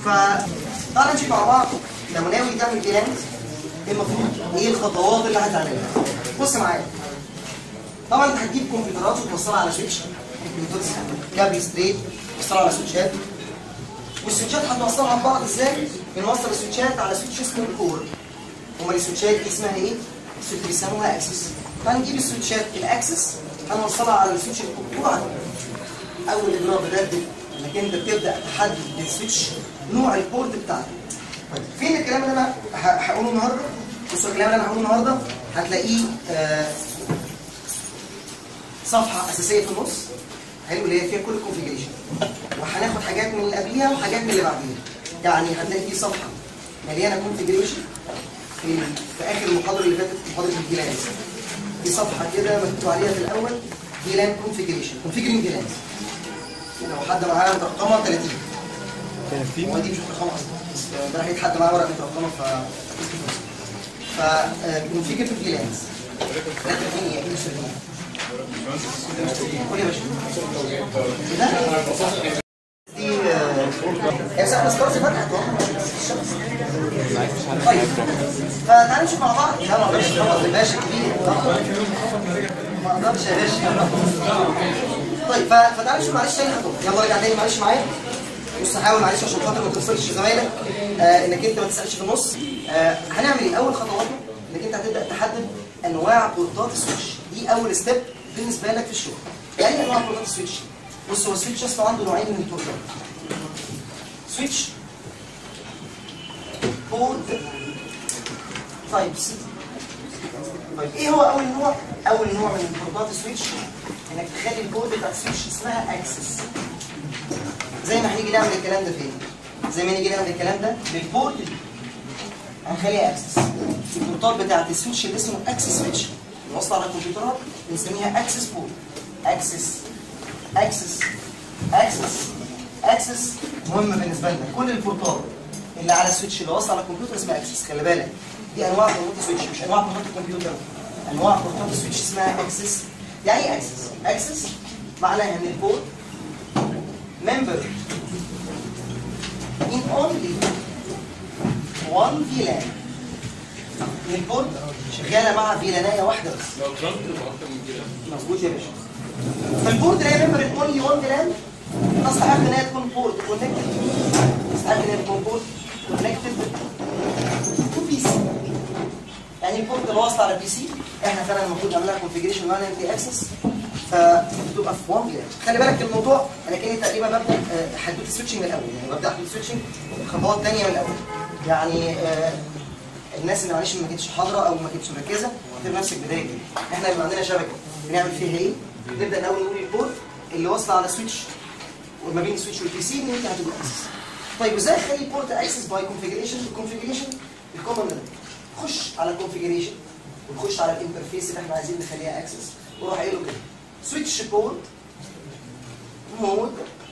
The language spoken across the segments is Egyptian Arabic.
فتعالى نشوف مع بعض لو ناوي تعمل بلان ايه المفروض ايه الخطوات اللي هتعملها بص معايا طبعا انت هتجيب كمبيوترات وتوصلها على سويتش كمبيوتر كابل ستريت توصلها على سويتشات والسويتشات هنوصلها ببعض ازاي؟ بنوصل السويتشات على سويتش اسمه الكور امال السويتشات دي اسمها ايه؟ السويتش بيسموها اكسس فهنجيب السويتشات الاكسس هنوصلها على السويتش الكور طبعا اول اجراء بجد انك انت بتبدا تحدد للسويتش نوع البورت بتاعك طيب فين الكلام اللي انا ه- هقوله النهارده؟ بصوا الكلام اللي انا هقوله النهارده هتلاقيه آه صفحه اساسيه في النص حلو اللي هي فيها كل الكونفيجريشن وهناخد حاجات من اللي قبليها وحاجات من اللي بعديها يعني هتلاقي في صفحه مليانه كونفيجريشن في, في اخر المحاضره اللي فاتت محاضره الجيلان في صفحه كده مكتوب عليها في الاول جيلان كونفيجريشن كونفيجرينج جيلان لو حد معاه مترقمه 30 هو دي مش مترقمه اصلا بس امبارح لقيت حد معاه ورقه مترقمه ف ف كونفيجر في الجيلانز 30 يا كيلو سليم قول يا باشا كده دي آه، هي ساعة الستارز فتحت اهو طيب فتعالوا نشوف مع بعض لا ما اقدرش طبعا الباشا كبير ما اقدرش يا باشا طيب ف- فتعالوا نشوف معلش تاني خطوه يلا ارجع تاني معلش معايا بص حاول معلش عشان خاطر ما تفصلش زمايلك آه انك انت ما تسالش في النص آه هنعمل ايه اول خطواتنا انك انت هتبدا تحدد انواع بورتات السويتش دي اول ستيب بالنسبه لك في الشغل يعني ايه انواع بورتات السويتش بص هو السويتش اصلا عنده نوعين من البورتات سويتش بورت تايبس طيب ايه هو اول نوع اول نوع من بورتات السويتش انك تخلي البورت بتاع السويتش اسمها اكسس زي ما هنيجي نعمل الكلام ده فين زي ما نيجي نعمل الكلام ده للبورت دي هنخليها اكسس البورتات بتاعت السويتش اللي اسمه اكسس سويتش واصله على الكمبيوترات بنسميها اكسس بورت اكسس اكسس اكسس اكسس مهم بالنسبه لنا كل البورتات اللي على السويتش اللي واصله على الكمبيوتر اسمها اكسس خلي بالك دي انواع بورتات السويتش مش انواع بورتات الكمبيوتر انواع بورتات السويتش اسمها اكسس يعني ايه اكسس اكسس معناها ان البورت member in only one VLAN البورت شغاله مع فيلانايه واحده بس لو ترامب تبقى اكتر من كده مظبوط يا باشا فالبورد اللي هي ممبر اونلي وان فيلان تستحق ان هي تكون بورد كونكتد تستحق ان هي تكون بورد كونكتد تو بي سي يعني البورد اللي واصله على البي سي احنا فعلا المفروض نعمل لها كونفيجريشن معناها انتي اكسس فتبقى في وان فيلان خلي بالك الموضوع انا كاني تقريبا ببدا آه، حدوته سويتشنج من الاول يعني ببدا حدوته سويتشنج خطوات ثانيه من الاول يعني آه، الناس اللي معلش ما كانتش حاضره او ما كانتش مركزه اعتبر نفسك بدايه كده احنا بيبقى عندنا شبكه بنعمل فيها ايه؟ نبدا الاول نقول البورت اللي واصله على سويتش وما بين السويتش والبي سي ان انت هتبقى اكسس طيب ازاي اخلي البورت اكسس باي كونفيجريشن الكونفيجريشن الكوماند ده خش على الكونفيجريشن ونخش على الانترفيس اللي احنا عايزين نخليها اكسس وروح قايل له كده سويتش بورت مود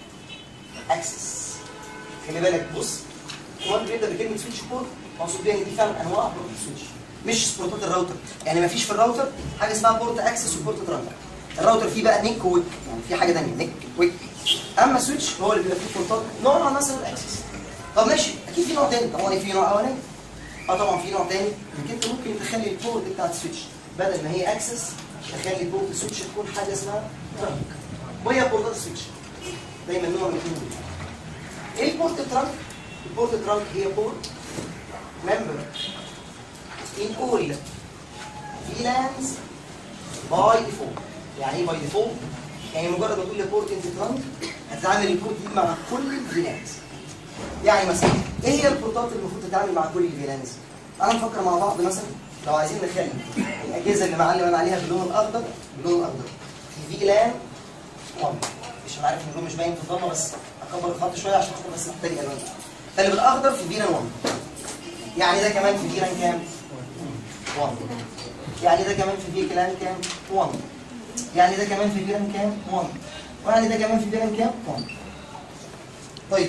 اكسس خلي بالك بص هو اللي بيبدا بكلمه سويتش بورت مقصود بيها ان دي فعلا انواع بورت السويتش مش بورتات الراوتر يعني ما فيش في الراوتر حاجه اسمها بورت اكسس وبورت ترانك الراوتر فيه بقى نيك وويك يعني في حاجه ثانيه نيك ويك اما السويتش هو اللي بيبقى فيه بورتات نوع مثلا الاكسس طب ماشي اكيد في نوع تاني طبعا في نوع اولاني اه طبعا في نوع تاني انك انت ممكن تخلي البورت بتاعت السويتش بدل ما هي اكسس تخلي بورت السويتش تكون حاجه اسمها ترانك وهي بورتات السويتش دايما نوع من الاثنين دول. ايه البورت ترانك؟ البورت ترانك هي بورت member in all VLANs by default يعني ايه by default؟ يعني مجرد ما تقول لي بورت انت ترانك هتتعامل البورت دي مع كل الفيلانز يعني مثلا ايه هي البورتات اللي المفروض تتعامل مع كل الفيلانز؟ تعالى نفكر مع بعض مثلا لو عايزين نخلي الاجهزه اللي معلم انا عليها باللون الاخضر باللون الاخضر في فيلان 1 مش عارف ان اللون مش باين في الضلمه بس اكبر الخط شويه عشان خاطر بس محتاج الوان فاللي بالاخضر في فيلان 1 يعني ده كمان في فيلان كام؟ 1 يعني ده كمان في فيلان كام؟ 1 يعني ده كمان في فيلان كام؟ 1 ويعني ده كمان في فيلان كام؟ 1 طيب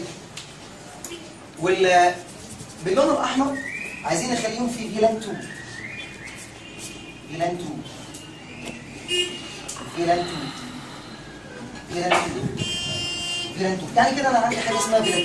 وال باللون الاحمر عايزين نخليهم في فيلان 2 فيلان 2 فيلان 2 فيلان 2 فيلان 2 يعني كده انا عندي حاجه اسمها فيلان 2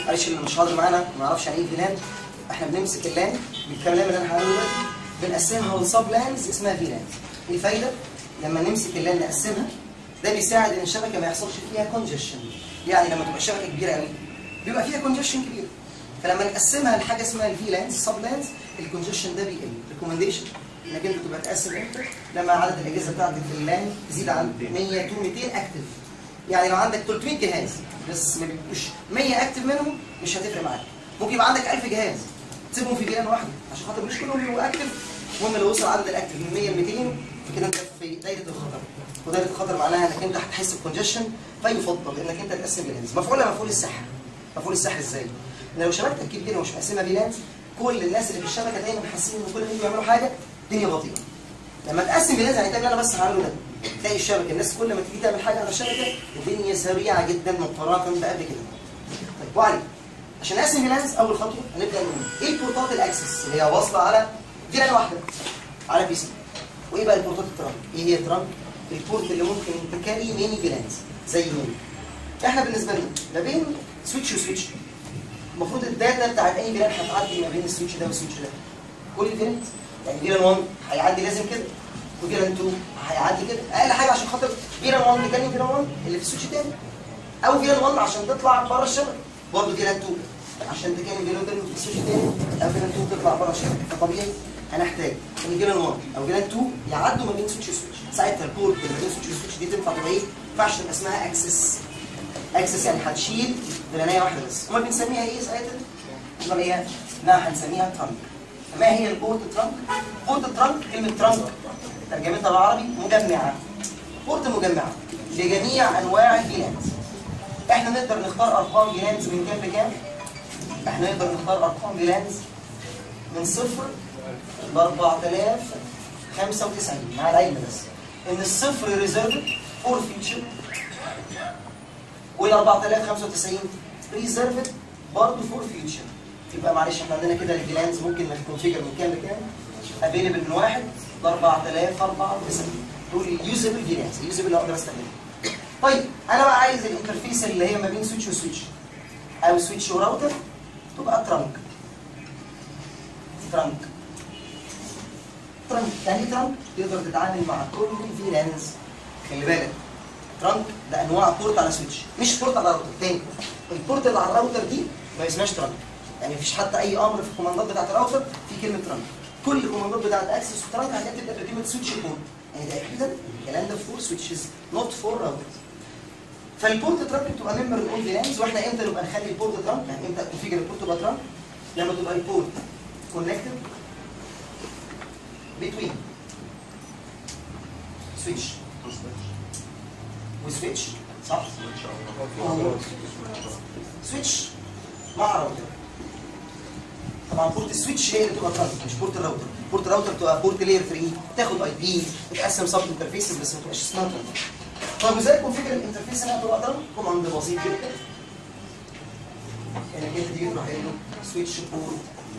معلش اللي مش حاضر معانا ما يعرفش يعني ايه فيلان احنا بنمسك اللان بالكلام اللي انا هقوله دلوقتي بنقسمها لسب لانز اسمها فيلانز ايه الفايده؟ لما نمسك اللان نقسمها ده بيساعد ان الشبكه ما يحصلش فيها كونجشن يعني لما تبقى الشبكه كبيره قوي بيبقى فيها كونجشن كبير فلما نقسمها لحاجه اسمها الفي لانز سب لانز الكونجشن ده بيقل ريكومنديشن انك انت تبقى تقسم امتى لما عدد الاجهزه بتاعتك في اللان تزيد عن 100 200 اكتف يعني لو عندك 300 جهاز بس ما بيبقوش 100 اكتف منهم مش هتفرق معاك ممكن يبقى عندك 1000 جهاز تسيبهم في فيلان واحده عشان خاطر مش كلهم يبقوا اكتف المهم لو وصل عدد الاكتف من 100 ل 200 فكده انت في دايره الخطر ودايره الخطر معناها انك انت هتحس بكونجشن فيفضل انك انت تقسم فيلانز مفعول ولا مفعول السحر مفعول السحر ازاي؟ ان لو شبكتك كبيره ومش مقسمه فيلانز كل الناس اللي في الشبكه دايما حاسين ان كل ما يجوا يعملوا حاجه الدنيا بطيئه لما تقسم فيلانز يعني تعمل انا بس هعمله ده تلاقي الشبكه الناس كل ما تيجي تعمل حاجه على الشبكه الدنيا سريعه جدا مقارنه بقبل كده طيب وعلي عشان نقسم فيلانز اول خطوه هنبدا نقول ايه البورتات الاكسس اللي هي واصله على فيلان واحده على بي سي وايه بقى البورتات الترانك ايه هي الترانك البورت اللي ممكن تكاري ميني فيلانز زي مين احنا بالنسبه لنا ما بين سويتش وسويتش المفروض الداتا بتاعت اي فيلان هتعدي ما بين السويتش ده والسويتش ده كل فيلان يعني فيلان 1 هيعدي لازم كده وفيلان 2 هيعدي كده اقل حاجه عشان خاطر فيلان 1 بيكلم فيلان 1 اللي في السويتش تاني او فيلان 1 عشان تطلع بره الشبكه برضه فيلان 2 عشان تكلم فيلان 2 في السويتش تاني او فيلان 2 تطلع بره الشبكه فطبيعي هنحتاج ان فيلان 1 او فيلان 2 يعدوا ما بين سويتش وسويتش ساعتها البورت اللي ما بين سويتش وسويتش دي تنفع تبقى ايه؟ ما ينفعش تبقى اسمها اكسس اكسس يعني هتشيل فلانيه واحده بس امال بنسميها ايه ساعتها؟ امال ايه؟ لا هنسميها ترانك ما هي البورت ترانك؟ بورت ترانك كلمه ترانك ترجمتها بالعربي مجمعه بورت مجمعه لجميع انواع الفيلانز احنا نقدر نختار ارقام فيلانز من كام لكام؟ احنا نقدر نختار ارقام فيلانز من صفر ل 4095 مع العلم بس ان الصفر ريزيرف فور فيتشر وال 4095 ريزيرفد برضه فور فيوتشر يبقى معلش احنا عندنا كده الفيلانز ممكن نكونفيجر من كام لكام؟ افيلبل من واحد ل 4094 دول اليوزبل فيلانز اليوزبل اللي اقدر استخدمه. طيب انا بقى عايز الانترفيس اللي هي ما بين سويتش وسويتش او سويتش وراوتر تبقى ترانك ترانك ترانك يعني ايه ترانك؟ تقدر تتعامل مع كل الفيلانز خلي بالك ترانك ده انواع بورت على سويتش مش بورت على راوتر تاني البورت اللي على الراوتر دي ما اسمهاش ترانك يعني مفيش حتى اي امر في الكوماندات بتاعت الراوتر في كلمه ترانك كل الكوماندات بتاعت اكسس وترانك هتلاقيها بتبقى بكلمه سويتش بورت يعني ده اكيد الكلام ده فور سويتشز نوت فور راوترز فالبورت ترانك بتبقى ممبر الاون فيلانز واحنا امتى نبقى نخلي البورت ترانك يعني امتى كونفيجر البورت تبقى ترانك لما تبقى البورت كونكتد بتوين سويتش وسويتش صح؟ سويتش مع راوتر طبعا بورت السويتش هي اللي بتبقى ترانك مش بورت الراوتر بورت الراوتر بتبقى بورت لاير 3 تاخد اي بي تقسم سب انترفيسز بس ما تبقاش اسمها ترانك طب ازاي كونفيجر الانترفيس اللي هتبقى ترانك؟ كوماند بسيط جدا انك انت تيجي تروح قايل له سويتش بورت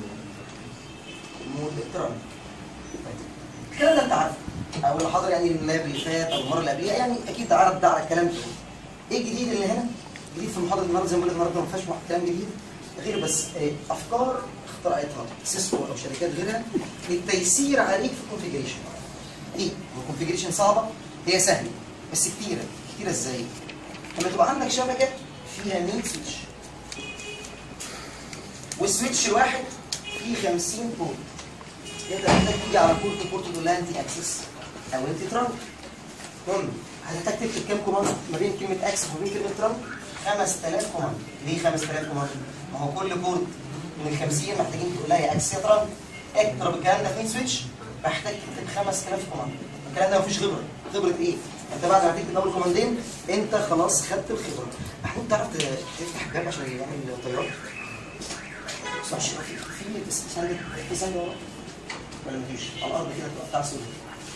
مود ترانك الكلام ده انت عارفه او اللي حاضر يعني اللاب اللي فات او المره اللي قبلها يعني اكيد عرض ده على الكلام ده ايه الجديد اللي هنا؟ جديد في المحاضره النهارده زي ما بقول لك النهارده ما فيهاش كلام جديد غير بس آه، افكار اخترعتها سيسكو او شركات غيرها للتيسير عليك في الكونفيجريشن ايه؟ الكونفيجريشن صعبه هي سهله بس كتيره كتيره ازاي؟ لما تبقى عندك شبكه فيها 100 سويتش والسويتش الواحد فيه 50 بورت انت محتاج تيجي على بورت بورت تقول لها انت اكسس او انت ترانك المهم هتحتاج تكتب كام كوماند ما بين كلمه اكسس وما بين كلمه ترانك 5000 كوماند ليه 5000 كوماند؟ ما هو كل بورت من ال 50 محتاجين تقول لها يا اكسس يا ترانك اضرب الكلام ده في 100 سويتش محتاج تكتب 5000 كوماند الكلام ده مفيش خبره خبره ايه؟ انت بعد ما تكتب اول كوماندين انت خلاص خدت الخبره محمود تعرف تفتح الباب عشان يعمل طيارات؟ بس عشان في في في في ثانيه ورا ولا مفيش على الارض كده تبقى بتاع سوري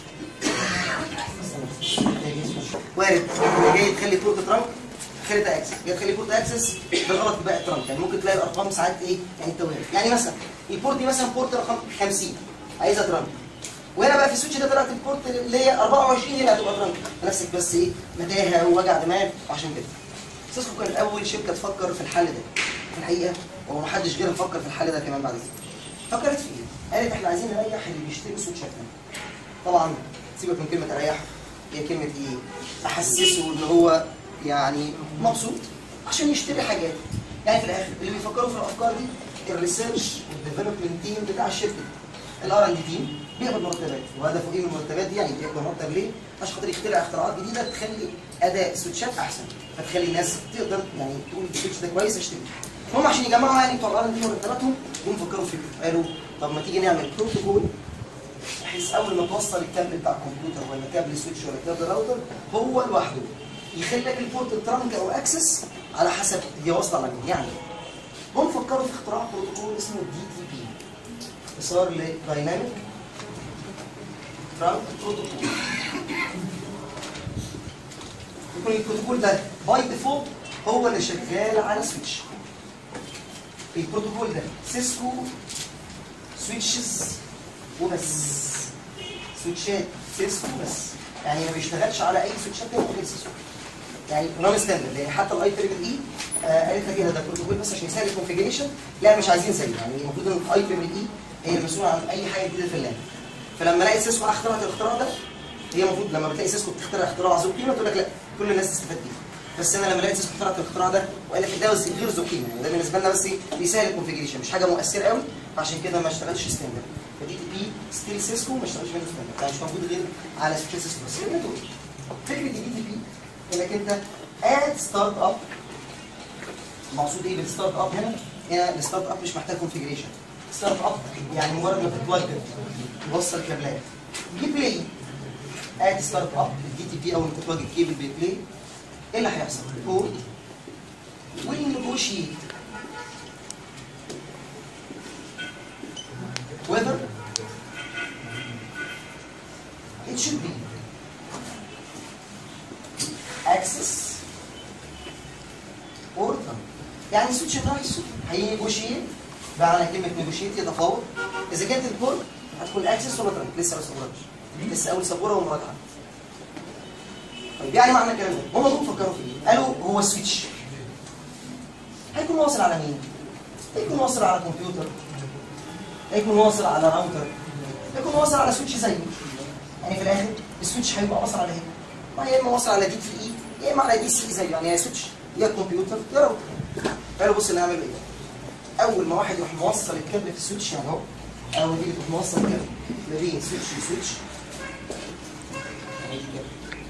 وارد جاي تخلي بورت ترانك خلي ده اكسس جاي تخلي بورت اكسس ده غلط في باقي الترانك يعني ممكن تلاقي الارقام ساعات ايه يعني انت وارد يعني مثلا البورت دي مثلا بورت رقم 50 عايزها ترانك وهنا بقى في السويتش ده طلعت البورت اللي هي 24 هي اللي هتبقى ترانك نفسك بس ايه متاهه ووجع دماغ وعشان كده سيسكو كانت اول شركه تفكر في الحل ده في الحقيقه وما حدش غيرها فكر في الحل ده كمان بعد كده فكرت في ايه؟ قالت احنا عايزين نريح اللي بيشتري سويتشاتنا طبعا سيبك من كلمه اريحه هي كلمه ايه؟ احسسه ان هو يعني مبسوط عشان يشتري حاجات يعني في الاخر اللي بيفكروا في الافكار دي الريسيرش والديفلوبمنت تيم بتاع الشركه الار ان دي تيم بيقبض مرتبات وهدفه ايه من المرتبات دي يعني بيقبض مرتب ليه؟ عشان خاطر يخترع اختراعات جديده تخلي اداء السويتشات احسن فتخلي الناس تقدر يعني تقول السويتش ده كويس اشتري هم عشان يجمعوا يعني بتوع الار ان دي مرتباتهم جم فكروا في فكره قالوا طب ما تيجي نعمل بروتوكول بحيث اول ما توصل الكابل بتاع الكمبيوتر ولا كابل سويتش ولا كابل راوتر هو لوحده يخلي لك البورت ترانك او اكسس على حسب هي واصله على مين يعني هم فكروا في اختراع بروتوكول اسمه دي تي بي اختصار لدايناميك ترانك بروتوكول يكون البروتوكول ده باي ديفولت هو اللي شغال على سويتش البروتوكول ده سيسكو سويتشز وبس سويتشات سيسكو بس يعني ما بيشتغلش على اي سويتشات تانية غير سيسكو يعني نون ستاندرد يعني حتى الاي تريبل اي قالت لك ايه ده بروتوكول بس عشان يسهل الكونفيجريشن لا مش عايزين زيه يعني المفروض ان الاي تريبل اي هي المسؤوله عن اي حاجه جديده في اللاب فلما لقيت سيسكو اخترعت الاختراع ده هي المفروض لما بتلاقي سيسكو بتخترع اختراع ذو قيمه تقول لك لا كل الناس تستفاد بيه بس انا لما لقيت سيسكو اخترعت الاختراع ده وقال لك ده غير ذو قيمه يعني ده بالنسبه لنا بس بيسهل الكونفيجريشن مش حاجه مؤثره قوي فعشان كده ما اشتغلش ستاندرد فدي تي بي ستيل سيسكو ما اشتغلش منه ستاندرد يعني مش موجود غير على سويتش سيسكو بس هي دول فكره الدي تي بي انك انت اد ستارت اب المقصود ايه بالستارت اب هنا؟ هنا الستارت اب مش محتاج كونفيجريشن ستارت اب يعني مجرد ما تتوجه توصل كابلات جيب بلاي اد ستارت اب الدي تي بي اول ما تتوجه كيبل بيبلاي ايه اللي هيحصل؟ بورد والنيجوشيت whether it should be access or term. يعني سويتش نايس هينيجوشيت بقى على كلمه نيجوشيت يتفاوض اذا كانت الكور هتكون اكسس ولا ترانك لسه ما سبورتش لسه اول سبوره ومراجعه طيب يعني معنى الكلام ده هم دول فكروا في ايه؟ قالوا هو سويتش هيكون واصل على مين؟ هيكون واصل على كمبيوتر هيكون واصل على راوتر هيكون واصل على سويتش زيه يعني في الاخر السويتش هيبقى واصل على ايه؟ ما يا اما واصل على دي في اي يا اما على دي سي زيه يعني يا سويتش يا كمبيوتر يا راوتر قالوا بص اللي هنعمله ايه؟ اول ما واحد يروح موصل الكابل في السويتش يعني اهو اول ما تيجي تروح موصل الكابل ما بين سويتش وسويتش يعني دي كده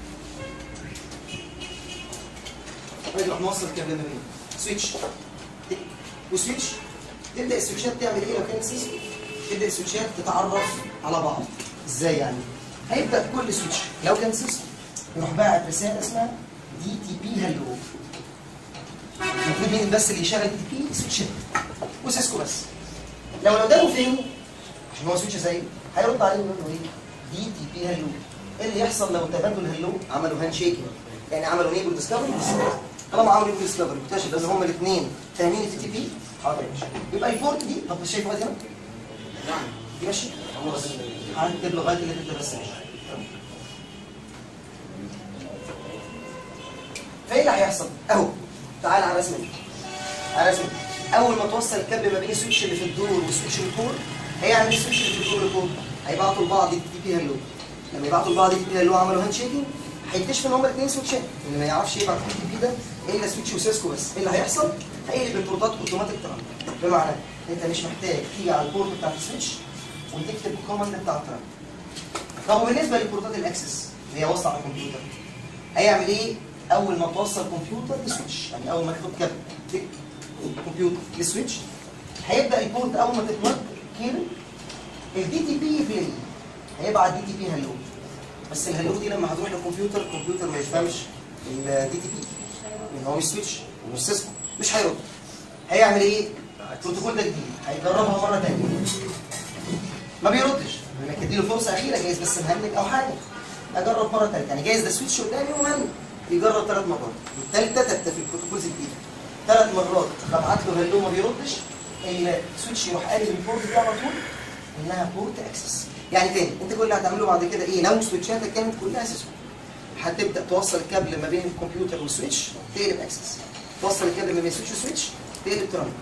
واحد يروح موصل الكابل ما بين سويتش وسويتش تبدا السويتشات تعمل ايه لو كانت سيسكو؟ تبدا السويتشات تتعرف على بعض ازاي يعني؟ هيبدا كل سويتش لو كان سيسكو يروح باعت رساله اسمها دي تي بي هلو المفروض مين بس اللي يشغل دي بي سويتشات وسيسكو بس لو لو ده فهمه عشان هو سويتش زيه هيرد عليه ويقول له ايه؟ دي تي بي هلو ايه اللي يحصل لو تبادل هلو عملوا هاند شيكنج يعني عملوا نيبل ديسكفري طالما عملوا نيبل ديسكفري اكتشف ان هما الاثنين فاهمين التي تي بي حاضر ماشي يبقى البورت دي طب مش شايف وادي هنا؟ دي ماشي؟ خلاص هنكتب لغايه اللي انت بس ماشي فايه اللي هيحصل؟ اهو تعال على رسمه على رسمه اول ما توصل الكابل ما بين السويتش اللي في الدور والسويتش الكور هيعمل السويتش اللي في الدور الكور هيبعتوا لبعض دي بي هلو لما يبعتوا لبعض دي بي هلو عملوا هاند شيكنج هيكتشف ان هما الاثنين سويتشات اللي ما يعرفش يبعت دي بي ده الا سويتش وسيسكو بس ايه اللي هيحصل؟ هيقلب البورتات اوتوماتيك ترانك بمعنى انت مش محتاج تيجي على البورت بتاع السويتش وتكتب الكوماند بتاع الترانك طب وبالنسبه للبورتات الاكسس اللي هي واصله على الكمبيوتر هيعمل ايه اول ما توصل كمبيوتر لسويتش يعني اول ما تاخد كابل تك كمبيوتر لسويتش هيبدا البورت اول ما تتمد كيبل الدي تي بي بلاي هيبعت دي تي بي هلو بس الهلو دي لما هتروح للكمبيوتر الكمبيوتر ما يفهمش الدي تي بي لان هو مش سويتش ومش سيسكو مش هيرد هيعمل ايه؟ البروتوكول ده جديد هيجربها مره ثانيه ما بيردش انك تديله فرصه اخيره جايز بس مهنج او حاجه اجرب مره ثالثه يعني جايز ده سويتش قدامي ومهنج يجرب ثلاث مرات الثالثه تبدا في البروتوكولز الجديده ثلاث مرات ببعت له هلو ما بيردش السويتش يروح قالب البورت دي على طول انها بورت اكسس يعني تاني انت كل اللي هتعمله بعد كده ايه لو سويتشاتك كانت كلها سيسكو هتبدا توصل الكابل ما بين الكمبيوتر والسويتش تقلب اكسس توصل الكابل ما بين سويتش وسويتش تقلب ترانك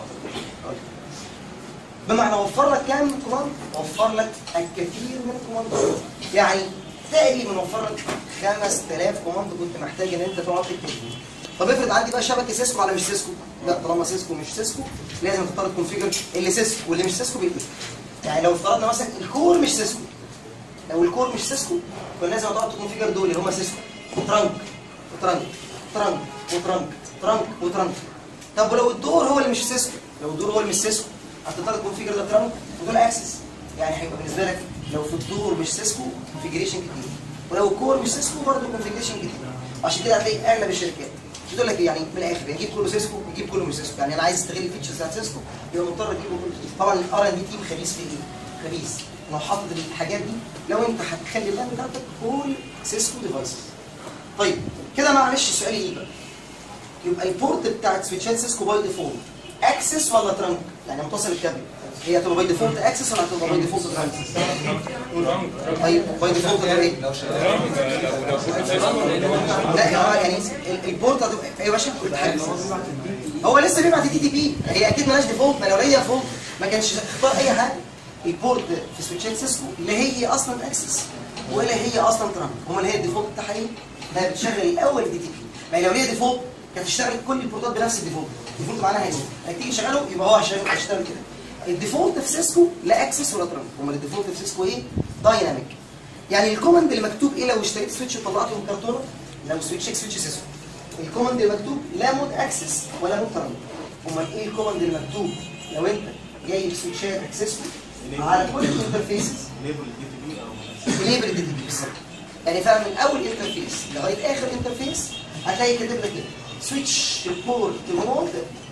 بمعنى وفر لك كام كوماند؟ وفر لك الكثير من الكوماند يعني تقريبا وفر لك 5000 كوماند كنت محتاج ان انت تقعد تكتبهم طب افرض عندي بقى شبكه سيسكو على مش سيسكو لا طالما سيسكو مش سيسكو لازم تختار الكونفيجر اللي سيسكو واللي مش سيسكو بيقلب يعني لو افترضنا مثلا الكور مش سيسكو لو الكور مش سيسكو كان لازم تقعد تكونفيجر دول اللي هم سيسكو ترانك وترانك ترانك وترانك ترانك وترانك طب ولو الدور هو اللي مش سيسكو لو الدور هو اللي مش سيسكو هتضطر تكونفيجر ده ترانك ودول اكسس يعني هيبقى بالنسبه لك لو في الدور مش سيسكو كونفيجريشن كتير ولو الكور مش سيسكو برضه كونفيجريشن كتير عشان كده هتلاقي اغلب الشركات بتقول لك يعني من الاخر يجيب كله سيسكو يجيب كله مش سيسكو يعني انا عايز استغل الفيتشرز بتاعت سيسكو يبقى مضطر اجيبه كله طبعا الار ان دي تيم خبيث في ايه؟ خبيث لو حاطط الحاجات دي لو انت هتخلي اللاب بتاعتك كل سيسكو ديفايسز طيب كده معلش السؤال ايه بقى؟ يبقى البورت بتاعت سويتشات سيسكو باي ديفولت اكسس ولا ترانك؟ يعني متصل الكابل هي هتبقى باي ديفولت اكسس ولا هتبقى باي ديفولت ترانك؟ طيب باي ديفولت هتبقى ايه؟ لا هو يعني ال- البورت هتبقى ايه يا باشا؟ هو لسه بيبعت تي تي بي هي اكيد مالهاش ديفولت ما لو هي ديفولت ما كانش اختار اي حاجه البورت في سويتشات سيسكو اللي هي اصلا اكسس ولا هي اصلا ترانك هم اللي هي الديفولت بتاعها ايه؟ ده بتشغل الاول دي تي بي ما لو هي ديفولت كانت تشتغل كل البورتات بنفس الديفولت الديفولت معناها ايه؟ انك تيجي تشغله يبقى هو هيشتغل هيشتغل كده الديفولت في سيسكو لا اكسس ولا ترانك هم الديفولت في سيسكو ايه؟ دايناميك يعني الكوماند اللي مكتوب ايه لو اشتريت سويتش وطلعته من كرتونه لو سويتش سويتش سيسكو الكوماند اللي مكتوب لا مود اكسس ولا مود ترانك امال ايه الكوماند اللي مكتوب لو انت جايب سويتشات سيسكو على كل الانترفيسز ليبل دي تي بي او ليبل دي بي بالظبط يعني فعلا من اول انترفيس لغايه اخر انترفيس هتلاقي كاتب لك كده سويتش بورت مود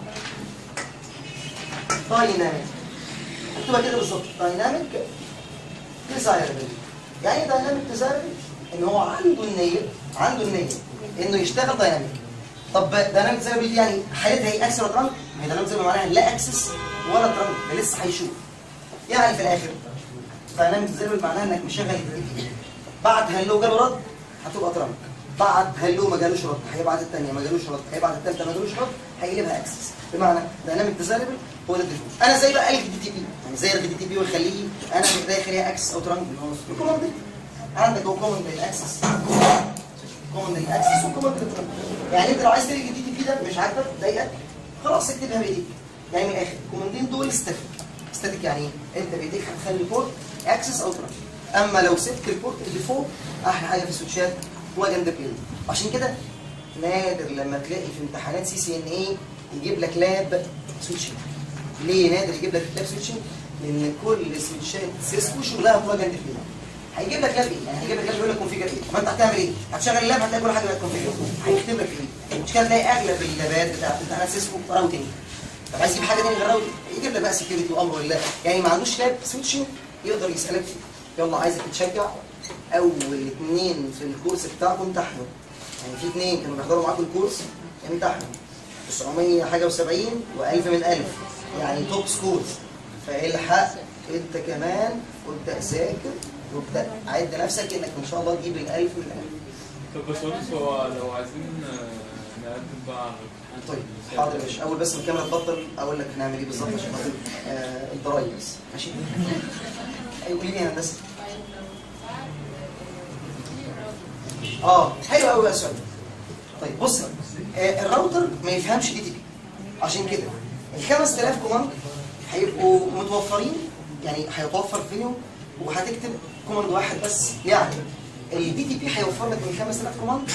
دايناميك مكتوبه كده بالظبط دايناميك ديزايربل يعني ايه دايناميك ديزايربل ان هو عنده النيه عنده النيه انه يشتغل دايناميك طب دايناميك ديزايربل دي يعني حالتها ايه اكسس ولا ترانك؟ ما هي دايناميك ديزايربل معناها لا اكسس ولا ترانك ده لسه هيشوف يعني في الاخر دايناميك ديزايربل معناها انك مشغل الدي بعد هلو جاله رد هتبقى ترانك بعد هلو ما جالوش رد هيبعت الثانيه ما جالوش رد هيبعت الثالثه ما جالوش رد هيقلبها اكسس بمعنى دايناميك ديزايربل هو ده الديفولت انا ازاي بقى الغي الدي تي بي يعني ازاي الغي الدي تي بي واخليه انا في البدايه اخليها اكسس او ترانك الكوماند دي. عندك هو كوماند للاكسس كوماند للاكسس وكوماند للترانك يعني انت لو عايز تلغي الدي تي بي ده مش عاجبك ضايقك خلاص اكتبها بايديك يعني من الاخر الكوماندين دول ستاتيك ستاتيك يعني ايه؟ انت بايديك هتخلي بورت اكسس او ترانك اما لو سبت البورت اللي فوق احلى حاجه في السويتشات هو جنب بيل عشان كده نادر لما تلاقي في امتحانات سي سي ان اي يجيب لك لاب سويتشنج ليه نادر يجيب لك لاب سويتشنج؟ لان كل سويتشات سيسكو شغلها بلج اند بلاي هيجيب لك لاب ايه؟ يعني هيجيب لك لاب يقول لك كونفيجر ايه؟ ما انت هتعمل ايه؟ هتشغل اللاب هتلاقي كل حاجه بقت كونفيجر هيكتب لك ايه؟ مش كده تلاقي اغلب اللابات بتاعت امتحانات سيسكو راوتنج طب عايز يجيب حاجه تاني غير راوتنج يجيب لك بقى سكيورتي وامر لله يعني ما عندوش لاب سويتشنج يقدر يسالك فيه يلا عايزك تشجع اول اثنين في الكورس بتاعكم امتحنوا يعني في اثنين كانوا بيحضروا معاكم الكورس امتحنوا 900 حاجه و70 و1000 من 1000 يعني توب سكورز فالحق انت كمان وابدا ذاكر وابدا عد نفسك انك ان شاء الله تجيب ال 1000 من 1000 طب باشمهندس هو لو عايزين آه، نقدم بقى على الامتحان طيب حاضر يا باشا اول بس ما الكاميرا تبطل اقول لك هنعمل ايه بالظبط عشان خاطر آه، الضرايب بس ماشي ايوه قولي لي يا هندسه اه حلو قوي بقى السؤال ده. طيب بص بقى. آه، الراوتر ما يفهمش دي تي بي عشان كده ال 5000 كوماند هيبقوا متوفرين يعني هيتوفر فيهم وهتكتب كوماند واحد بس يعني الدي تي بي هيوفر لك من 5000 كوماند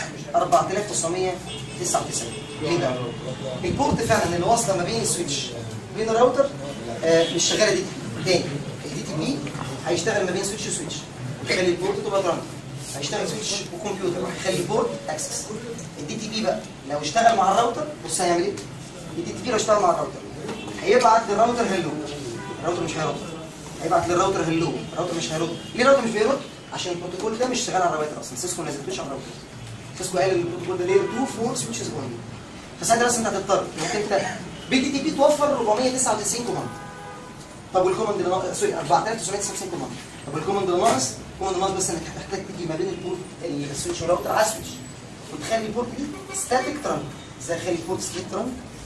4999 ليه بقى؟ البورت فعلا اللي واصله ما بين السويتش بين الراوتر آه، مش شغاله دي تي بي تاني الدي تي بي هيشتغل ما بين سويتش وسويتش يخلي البورت تبقى ترانك هيشتغل سويتش وكمبيوتر هيخلي البورت اكسس الدي تي بي بقى لو اشتغل مع الراوتر بص هيعمل ايه؟ الدي تي بي لو اشتغل مع الراوتر هيبعت للراوتر هلو الراوتر مش هيرد هيبعت للراوتر هلو الراوتر مش هيرد ليه الراوتر مش بيرد؟ عشان البروتوكول ده مش شغال على الراوتر اصلا سيسكو ما نزلتوش على الراوتر سيسكو قال البروتوكول ده لير 2 فور سويتشز اونلي فساعتها بس انت هتضطر انك انت بالدي تي بي توفر 499 كوماند طب والكوماند اللي ناقص سوري 4999 كوماند طب والكوماند اللي ناقص الكوماند اللي ناقص بس انك هتحتاج تيجي ما بين البورت السويتش والراوتر على السويتش وتخلي البورت دي ستاتيك ترانك ازاي اخلي البورت ستاتيك ترانك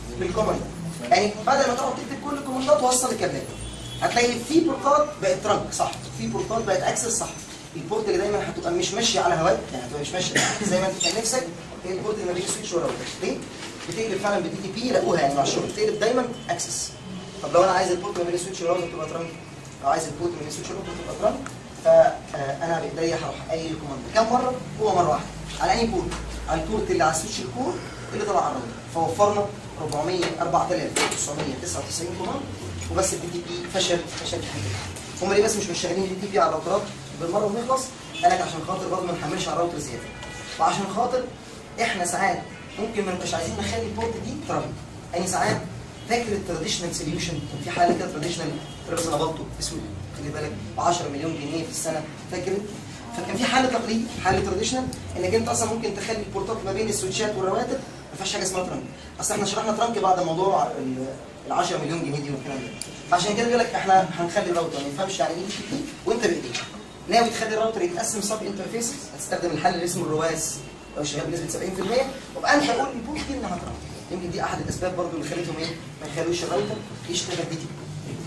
بالكوماند يعني بدل ما تقعد تكتب كل الكوماندات وصل الكابلات هتلاقي في بورتات بقت ترانك صح في بورتات بقت اكسس صح البورت اللي دايما هتبقى مش ماشيه على هواك يعني هتبقى مش ماشيه زي ما انت كان نفسك هي البورت اللي ما بين سويتش وراوتر ليه؟ بتقلب فعلا بالدي تي بي لقوها يعني مع الشغل بتقلب دايما اكسس طب لو انا عايز البورت ما بين سويتش وراوتر تبقى ترانك لو عايز البورت ما بين سويتش وراوتر تبقى ترانك فانا بايديا هروح قايل الكوماند كم مره؟ هو مره واحده على اي بورت؟ على البورت اللي على السويتش الكور اللي طلع على الراوتر فوفرنا 400 4999 كوماند وبس الدي تي بي فشل فشل في حاجه هم ليه بس مش مش شغالين الدي تي بي على الراوترات بالمره ونخلص قال لك عشان خاطر برضه ما نحملش على الراوتر زياده وعشان خاطر احنا ساعات ممكن ما نبقاش عايزين نخلي البورت دي ترابل يعني ساعات فاكر التراديشنال سوليوشن كان في حاله كده تراديشنال بس انا بلطو اسود خلي بالك ب 10 مليون جنيه في السنه فاكر فكان في حل تقليدي حل تراديشنال انك انت اصلا ممكن تخلي البورتات ما بين السويتشات والرواتب ما فيهاش حاجه اسمها ترانك اصل احنا شرحنا ترانك بعد موضوع ال 10 مليون جنيه دي والكلام ده فعشان كده بيقول لك احنا هنخلي الراوتر ما يفهمش يعني ايه دي وانت بايديك ناوي تخلي الراوتر يتقسم سب انترفيسز هتستخدم الحل اللي اسمه الرواس لو شغال بنسبه 70% وابقى انا هقول البوت دي انها ترانك يمكن دي احد الاسباب برضو اللي خلتهم ايه ما يخلوش الراوتر يشتغل دي تي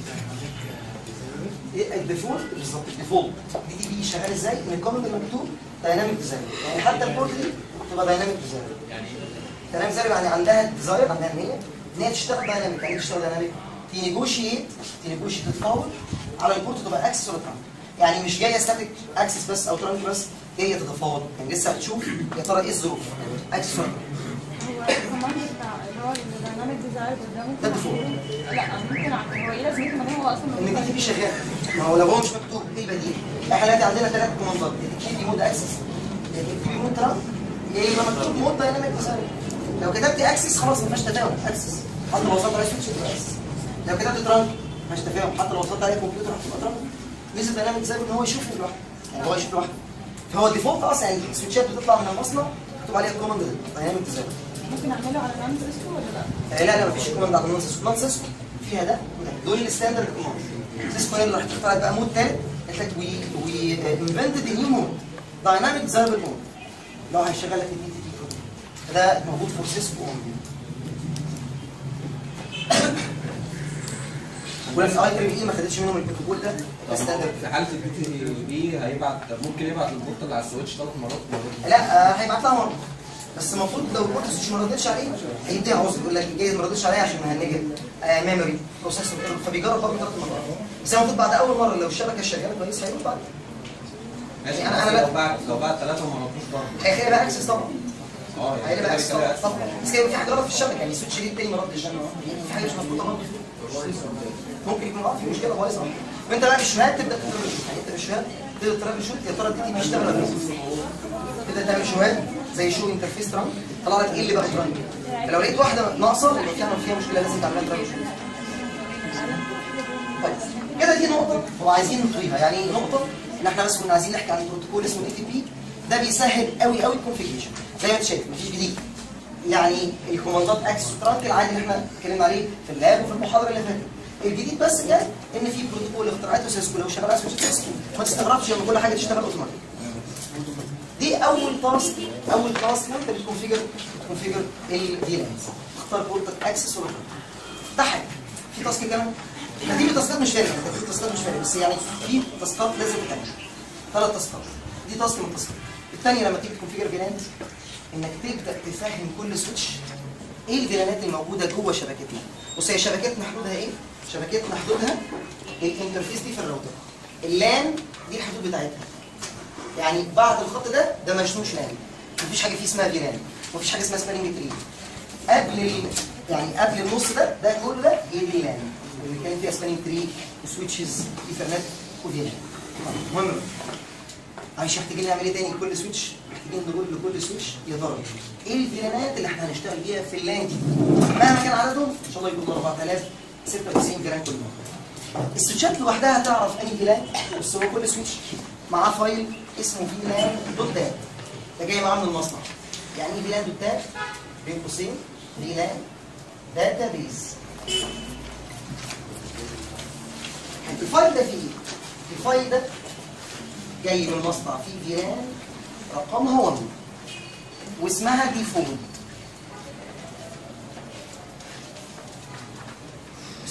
بي الديفولت بالظبط الديفولت دي تي بي شغال ازاي؟ ان الكومنت المكتوب دايناميك ديزاين يعني حتى البورت دي تبقى دايناميك ديزاين يعني دايناميك ديزاين يعني عندها ديزاير عندها نيه ان هي تشتغل دايناميك يعني ايه تشتغل دايناميك تنيجوشيت تنيجوشيت تتفاوض على البورت تبقى اكسس ولا ترانك يعني مش جايه ستاتيك اكسس بس او ترانك بس جايه تتفاوض يعني لسه هتشوف يا ترى ايه الظروف اكسس ولا ترانك هو الكوماند بتاع اللي هو الدايناميك ديزاير ده ممكن ده default. أعمله؟ لا ممكن أعمله. هو ايه لازمته ما دام هو اصلا ان موجود دي تي بي شغال ما هو لو هو مش مكتوب ايه البديل؟ احنا دلوقتي عندنا ثلاث كوماندات التي بي مود اكسس التي بي مود ترانك يا اما مكتوب مود دايناميك ديزاين لو كتبت اكسس خلاص ما فيهاش تفاهم اكسس حتى لو وصلت على سويتش تبقى اكسس لو كتبت ترانك ما فيهاش تفاهم حتى لو وصلت على كمبيوتر هتبقى ترانك ميزه دايناميك ديزاين ان هو يشوف لوحده يعني هو يشوف لوحده فهو الديفولت اصلا يعني السويتشات بتطلع من المصنع مكتوب عليها الكوماند ده دايناميك ديزاين ممكن أعمله على نام سيسكو ولا لا؟ آه، لا لا مفيش كوماند على نون سيسكو نون سيسكو فيها ده وده دول الستاندرد كوماند سيسكو هي اللي راح تختار بقى مود تالت قالت لك وي وي انفنتد نيو مود دايناميك ديزايربل مود اللي هو هيشغل لك الدي تي بي ده موجود فور سيسكو اونلي ولا في اي 3 اي ما خدتش منهم البروتوكول ده طب ستاندرد في حاله البي تي بي هيبعت ممكن يبعت البورت اللي على السويتش ثلاث مرات مرات لا آه، هيبعت لها مره بس المفروض لو البورت سويتش ما ردتش عليه هيديها عذر يقول لك جاي ما ردتش عليه عشان مهنجه آه ميموري بروسيسور فبيجرب برضه ثلاث مرات بس هو المفروض بعد اول مره لو الشبكه شغاله كويس هيرد بعد ماشي يعني أنا- بس أنا لو بعت لو بعت ثلاثه وما ردوش برضه هيخلي بقى اكسس طبعا اه هيخلي بقى اكسس طبعا كده طبعا بس كده في حاجه غلط في الشبكه يعني السويتش ليه التاني ما ردش يعني في حاجه مش مظبوطه برضه ممكن يكون غلط في مشكله بايظه وانت بقى بالشهاد تبدا تترابل شوت يعني انت بالشهاد تبدا تترابل شوت يا ترى الدي تي بيشتغل ولا لا تبدا تعمل شوهات زي شو انترفيس ترانك طلع لك ايه اللي بقى ترانك فلو لقيت واحده ناقصه يبقى فعلا فيها مشكله لازم تعملها ترانك شوت طيب كده دي نقطه وعايزين نطويها يعني نقطه ان احنا بس كنا عايزين نحكي عن بروتوكول اسمه الاي تي بي ده بيسهل قوي قوي الكونفيجريشن زي ما انت شايف مفيش جديد يعني الكوماندات اكسس وترانك العادي اللي احنا اتكلمنا عليه في اللاب وفي المحاضره اللي فاتت الجديد بس جاي ان في بروتوكول اخترعته سيسكو لو شغال على سويتش سيسكو ما تستغربش لما كل حاجه تشتغل اوتوماتيك دي اول تاسك اول تاسك وانت بتكونفيجر بتكونفيجر الفيلانز اختار بورتك اكسس ولا ترانك ده حاجه في تاسك كمان ترتيب التاسكات مش فارق ترتيب التاسكات مش فارق بس يعني في تاسكات لازم تتعمل ثلاث تاسكات دي تاسك من التاسكات الثانيه لما تيجي تكونفيجر فيلانز انك تبدا تفهم كل سويتش ايه الفيلانات الموجوده جوه شبكتنا بص هي شبكتنا حدودها ايه شبكتنا حدودها الانترفيس دي في الراوتر اللان دي الحدود بتاعتها يعني بعد الخط ده ده مشنوش لان مفيش حاجه فيه اسمها فيلان مفيش حاجه اسمها سبانينج تري قبل ال... يعني قبل النص ده ده كل ده هي دي اللان اللي كان فيها سبانينج تري وسويتشز ايثرنت وفيلان مهم بقى. معلش محتاجين نعمل ايه تاني لكل سويتش محتاجين نقول لكل سويتش يا ترى ايه الفيلانات اللي احنا هنشتغل بيها في اللان دي مهما كان عددهم ان شاء الله يكونوا 4096 فيلان كل مره السويتشات لوحدها تعرف انهي فيلان بس هو كل سويتش معاه فايل اسمه فيلان دوت دات ده جاي معاه من المصنع يعني ايه فيلان دوت دات بين قوسين فيلان داتا بيز الفايل ده فيه ايه؟ الفايل ده جاي من المصنع فيه فيلان رقمها 1 واسمها ديفولت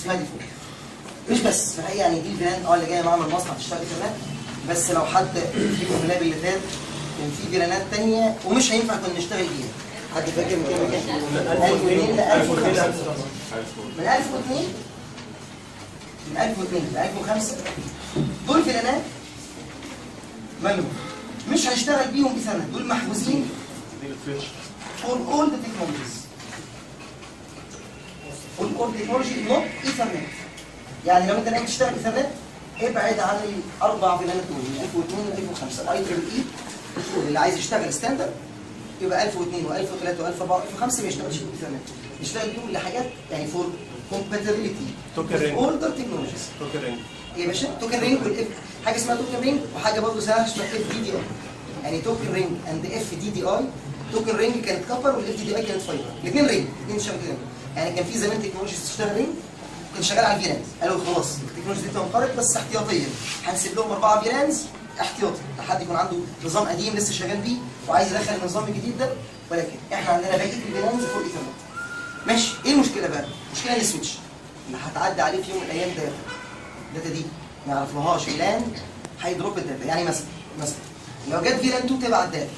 اسمها ديفولت مش بس في الحقيقه يعني دي الفيران اه اللي جايه معاها من المصنع تشتغل كمان بس لو حد فيكم في اللاب اللي فات كان في فيرانات تانية ومش هينفع كنا نشتغل بيها حد فاكر من كام كام؟ من 1002 ل 1005 من 1002 من 1002 ل 1005 دول فيرانات مالهم مش هنشتغل بيهم ايثرنت دول محجوزين for all the technologies for all technology not ethernet يعني لو انت ناوي تشتغل ايثرنت ابعد عن الاربع فيلانات دول من 1002 ل 1005 الاي تريبل اي اللي عايز يشتغل ستاندرد يبقى 1002 و1003 و1004 و1005 ما يشتغلش بالايثرنت يشتغل بيهم لحاجات يعني فور compatibility Token with ring. older technologies توكن رينج يا باشا توكن رينج والاف حاجه اسمها توكن رينج وحاجه برضه اسمها اسمها اف دي دي اي يعني توكن رينج اند اف دي دي اي توكن رينج كانت كابر والاف دي دي اي كانت فايبر الاثنين رينج الاثنين شبكه رينج يعني كان في زمان تكنولوجي تشتغل رينج كان شغال على الفيرانز قالوا خلاص التكنولوجي دي تنقرض بس احتياطيا هنسيب لهم اربعه فيرانز احتياطي لحد يكون عنده نظام قديم لسه شغال بيه وعايز يدخل النظام الجديد ده ولكن احنا عندنا بقيه الفيرانز فوق ايثرنت ماشي ايه المشكله بقى؟ المشكله السويتش اللي هتعدي عليه في يوم من الايام داتا الداتا دي ما يعرفلهاش فلان هيدروب الداتا يعني مثلا مثلا لو جت فيلان 2 تبعت داتا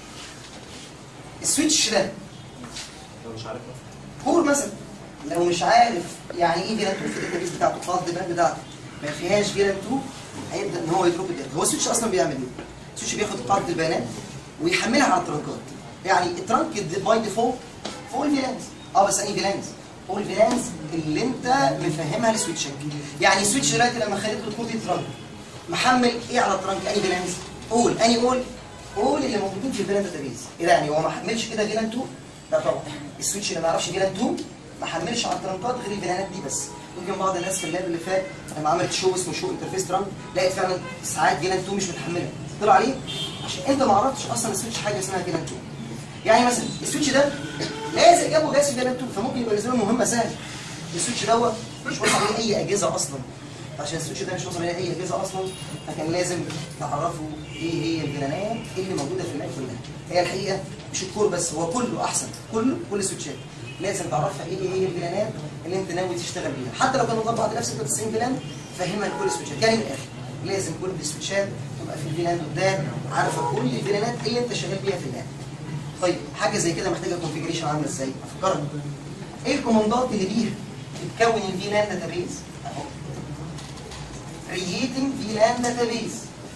السويتش ده لو مش عارفها كور مثلا لو مش عارف يعني ايه فيلان 2 في الداتا بيس بتاعته قاعده البيانات بتاعته ما فيهاش فيلان 2 هيبدا ان هو يدروب الداتا هو السويتش اصلا بيعمل ايه؟ السويتش بياخد قاعده البيانات ويحملها على الترنكات يعني الترنك باي ديفولت فوق الفيلانز اه بس انهي فيلانز؟ فوق الفيلانز اللي انت مفهمها لسويتشك يعني السويتش دلوقتي لما خليته تكون ترنك محمل ايه على الترنك انهي فيلانز؟ قول انهي قول؟ قول اللي موجودين في الفيلان داتابيز ايه ده يعني هو ما حملش كده فيلان 2 لا طبعا السويتش اللي ما يعرفش فيلان 2 ما حملش على الترنكات غير الفيلانات دي بس يمكن بعض الناس في اللاب اللي فات لما عملت شو اسمه شو انترفيس ترانك لقيت فعلا ساعات فيلان 2 مش متحمله طلع عليه عشان انت ما عرفتش اصلا السويتش حاجه اسمها فيلان 2 يعني مثلا السويتش ده لازم جابه جهاز في فيلان 2 فممكن يبقى بالنسبه له مهمه سهله السويتش دوت مش واصل عليه اي اجهزه اصلا عشان السويتش ده مش واصل عليه اي اجهزه اصلا فكان لازم تعرفوا ايه هي الفيلانات اللي موجوده في اللاب كلها هي الحقيقه مش الكور بس هو كله احسن كله كل السويتشات لازم تعرفها ايه هي الفيلانات اللي انت ناوي تشتغل بيها حتى لو كان نظام بعد نفس 96 فيلان فهمها لكل السويتشات يعني من الاخر لازم كل السويتشات تبقى في الفيلان قدام عارفه كل الفيلانات اللي انت شغال بيها في اللاب طيب حاجه زي كده محتاجه كونفيجريشن عامله ازاي افكرك ايه الكوماندات اللي بيها بتكون الفيلان داتابيز اهو creating VLAN database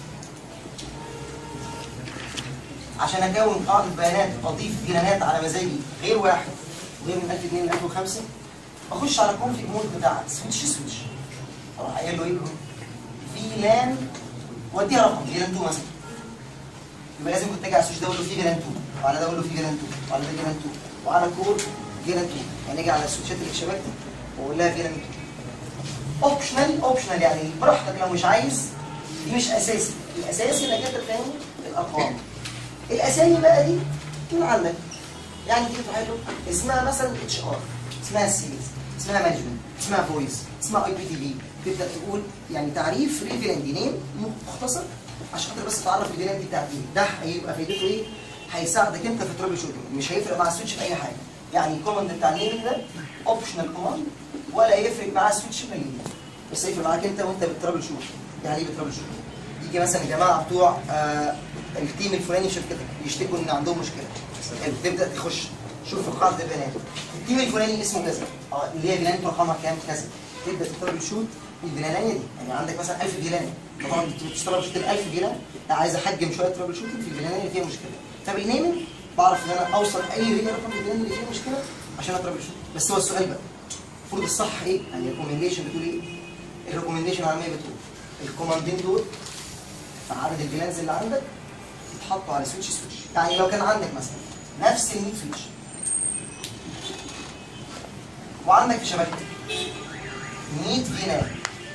عشان اكون قاعده بيانات اضيف فيلانات على مزاجي غير واحد غير من 2002 ل 2005 اخش على كونفيج مود بتاع سويتش سويتش اروح قايل له ايه فيلان واديها رقم فيلان 2 مثلا يبقى لازم كنت اجي على السويتش ده اقول له في فيلان 2 وعلى ده اقول له في فيلان 2 وعلى ده فيلان 2 وعلى كور فيلان 2 يعني اجي على السويتشات اللي شبكت واقول لها فيلان 2 اوبشنال اوبشنال يعني براحتك لو مش عايز دي مش اساسي الاساسي انك انت تفهم الارقام الاسامي بقى دي من عندك يعني تيجي تروح له اسمها مثلا اتش ار اسمها سيلز اسمها مانجمنت اسمها فويس اسمها اي بي تي في تبدا تقول يعني تعريف للفيلان دي نيم مختصر عشان خاطر بس تعرف الفيلان دي بتاعت ايه ده هيبقى فايدته ايه هيساعدك انت في الترابل شوتنج مش هيفرق مع السويتش في اي حاجه يعني الكوماند بتاع النيم ده اوبشنال كوماند ولا يفرق مع السويتش مليون بس هيفرق معاك انت وانت بترابل شوت يعني ايه بترابل شوت يجي مثلا الجماعه بتوع آه التيم الفلاني في شركتك يشتكوا ان عندهم مشكله حلو تبدا تخش شوف قاعده البيانات التيم الفلاني اسمه كذا اه اللي هي فيلانته رقمها كام كذا تبدا تترابل شوت الفيلانيه دي يعني عندك مثلا 1000 فيلان طبعا انت بتشتغل شوت ال 1000 فيلان لا عايز احجم شويه ترابل شوتنج في الفيلانيه اللي فيها مشكله فبالنيمنج بعرف ان انا اوصل اي رقم في الفيلان اللي فيها مشكله عشان اترابل شوت بس هو السؤال بقى المفروض الصح ايه؟ يعني الريكومنديشن بتقول ايه؟ الريكومنديشن العالميه بتقول الكوماندين دول في عدد الفيلانز اللي عندك يتحطوا على سويتش سويتش يعني لو كان عندك مثلا نفس ال 100 سويتش وعندك في شبكتك 100 فيلان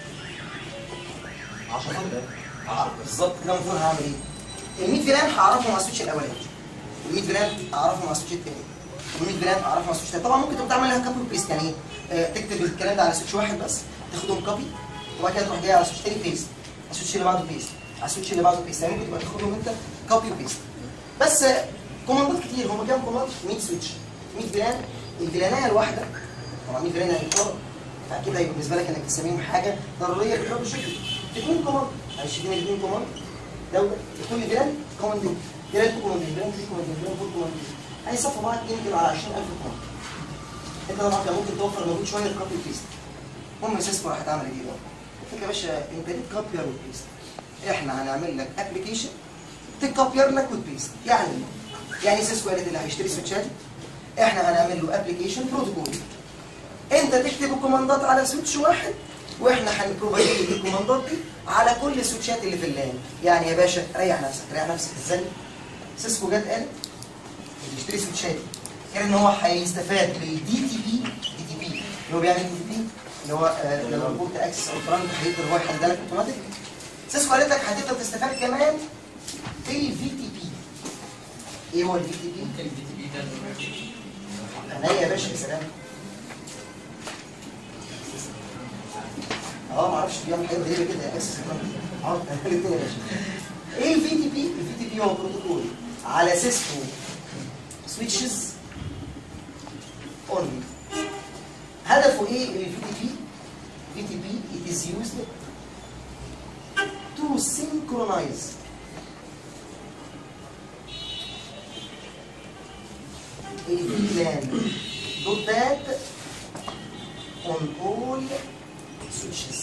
10 دقايق آه، بالظبط كده المفروض هعمل ايه؟ ال 100 فيلان هعرفهم على السويتش الاولاني ال 100 فيلان اعرفهم على السويتش الثاني وال 100 فيلان اعرفهم على السويتش الثاني طبعا ممكن تبقى تعمل لها كابي بيست يعني ايه؟ آه، تكتب الكلام ده على سويتش واحد بس تاخدهم كوبي وبعد كده تروح جاي على سويتش تاني بيست على السويتش اللي بعده بيست على السويتش اللي بعده بيست يعني ممكن تبقى تاخدهم انت كوبي وبيست بس آه، كوماندات كتير هم كام كوماند 100 سويتش 100 فيلان الفيلانيه الواحده طبعا 100 فيلان يعني إطار، فاكيد هيبقى بالنسبه لك انك تسميهم حاجه ضروريه بتضرب الشغل اثنين كوماند معلش اديني الاثنين كوماند ده وده كل فيلان كوماند فيلان كوماند فيلان في كوماند فيلان فول كوماند اي صفحه بعد يمكن على 20000 كوماند انت طبعا كان ممكن توفر مجهود شويه للكوبي بيست المهم سيسكو راح تعمل ايه بقى؟ الفكره يا باشا انت ليه تكوبير وتبيست؟ احنا هنعمل لك ابلكيشن تكوبير لك وتبيست يعني ايه؟ يعني سيسكو قالت اللي هيشتري سويتشات احنا هنعمل له ابلكيشن بروتوكول انت تكتب الكوماندات على سويتش واحد واحنا هنبروفايد الكوماندات دي على كل السويتشات اللي في اللان يعني يا باشا ريح نفسك ريح نفسك ازاي سيسكو جت قالت اللي يشتري سويتشات غير ان هو هيستفاد بالدي تي بي دي تي بي اللي هو بيعمل دي تي بي اللي هو آه، لما البورت اكسس او فرانك هيقدر هو يحددها لك اوتوماتيك سيسكو قالت لك هتقدر تستفاد كمان بالفي تي بي ايه هو الفي تي بي؟ ممكن البي تي بي ده عينيا يا باشا يا سلام اه ما اعرفش بيعمل حاجه غريبه كده يا اساس اه الاثنين يا باشا ايه الفي تي بي؟ الفي تي بي هو بروتوكول على سيسكو سويتشز اونلي هدفه ايه الفي تي بي؟ في تي بي it is used to synchronize a VLAN dot that on all switches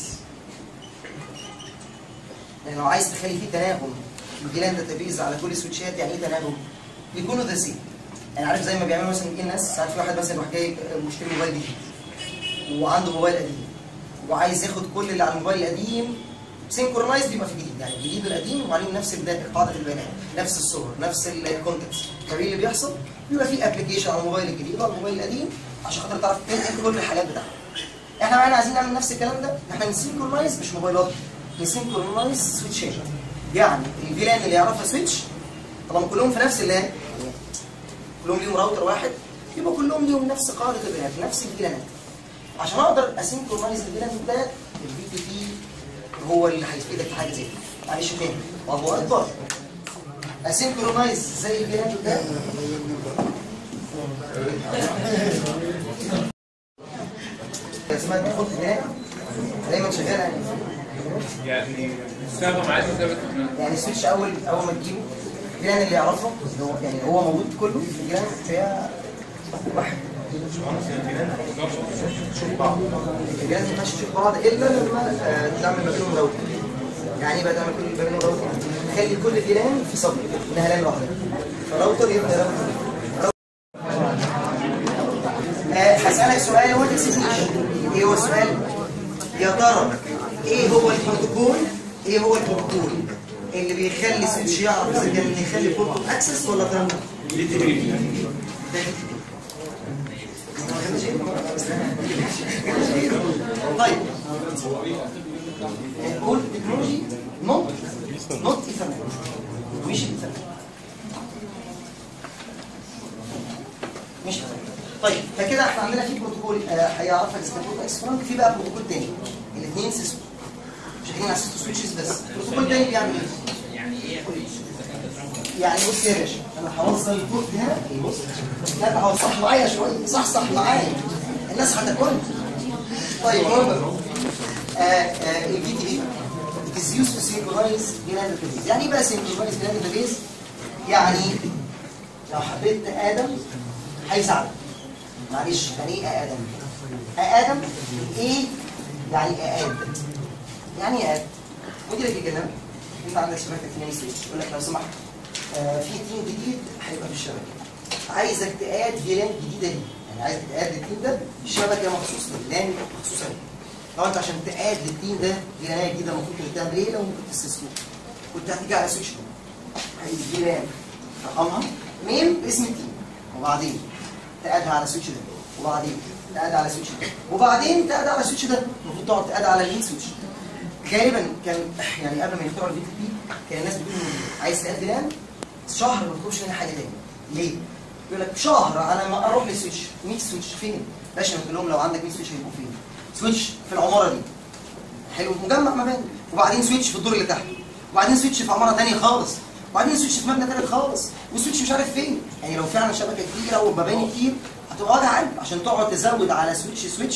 يعني لو عايز تخلي فيه تناغم الفيلان داتابيز على كل السويتشات يعني ايه تناغم؟ بيكونوا ذا سيم يعني عارف زي ما بيعملوا مثلا ايه الناس ساعات في واحد مثلا يروح جاي مشتري موبايل جديد وعنده موبايل قديم وعايز ياخد كل اللي على الموبايل القديم سينكرونايز بيبقى في الجديد يعني الجديد والقديم وعليهم نفس الداتا قاعده البيانات نفس الصور نفس الكونتكست فايه اللي بيحصل؟ بيبقى في ابلكيشن على الموبايل الجديد وعلى الموبايل القديم عشان خاطر تعرف تنقل كل الحاجات بتاعتك احنا معانا عايزين نعمل نفس الكلام ده احنا نسينكرونايز مش موبايلات نسينكرونايز سويتشات يعني الفيلان اللي يعرفها سويتش طالما كلهم في نفس اللان كلهم ليهم راوتر واحد يبقى كلهم ليهم نفس قاعده البيانات نفس الفيلانات عشان اقدر اسينكرونايز الفيلان ده البي تي بي هو اللي هيفيدك في حاجه زي دي معلش تاني وهو اكبر اسينكرونايز زي الفيلان ده اسمها تاخد هناك دايما شغاله يعني يعني استخدم عادي ثابت يعني السويتش اول اول ما تجيبه الجيران اللي يعرفه اللي هو يعني هو موجود كله في الجيران فيها واحد الجيران ما ينفعش تشوف بعض الا لما آه، تعمل ما بينهم راوتر يعني ايه بقى تعمل كل ما بينهم راوتر تخلي كل جيران في صف انها لان واحده فراوتر يبقى راوتر آه، هسألك سؤال وما تكسبنيش ايه هو السؤال؟ يا ترى ايه هو البروتوكول؟ ايه هو البروتوكول اللي بيخلي السويتش يعرف اذا كان يخلي بورت اكسس ولا ترند؟ طيب نقول تكنولوجي نوت نوت ايثرنت مش ايثرنت مش ايثرنت طيب فكده احنا عندنا في بروتوكول آه، هيعرفها الاسكابوت اكس فرانك في بقى بروتوكول تاني الاثنين سيسكو مش هتكلم على سيسكو سويتشز بس بروتوكول تاني بيعمل ايه؟ يعني ايه يعني بص يا باشا انا هوصل البورت هنا بص لا هوصح معايا شويه صح صح معايا الناس هتاكلني طيب المهم الفي تي بي it is used to synchronize بين database يعني ايه بقى synchronize بين database يعني لو حبيت ادم هيساعدك معلش يعني ايه ادم ادم ايه يعني ايه ادم يعني ايه ادم مديرك الجنة انت عندك شبكه تنين سويتش يقول لك لو سمحت آه، في تيم جديد هيبقى في الشبكه عايزك تقاد فيلان جديده ليه يعني عايزك تقاد للتيم ده شبكه مخصوص لان مخصوصه ليه لو انت عشان تقاد للتيم ده فيلانيه جديده المفروض كنت تعمل ايه لو كنت السيسكو كنت هتيجي على سويتش عايز فيلان رقمها ميم باسم التيم وبعدين تقادها على السويتش ده وبعدين تقاد على السويتش ده وبعدين تقاد على السويتش ده المفروض تقعد تقاد على المين سويتش غالبا كان يعني قبل ما يخترعوا الفي تي بي كان الناس بتقول إن عايز تقاد فيلان شهر ما تطلبش منها حاجه تاني ليه؟ يقول لك شهر على ما اروح لسويتش 100 سويتش فين؟ باشا قلت لهم لو عندك 100 سويتش هيبقوا فين؟ سويتش في العماره دي حلو مجمع مباني وبعدين سويتش في الدور اللي تحت وبعدين سويتش في عماره ثانيه خالص وبعدين سويتش في مبنى ثالث خالص وسويتش مش عارف فين يعني لو فعلا شبكه كبيره ومباني كتير هتبقى وجع قلب عشان تقعد تزود على سويتش سويتش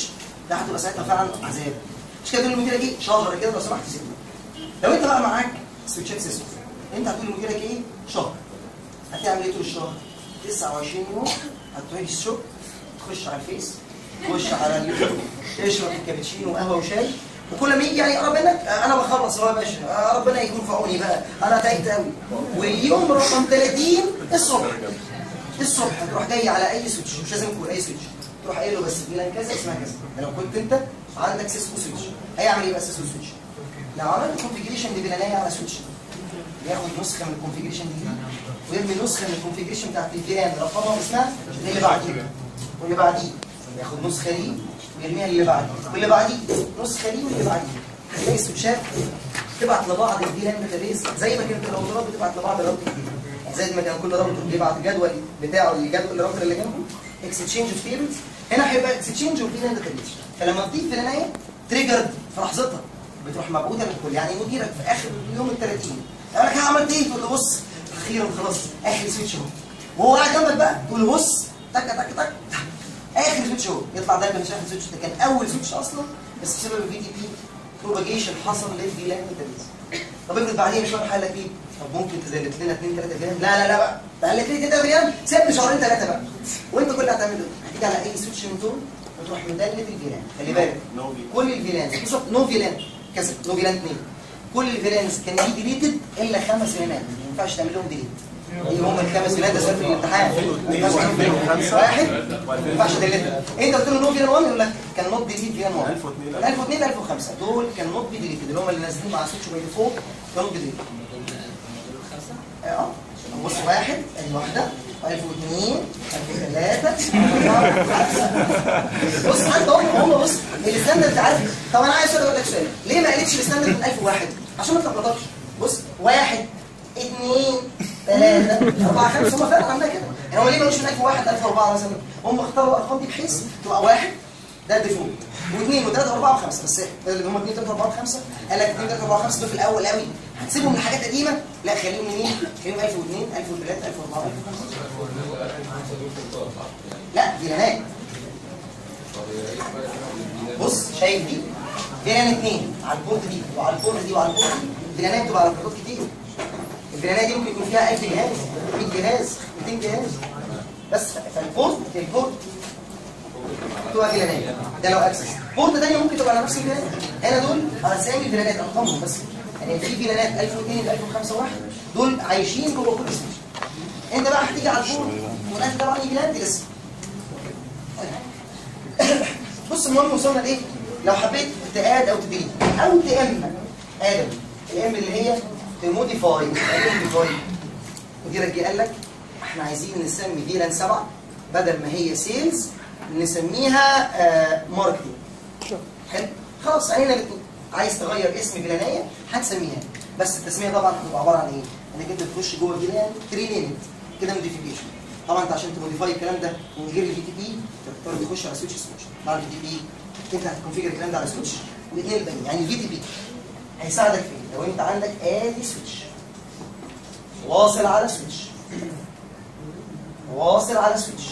ده هتبقى ساعتها فعلا عذاب مش كده تقول لمديرك ايه شهر كده لو سمحت سيبني لو انت بقى معاك سويتشات سيستم انت هتقول لمديرك ايه شهر هتعمل ايه طول الشهر 29 يوم هتروح الشغل تخش على الفيس تخش على اليوتيوب تشرب كابتشينو وقهوه وشاي وكل ما يجي يعني يقرب منك آه، انا بخلص هو يا باشا آه، ربنا يكون في عوني بقى انا تعبت قوي واليوم رقم 30 الصبح الصبح تروح جاي على اي سويتش مش لازم يكون اي سويتش تروح قايل له بس فلان كذا اسمها كذا ده لو كنت انت عندك سيسكو سويتش هيعمل ايه بقى سيسكو سويتش لو عملت كونفيجريشن لفلانيه على سويتش ياخد نسخه من الكونفيجريشن دي ويرمي نسخه من الكونفيجريشن بتاعت الفلان رقمها واسمها اللي بعديه واللي بعديه ياخد نسخه دي ويرميها اللي بعديه واللي بعديه نسخه دي واللي بعديه تلاقي السويتشات تبعت لبعض الفيلان داتابيز زي ما كانت الاوتورات بتبعت لبعض الراوتر الجديد زي ما كان كل راوتر بيبعت الجدول بتاعه للجدول الراوتر اللي جنبه اكستشينج اوف تيبلز هنا هيبقى اكستشينج اوف فيلان داتابيز فلما تضيف فلانيه تريجرد في لحظتها بتروح مبعوثه للكل يعني مديرك في اخر يوم ال 30 يقول لك ها عملت ايه؟ تقول له بص اخيرا خلاص اخر سويتش اهو وهو قاعد جنبك بقى تقول له بص تك تك تك اخر سويتش اهو يطلع دايما مش اخر سويتش ده كان اول سويتش اصلا بس بسبب الفي دي بي بروباجيشن حصل للفيلان داتابيز طب افرض بعدين شهر حال لك ايه؟ طب ممكن تدلت لنا 2 3 فيلان لا لا لا بقى دلت لي 3 فيلان سيبني شهرين ثلاثه بقى وانت كل اللي هتعمله هتيجي على اي سويتش من دول وتروح مدلت الفيلان خلي بالك كل الفيلانز بالظبط نو فيلان كسر نو فيلان 2 كل الفيلانز كان دي ديليتد الا خمس فيلانات ما ينفعش تعمل لهم ديليت ايه هم الخمس فيلانات ده سؤال في الامتحان ما ينفعش تعمل فيهم واحد ما ينفعش ديليت انت قلت له نو فيلان 1 يقول لك كان نوت ديليت فيلان 1 1002 1002 1005 دول كان نوت بي ديليتد اللي هم اللي نازلين مع سويتش باي ديفولت كانوا ديليتد اه بص واحد ادي واحده 1002 1003 بص حتى هم هم بص الستاندرد عارف طب انا عايز اقول لك سؤال ليه ما قالتش الستاندرد من 1001 عشان ما تلخبطكش بص واحد اثنين ثلاثة أربعة خمسة هم فعلا عندنا كده يعني هم ليه ما قالوش من 1001 1004 مثلا هم اختاروا الأرقام دي بحيث تبقى واحد ده الديفولت واثنين وثلاثة وأربعة وخمسة بس ده اللي هم اثنين ثلاثة أربعة وخمسة قال لك اثنين ثلاثة أربعة وخمسة دول في الأول قوي هتسيبهم من حاجات قديمة لا خليهم منين؟ خليهم 1002 1003 1004 1005 لا دي نهاية بص شايف دي فيلان اثنين على البورت دي وعلى البورت دي وعلى البورت دي الفيلانات بتبقى على بورتات كتير الفيلانات دي ممكن يكون فيها 1000 جهاز 100 جهاز 200 جهاز بس فالبورت البورت بتبقى فيلانات ده لو اكسس بورت تانية ممكن تبقى على نفس الفيلان هنا دول على اسامي الفيلانات ارقامهم بس يعني في فيلانات 1002 1005 واحد دول عايشين جوه كل سويتش انت بقى هتيجي على البورت والناس طبعا يجي لها لسه بص المهم وصلنا لايه؟ لو حبيت تاد او تديليت او تأمن ادم الام اللي هي تموديفاي موديفاي مديرك جه قال لك احنا عايزين نسمي فيلان سبعه بدل ما هي سيلز نسميها آه ماركتنج حلو خلاص علينا الاثنين عايز تغير اسم فيلانيه هتسميها بس التسميه طبعا هتبقى عباره عن ايه؟ انك انت تخش جوه فيلان ترينيمت كده موديفيكيشن طبعا انت عشان تموديفاي الكلام ده من غير الفي تي بي تضطر تخش على سويتش سويتش بعد الفي تي بي انت هتكونفيجر الكلام ده على سويتش والاثنين الباقيين يعني الفي تي بي هيساعدك في ايه؟ لو انت عندك ادي سويتش واصل على سويتش واصل على سويتش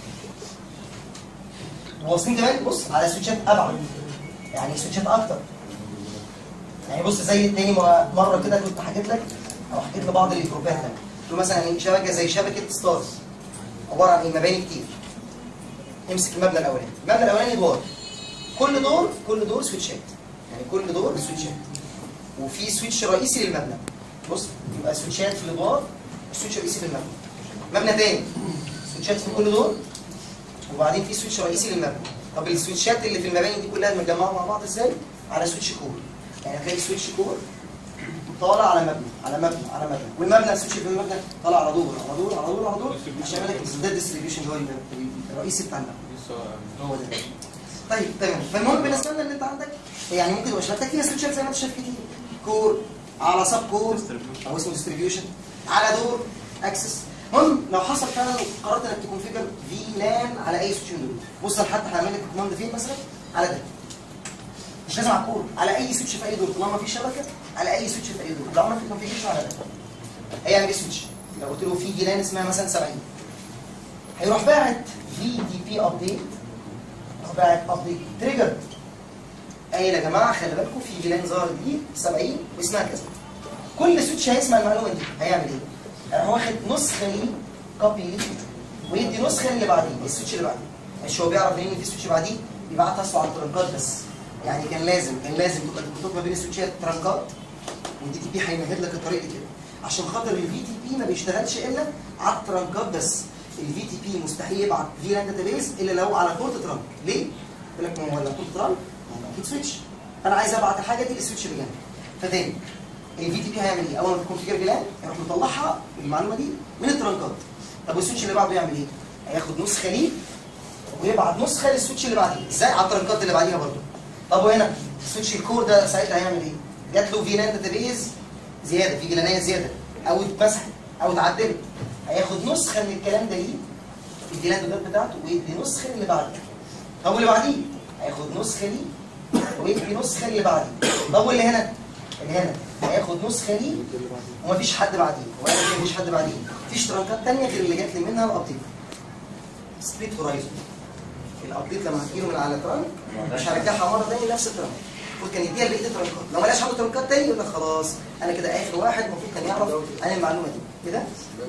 واصلين كمان بص على سويتشات ابعد يعني سويتشات اكتر يعني بص زي تاني مره كده كنت حكيت لك او حكيت لبعض الجروبات لك قلت له مثلا يعني شبكه زي شبكه ستارز عباره عن ايه مباني كتير امسك المبنى الاولاني المبنى الاولاني دور كل دور كل دور سويتشات يعني كل دور سويتشات وفي سويتش رئيسي للمبنى بص يبقى سويتشات في الادوار وسويتش رئيسي للمبنى مبنى تاني سويتشات في كل دور وبعدين في سويتش رئيسي للمبنى طب السويتشات اللي في المباني دي كلها متجمعه مع بعض ازاي على سويتش كور يعني هتلاقي سويتش كور طالع على مبنى على مبنى على مبنى والمبنى السويتش في المبنى طالع على دور على دور على دور على دور عشان يعمل لك ده الديستريبيوشن اللي هو الرئيسي بتاع المبنى هو ده طيب تمام فالمهم بالنسبه لنا ان انت عندك يعني ممكن تبقى شبكتك فيها سويتشات زي ما انت شايف كتير كور على سب كور او اسمه ديستريبيوشن على دور اكسس المهم لو حصل فعلا قررت انك تكونفيجر في لان على اي سويتش من دول بص انا حتى هعمل لك الكوماند فين مثلا على ده مش لازم على الكور على اي سويتش في اي دور طالما في شبكه على اي سويتش في اي دور لو عملت كونفيجريشن على ده هيعمل ايه سويتش لو قلت له في فيلان اسمها مثلا 70 هيروح باعت في دي بي ابديت باعت ابديت تريجر قايل يا جماعه خلي بالكم في فيلان ظهرت دي 70 واسمها كذا كل سويتش هيسمع المعلومه دي هيعمل ايه؟ هيروح واخد نسخه ليه كوبي ليه ويدي نسخه اللي بعديه السويتش اللي بعديه مش هو بيعرف منين في سويتش بعديه يبعتها اصلا على الترنكات بس يعني كان لازم كان لازم تبقى الخطوط ما بين السويتشات ترنكات والدي تي بي هيمهد لك الطريق دي كده عشان خاطر الفي تي بي ما بيشتغلش الا على الترنكات بس الفي تي بي مستحيل يبعت فيلان داتابيز الا لو على بورت ترانك ليه؟ يقول لك ما هو ولا بورت ترانك ما هو اكيد سويتش انا عايز ابعت الحاجه دي للسويتش اللي جنبي فتاني الفي تي بي هيعمل ايه؟ اول ما تكون في فيلان يروح مطلعها المعلومه دي من الترنكات طب والسويتش اللي بعده يعمل ايه؟ هياخد نسخه ليه ويبعت نسخه للسويتش اللي بعديه ازاي على الترنكات اللي بعديها برضه طب وهنا السويتش الكور ده ساعتها هيعمل ايه؟ جات له فيلان داتابيز زياده في فيلانيه زياده او اتمسحت او اتعدلت هياخد نسخه من الكلام ده ليه الفيلان داتابيز بتاعته ويدي نسخه اللي بعديه طب واللي بعديه هياخد نسخه ليه ويدي نسخه اللي بعديه طب واللي هنا اللي هنا هياخد نسخه ليه ومفيش حد بعديه ولا مفيش حد بعديه مفيش ترانكات تانية غير اللي جات لي منها الابديت سبليت هورايزون الابديت لما هتجيله من على ترانك مش هرجعها مره تاني نفس الترانك المفروض كان يديها لبقيه الترانكات لو ما لقاش عنده ترانكات تاني يقول لك خلاص انا كده اخر واحد المفروض كان يعرف عن المعلومه دي كده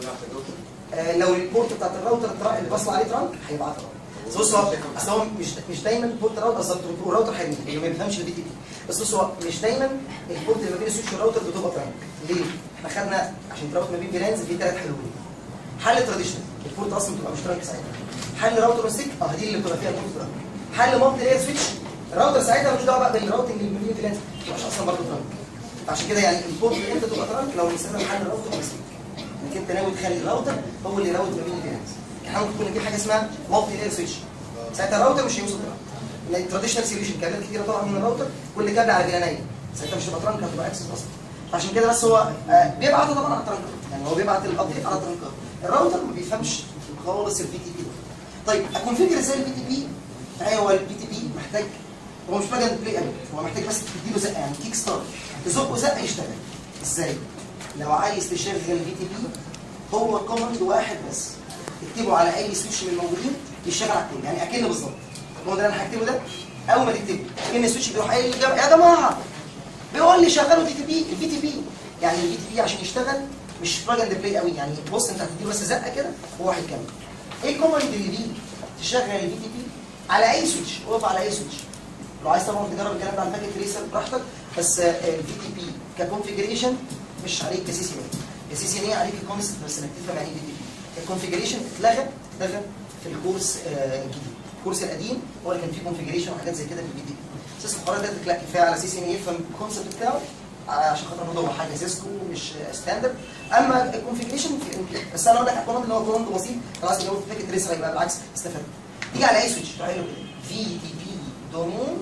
آه لو البورت بتاعت الراوتر الترا- اللي بصل عليه ترانك هيبعتها بس بص هو اصل هو مش مش دايما البورت راوتر اصل الراوتر هيرمي اللي ما بيفهمش البي تي بي بس بص هو مش دايما البورت اللي ما بين السويتش والراوتر بتبقى ترانك ليه؟ احنا خدنا عشان تراوت ما بين فيلانز في ثلاث حلول حل تراديشنال البورت اصلا بتبقى مش ترانك ساعتها حل راوتر وستيك اه دي اللي بتبقى فيها بورت ترانك حل مالتي لاير سويتش الراوتر ساعتها ملوش دعوه بقى بالراوتنج اللي بين فيلانز مش اصلا برضه ترانك عشان كده يعني البورت امتى تبقى ترانك لو بنستخدم حل راوتر وستيك انك انت ناوي تخلي الراوتر هو اللي يراوت ما بين الفيلانز احنا ممكن يكون نجيب حاجه اسمها مالتي لاير سويتش ساعتها الراوتر مش هيوصل ترانك التراديشنال سوليوشن كابلات كتيره طالعه من الراوتر كل كابل على فيلانيه ساعتها مش هتبقى ترانك هتبقى اكسس اصلا عشان كده بس هو آه، بيبعتها طبعا على الترانكات يعني هو بيبعت الابديت على الترانكات الراوتر ما بيفهمش خالص البي تي بي طيب اكونفيجر ازاي البي تي بي ايوه البي تي بي محتاج هو مش محتاج بلاي قوي هو محتاج بس تديله زقه يعني كيك ستارت تزقه زقه يشتغل ازاي لو عايز تشغل البي تي بي هو كوماند واحد بس تكتبه على اي سويتش من الموجودين يشتغل على الكل يعني اكنه بالظبط هو ده اللي انا هكتبه ده اول ما تكتبه كان السويتش بيروح قايل يا يا جماعه بيقول لي شغلوا دي تي بي البي تي بي يعني البي تي بي عشان يشتغل مش بلاج اند بلاي قوي يعني بص انت هتديله بس زقه كده هو هيكمل ايه الكوماند اللي بيه تشغل البي تي بي على اي سويتش اقف على اي سويتش لو عايز طبعا تجرب الكلام ده على الباكيت تريسر براحتك بس البي تي بي ككونفيجريشن مش عليك كسي سي كسي سي ان عليك الكونسبت بس انك تفهم يعني ايه بي تي بي الكونفيجريشن اتلغى اتلغى في الكورس آه، الجديد الكورس القديم هو اللي كان فيه كونفيجريشن وحاجات زي كده في البي تي بي اساس القرار ده لا كفايه على سي سي ان يفهم الكونسبت بتاعه عشان خاطر برضه هو حاجه سيسكو مش ستاندرد اما الكونفيجريشن في بس انا اقول لك الكوماند اللي هو كوماند بسيط خلاص لو باكيت تريسر يبقى بالعكس استفاد تيجي على اي سويتش تروح قايل له كده في تي بي دومين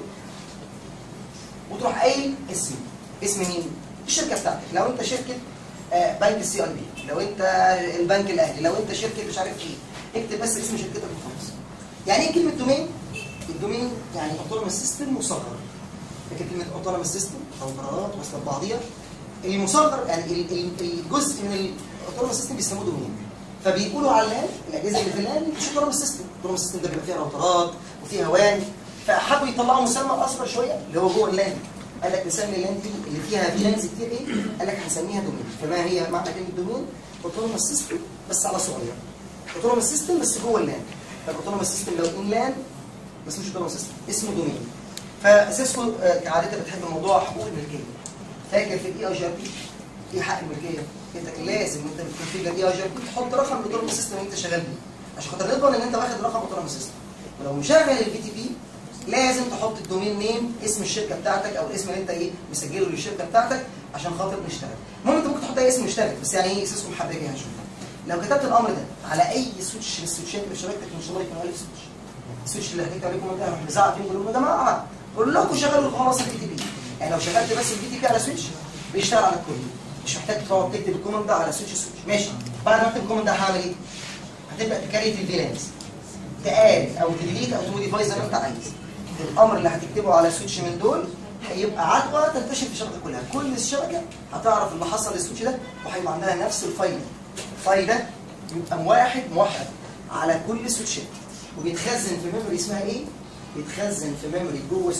وتروح قايل اسم اسم مين؟ الشركه بتاعتك لو انت شركه آه، بنك السي اي بي لو انت البنك الاهلي لو انت شركه مش عارف ايه اكتب بس اسم شركتك وخلاص يعني ايه كلمه دومين؟ الدومين يعني اوتونوموس سيستم مصغر لكن كلمه اوتونوموس سيستم او قرارات واصله ببعضيها المصغر يعني ال- ال- الجزء من الاوتونوموس سيستم بيسموه دومين فبيقولوا على اللان الاجهزه اللي في اللان مش اوتونوموس سيستم الاوتونوموس سيستم ده بيبقى فيها راوترات وفيها وان فحبوا يطلعوا مسمى اصغر شويه اللي هو جوه اللان قال لك نسمي اللان دي اللي فيها فيلانز كتير ايه؟ قال لك هنسميها دومين فما هي معنى كلمه دومين؟ اوتونوموس سيستم بس على صغير اوتونوموس سيستم بس جوه اللان فالاوتونوموس سيستم لو ان لان بس مش اوتونوموس سيستم اسمه دومين فسيسكو آه، كعادتها بتحب موضوع حقوق الملكيه فاكر في الاي اي جي ار بي ايه حق الملكيه؟ انت كان لازم انت بتكونفيجر اي اي جي ار بي تحط رقم الاوتونوموس سيستم اللي انت شغال بيه عشان خاطر نضمن ان انت واخد رقم اوتونوموس سيستم ولو مشغل البي تي بي لازم تحط الدومين نيم اسم الشركه بتاعتك او الاسم اللي انت ايه مسجله للشركه بتاعتك عشان خاطر نشتغل المهم انت ممكن تحط اي اسم يشتغل بس يعني ايه سيسكو محبكه هنشوف لو كتبت الامر ده على اي سويتش من السويتشات اللي في شبكتك ان شاء الله يكون الف سويتش السويتش اللي هتكتب عليكم ده هروح مزعق فيهم يقول لهم يا جماعه كلكم شغلوا خلاص البي تي بي يعني لو شغلت بس البي تي بي على سويتش بيشتغل على الكل مش محتاج تقعد تكتب الكوماند ده على سويتش سويتش ماشي بعد ما اكتب الكوماند ده هعمل ايه؟ هتبدا تكريت الفيلانس تقال او تديليت او تموديفاي زي ما انت عايز الامر اللي هتكتبه على سويتش من دول هيبقى عدوى تنتشر في الشبكه كلها كل الشبكه هتعرف اللي حصل للسويتش ده وهيبقى عندها نفس الفايل الفايل ده يبقى واحد موحد على كل السويتشات وبيتخزن في ميموري اسمها ايه؟ بيتخزن في ميموري جوه سويتش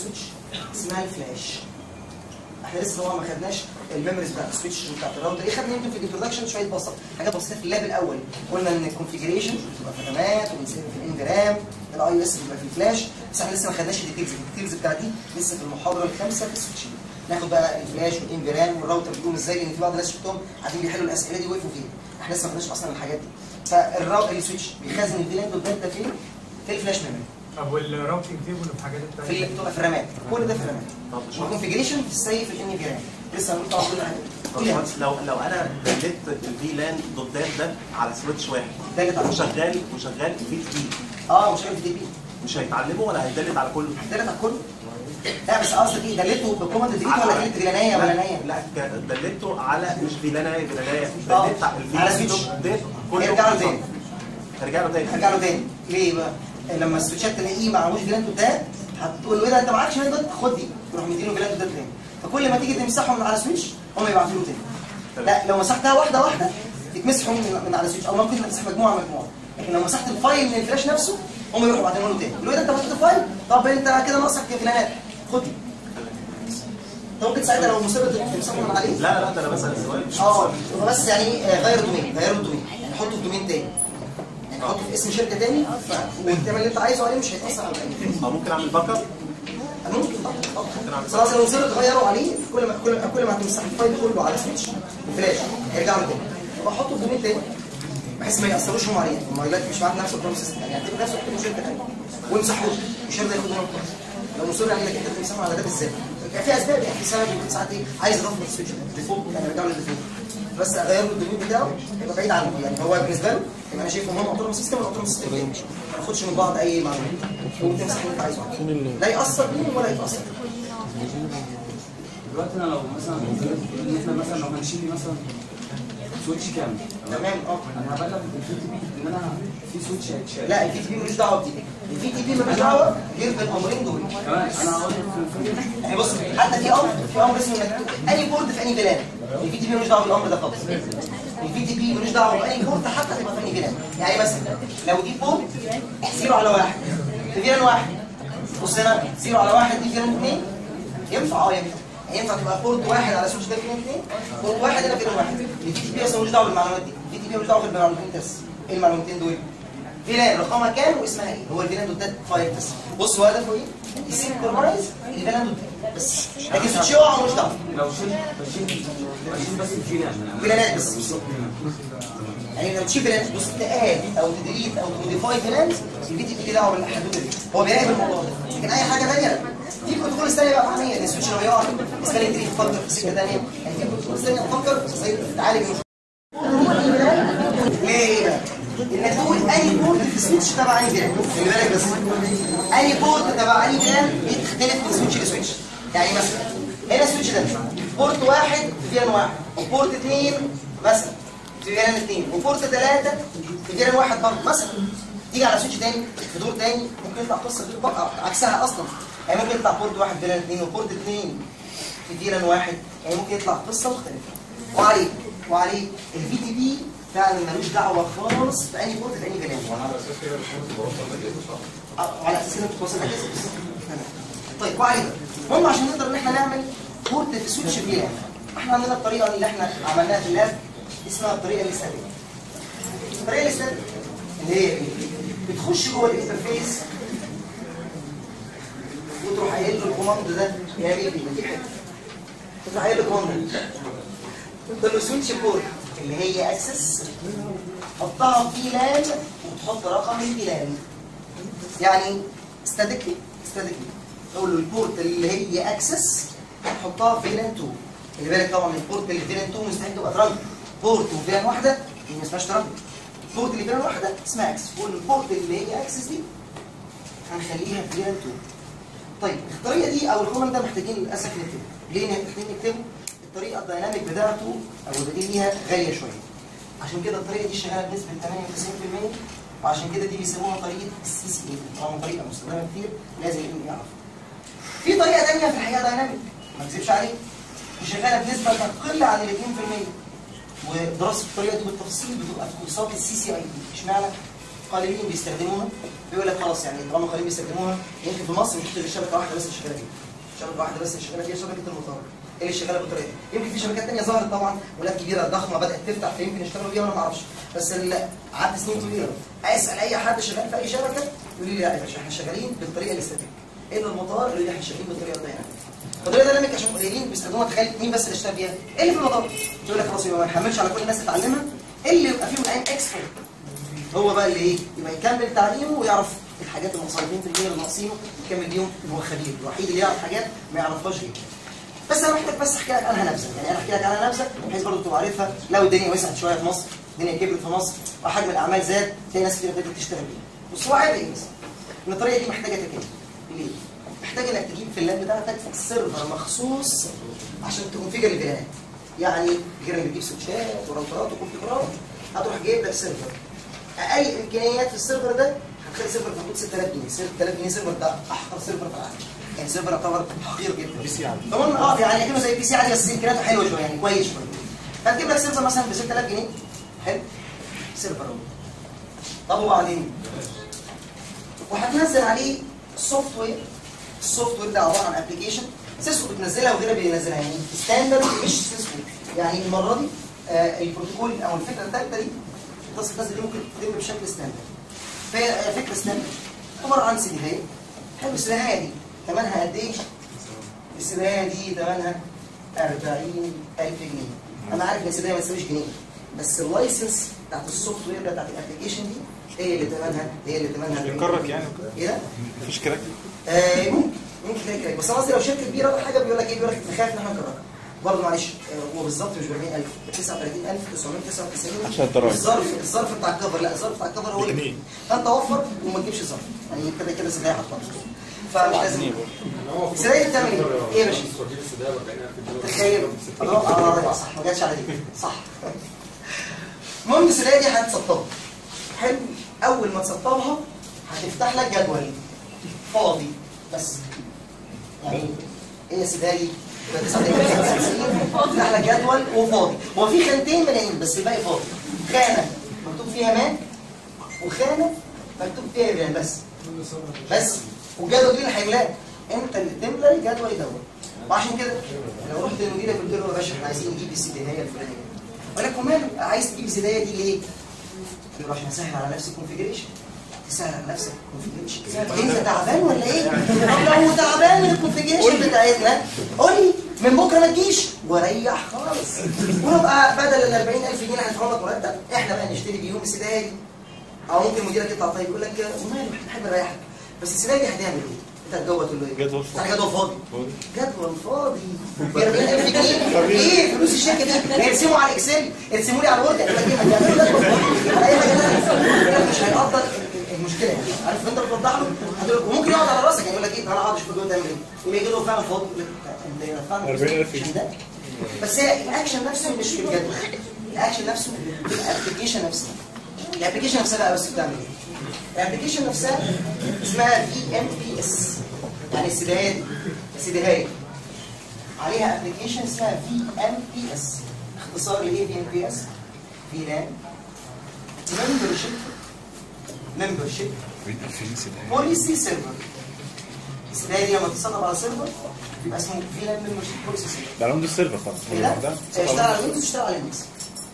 اسمها الفلاش احنا لسه طبعا ما خدناش الميموريز بتاعت السويتش وبتاعت الراوتر ايه خدنا يمكن في الانترودكشن شويه بسيطه حاجات بسيطه في اللاب الاول قلنا ان الكونفيجريشن بتبقى في الرامات وبنسيب في الانجرام الاي او اس بيبقى في الفلاش بس احنا لسه ما خدناش الديتيلز الديتيلز بتاعت دي لسه في المحاضره الخامسه في السويتشين ناخد بقى الفلاش والانفرام والراوتر بيقوم ازاي لان في بعض الناس شفتهم قاعدين بيحلوا الاسئله دي وقفوا فيها احنا لسه ما خدناش اصلا الحاجات دي فالراوتر السويتش بيخزن الفيلان والداتا فين في الفلاش ميموري طب والراوتنج تيبل والحاجات في التانية اللي بتبقى في الرامات كل ده في الرامات والكونفيجريشن في السي في الانجرام لسه هنقول طبعا كل حاجه كل حاجه بس لو لو انا دلت الفي لان ضدان ده على سويتش واحد ده اللي تعرفه وشغال وشغال في بي اه مش عارف دي بي مش هيتعلموا ولا هيدلت على كله؟ دلت على كله لا بس قصدك ايه دلته بالكوماند ديليت ولا دلت فيلانيه ولا نيه لا ك- دلته على مش فيلانايه فيلانايه آه. دلت على الفي على سويتش. ضدان كله يرجع له تاني هرجع له تاني هرجع له تاني ليه بقى لما السويتشات تلاقيه معهوش فيلانتو ده هتقول له ايه ده انت معكش فيلانتو ده خد دي تروح مديله فيلانتو ده تاني فكل ما تيجي تمسحه من على سويتش هم يبعتوا له تاني لا لو مسحتها واحده واحده يتمسحوا من, من على سويتش او ممكن تمسح مجموعه مجموعه لكن لو مسحت الفايل من الفلاش نفسه هم يروحوا بعدين له تاني يقولوا ايه ده انت مسحت الفايل طب انت كده ناقصك فيلانات خد دي انت ممكن ساعتها لو مصر تمسحه من عليه لا لا ده انا بسال السؤال مش اه هو بس يعني ايه آه، غير الدومين غير الدومين يعني حطه في دومين تاني يعني حطه في اسم شركه تاني ف- وتعمل اللي انت عايزه عليه مش هيتاثر على الباقي اه ممكن اعمل باك اب ممكن طبعا طبعا خلاص لو مصر تغيروا عليه كل ما كل ما كل ما هتمسح الفايل كله على سويتش وفلاش هيرجع له تاني يبقى حطه في دومين تاني بحيث ما ياثروش هم عليه الموبايلات مش معاك نفس البروسيس يعني هتبقى نفس البروسيس شركه تانيه وامسحوه مش هيرضى ياخد منهم كويس لو مصر عليه انك انت تمسحه على ده بالذات يعني في اسباب يعني في سبب يكون ساعات ايه عايز اضافه السويتش ديفولت يعني ارجع له الديفولت بس اغير له الدومين بتاعه يبقى بعيد عنه يعني هو بالنسبه له يبقى انا شايفهم هم اوتوماتيك سيستم والاوتوماتيك سيستم ما ناخدش من بعض اي معلومات وتمسح اللي انت عايزه لا ياثر بيهم ولا يتاثر دلوقتي انا لو مثلا ان احنا مثلا لو هنشيل مثلا سويتش كامل تمام اه انا هبلغ الفي تي بي ان انا في سويتش هيتشال لا الفي تي بي ملوش دعوه بدي الفي تي بي ملوش دعوه غير بالامرين دول كمان انا هقول في الفيديو يعني بص حتى في امر في امر اسمه انك تكتب اني بورد في اني فيلان الفي تي بي ملوش دعوه بالامر ده خالص الفي تي بي ملوش دعوه باني بورد حتى تبقى في اني فيلان يعني مثلا لو دي بورد 0 على 1 في فيلان واحد بص هنا 0 على 1 دي فيلان 2 ينفع اه ينفع ينفع تبقى بورد واحد على سويتش ده فيلان 2 بورد واحد هنا فيلان واحد الفي تي بي اصلا ملوش دعوه بالمعلومات دي الفي تي بي ملوش دعوه بالمعلومتين بس ايه المعلومتين دول؟ فيلان رقمها كام واسمها ايه هو الفيلان دوت ده فايل بس بص هو هدفه ايه يسينكرونايز الفيلان دوت بس لكن سويتش يقع ملوش دعوه لو شلت بشيل بشيل بس الفيل يعني فيلانات بس بالظبط يعني لو تشيل فيلانات بص تقاد او تدريت او تموديفاي فيلانات الفي تي بي كده دعوه بالحدود دي هو بيراقب الموضوع ده لكن اي حاجه ثانيه لا في كنترول ثانيه بقى محميه ان السويتش لو يقع يستنى يدري يفكر في سكه ثانيه يعني في كنترول ثانيه تفكر ازاي تعالج المشكله ليه بقى؟ انك تقول اي بورد في السويتش تبع اي فيلان خلي بالك بس اي بورد تبع اي فيلان بتختلف من سويتش لسويتش يعني مثلا هنا السويتش ده بورت واحد في فيلان واحد وبورت اثنين مثلا في فيلان اثنين وبورت ثلاثه في فيلان واحد برضه مثلا تيجي على سويتش تاني في دور تاني ممكن يطلع قصه غير بقى عكسها اصلا يعني ممكن يطلع بورت واحد فيلان اثنين وبورت اثنين في فيلان واحد يعني ممكن يطلع قصه مختلفه وعليه وعليه الفي تي بي فعلا ملوش دعوه خالص بأي بورت في أي فيلان آه، على اساس انك توصل اجهزه طيب وعليه المهم عشان نقدر ان احنا نعمل بورت في سويتش فيلان احنا عندنا الطريقه اللي احنا عملناها في اللاب اسمها الطريقه الاستاتيك الطريقه الاستاتيك اللي هي ايه؟ بتخش جوه الانترفيس وتروح قايل له الكوماند ده يا بيبي دي حته تروح قايل له الكوماند ده تقول له سويتش بورت اللي هي اكسس حطها في لان وتحط رقم الفلان يعني استاتيكلي استاتيكلي تقول له البورت اللي هي اكسس حطها في لان 2 خلي بالك طبعا البورت اللي في لان 2 مستحيل تبقى ترانك بورت وفيلان واحده دي ما اسمهاش ترانك البورت اللي فيلان واحده اسمها اكسس قول البورت اللي هي اكسس دي هنخليها في لان 2 طيب الطريقه دي او الكومنت ده محتاجين للاسف نكتبه ليه محتاجين نكتبه الطريقه الديناميك بتاعته او البديل ليها غاليه شويه عشان كده الطريقه دي شغاله بنسبه 98% وعشان كده دي بيسموها طريقه السي سي اي طبعا طريقه مستخدمه كتير لازم الانسان يعرف في طريقه ثانيه في الحقيقه ديناميك ما اكذبش عليك وشغاله بنسبه تقل عن ال 2% ودراسه الطريقه دي بالتفصيل بتبقى في كورسات السي سي اي دي اشمعنى قليلين بيستخدموها بيقول لك خلاص يعني طالما قليلين بيستخدموها يمكن في مصر مش غير شبكه واحده بس اللي شغاله بيها شبكه واحده بس اللي شغاله فيها شبكه المطار هي اللي شغاله بالطريقه دي يمكن في شبكات ثانيه ظهرت طبعا ولاد كبيره ضخمه بدات تفتح فيمكن يشتغلوا بيها وانا ما اعرفش بس اللي قعدت سنين طويله اسال اي حد شغال في اي شبكه يقول لي لا يا باشا احنا شغالين بالطريقه الاستاتيك الا المطار اللي احنا شغالين بالطريقه الدايناميك الطريقه الدايناميك عشان قليلين بيستخدموها تخيل مين بس اللي اشتغل بيها؟ ايه اللي في المطار؟ يقول لك خلاص يبقى ما نحملش على كل الناس تتعلمها اللي يبقى فيهم العين اكسبرت هو بقى اللي ايه يبقى يكمل تعليمه ويعرف الحاجات المصايبين في الدنيا اللي ناقصينه يكمل بيهم هو خبير الوحيد اللي يعرف حاجات ما يعرفهاش غيره بس انا محتاج بس احكي لك عنها نبذه يعني انا احكي لك عنها نبذه بحيث برضه تبقى عارفها لو الدنيا وسعت شويه في مصر الدنيا كبرت في مصر وحجم الاعمال زاد تلاقي ناس كتير بدات تشتغل بيها بس هو عيب ايه مثلا ان الطريقه دي محتاجه تكليف ليه؟ محتاج انك تجيب في اللاب بتاعتك سيرفر مخصوص عشان تكونفيجر الفيلانات يعني غير انك بتجيب سويتشات وراوترات وكمبيوترات هتروح جايب لك سيرفر اقل امكانيات في السيرفر ده هتخلي سيرفر في حدود 6000 جنيه 6000 جنيه سيرفر ده احقر سيرفر في العالم يعني سيرفر يعتبر حقير جدا بي سي عادي طبعا اه يعني كانه زي بي سي عادي بس امكانياته حلوه شويه يعني كويس شويه هتجيب لك سيرفر مثلا ب 6000 جنيه حلو سيرفر اهو طب وبعدين وهتنزل عليه سوفت وير السوفت وير ده عباره عن ابلكيشن سيسكو بتنزلها وغيرها بينزلها يعني ستاندرد مش سيسكو يعني المره دي آه البروتوكول او الفكره الثالثه دي التصل النازل دي ممكن تتم بشكل ستاندرد فهي فكره ستاندرد عباره عن سيديهايه حلو السيديهايه دي ثمنها قد ايه؟ السيديهايه دي ثمنها 40000 جنيه انا عارف ان السيديهايه ما تساويش جنيه بس اللايسنس بتاعت السوفت وير ده بتاعت الابلكيشن دي هي اللي ثمنها هي اللي ثمنها بيكرك يعني وكده ايه ده؟ مفيش كراك آه ممكن ممكن تلاقي كراك بس انا قصدي لو شركه كبيره ولا حاجه بيقول لك ايه بيقول لك نخاف ان احنا نكركها برضه معلش آه، هو بالظبط مش ب 40000 ب 39999 عشان الضرايب. الظرف الظرف بتاع الكفر لا الظرف بتاع الكفر هو اللي بجنيه. فانت وفر وما تجيبش ظرف يعني كده كده سلاح هتحط فمش لازم سلاح بتعمل ايه؟ ايه يا باشا؟ تخيل اه اه صح ما جاتش على دي صح المهم السلاح دي هتسطبها حلو اول ما تسطبها هتفتح لك جدول فاضي بس يعني ايه يا سيدي يبقى 959 فتح لك جدول وفاضي هو في خانتين ملايين بس الباقي فاضي خانه مكتوب فيها مان وخانه مكتوب فيها بيان بس بس والجدول دي اللي هيملاه انت اللي تملى الجدول دوت وعشان كده لو رحت للمدير قلت له يا باشا احنا عايزين نجيب السيديهايه الفلانيه قال لك وماله عايز تجيب السيديهايه دي ليه؟ قلت له عشان اسهل على نفسي الكونفيجريشن تسهل على نفسك الكونفيجريشن انت تعبان ولا ايه؟ طب لو تعبان من الكونفيجريشن بتاعتنا قول لي من بكره ما تجيش وريح خالص ونبقى بدل ال 40000 جنيه اللي هندفعهم لك مرتب احنا بقى نشتري بيهم السيديهايه دي او ممكن مديرك يطلع طيب يقول لك وماله احنا نحب نريحك بس السيديهايه دي هتعمل ايه؟ انت هتجوز تقول له ايه؟ جدول بتاع جدول فاضي جدول فاضي ب 40000 جنيه ايه فلوس الشركه دي؟ يرسموا على اكسل يرسموا لي على وورد يقول لك ايه ما تعملوا جدول فاضي على اي حاجه ثانيه مش هيقدر المشكله يعني عارف انت بتوضح له هتقول له وممكن يقعد على راسك يعني يقول لك ايه انا اقعد اشوف الجدول تعمل ايه؟ يقول لي جدول فعلا فاضي يقول لك انت فعلا 40000 جنيه. مش ده بس هي الاكشن نفسه مش في الجدول الاكشن نفسه في الابلكيشن نفسها الابلكيشن نفسها بقى بس بتعمل ايه؟ الابلكيشن نفسها اسمها في ام بي اس يعني السيديهايه دي السيديهايه عليها ابلكيشن اسمها في ام بي اس اختصار لايه في ام بي اس؟ في لان ممبرشيب ممبرشيب بوليسي سيرفر السيديهايه دي لما تتصنف على سيرفر يبقى اسمه في لان ممبرشيب بوليسي سيرفر ده عنده السيرفر خلاص ايه ده؟ اشتغل على ويندوز اشتغل على لينكس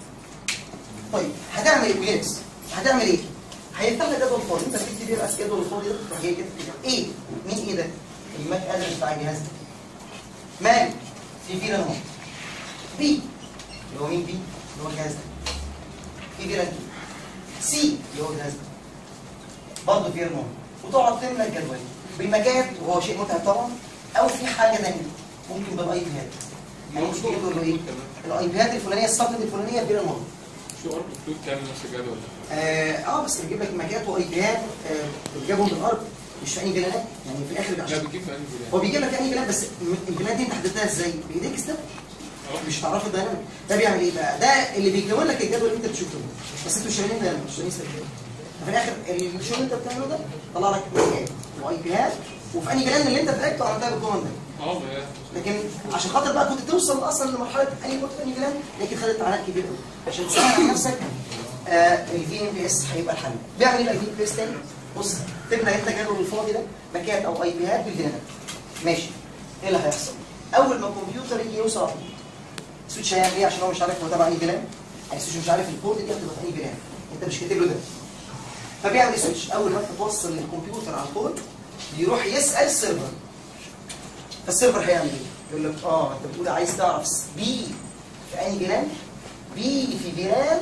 طيب هتعمل ايه وينكس هتعمل ايه هيفتح لك جدول فاضي انت بتكتب ايه بقى الجدول الفاضي ده تروح جاي كده ايه مين ايه ده الماك ادرس بتاع الجهاز ده مال في فيران اهو بي اللي هو مين بي اللي هو الجهاز ده في فيران 2 سي اللي هو الجهاز ده برضه فيران اهو وتقعد تملى الجدول بالمجات وهو شيء متعب طبعا او في حاجه ثانيه ممكن بالاي باد يعني مش تقول له ايه الاي باد الفلانيه السبنت الفلانيه فيران 1 شو ارض بتقول تعمل نفس الجدول ده اه آه، بس بيجيب لك ماكات وايديات آه بتجيبهم بالارض مش في اي بلانات يعني في الاخر لا عشان بتجيب في انهي هو بلاد؟ بيجيب لك اي بلان بس م- البلان دي انت حددتها ازاي؟ بايديك ستيب اه مش هتعرفوا الدايناميك ده بيعمل ايه بقى؟ ده اللي بيكون لك الجدول اللي انت بتشوفه بس انتوا مش شغالين دايناميك مش شغالين ستيب ففي الاخر الشغل اللي انت بتعمله ده طلع لك ماكات واي بيات وفي انهي بلان اللي انت تعبته عملتها بالكوماند ده اه ما هي لكن عشان خاطر بقى كنت توصل اصلا لمرحله اني كنت اني بلان لكن خدت عناء كبير قوي عشان تسهل على نفسك الفي ام بي اس هيبقى الحل بيعمل ايه بقى الفي ام بي اس تاني بص تبدا انت جدول الفاضي ده باكات او اي بيات بالديناميك ماشي ايه اللي هيحصل؟ اول ما الكمبيوتر يجي يوصل على السويتش هيعمل ايه عشان هو مش عارف هو تبع اي فلان يعني السويتش مش عارف البورت دي هتبقى في اي فلان انت مش كاتب له ده فبيعمل ايه السويتش اول ما انت توصل الكمبيوتر على البورت بيروح يسال السيرفر فالسيرفر هيعمل ايه؟ يقول لك اه انت بتقول عايز تعرف بي في اي فلان بي في فلان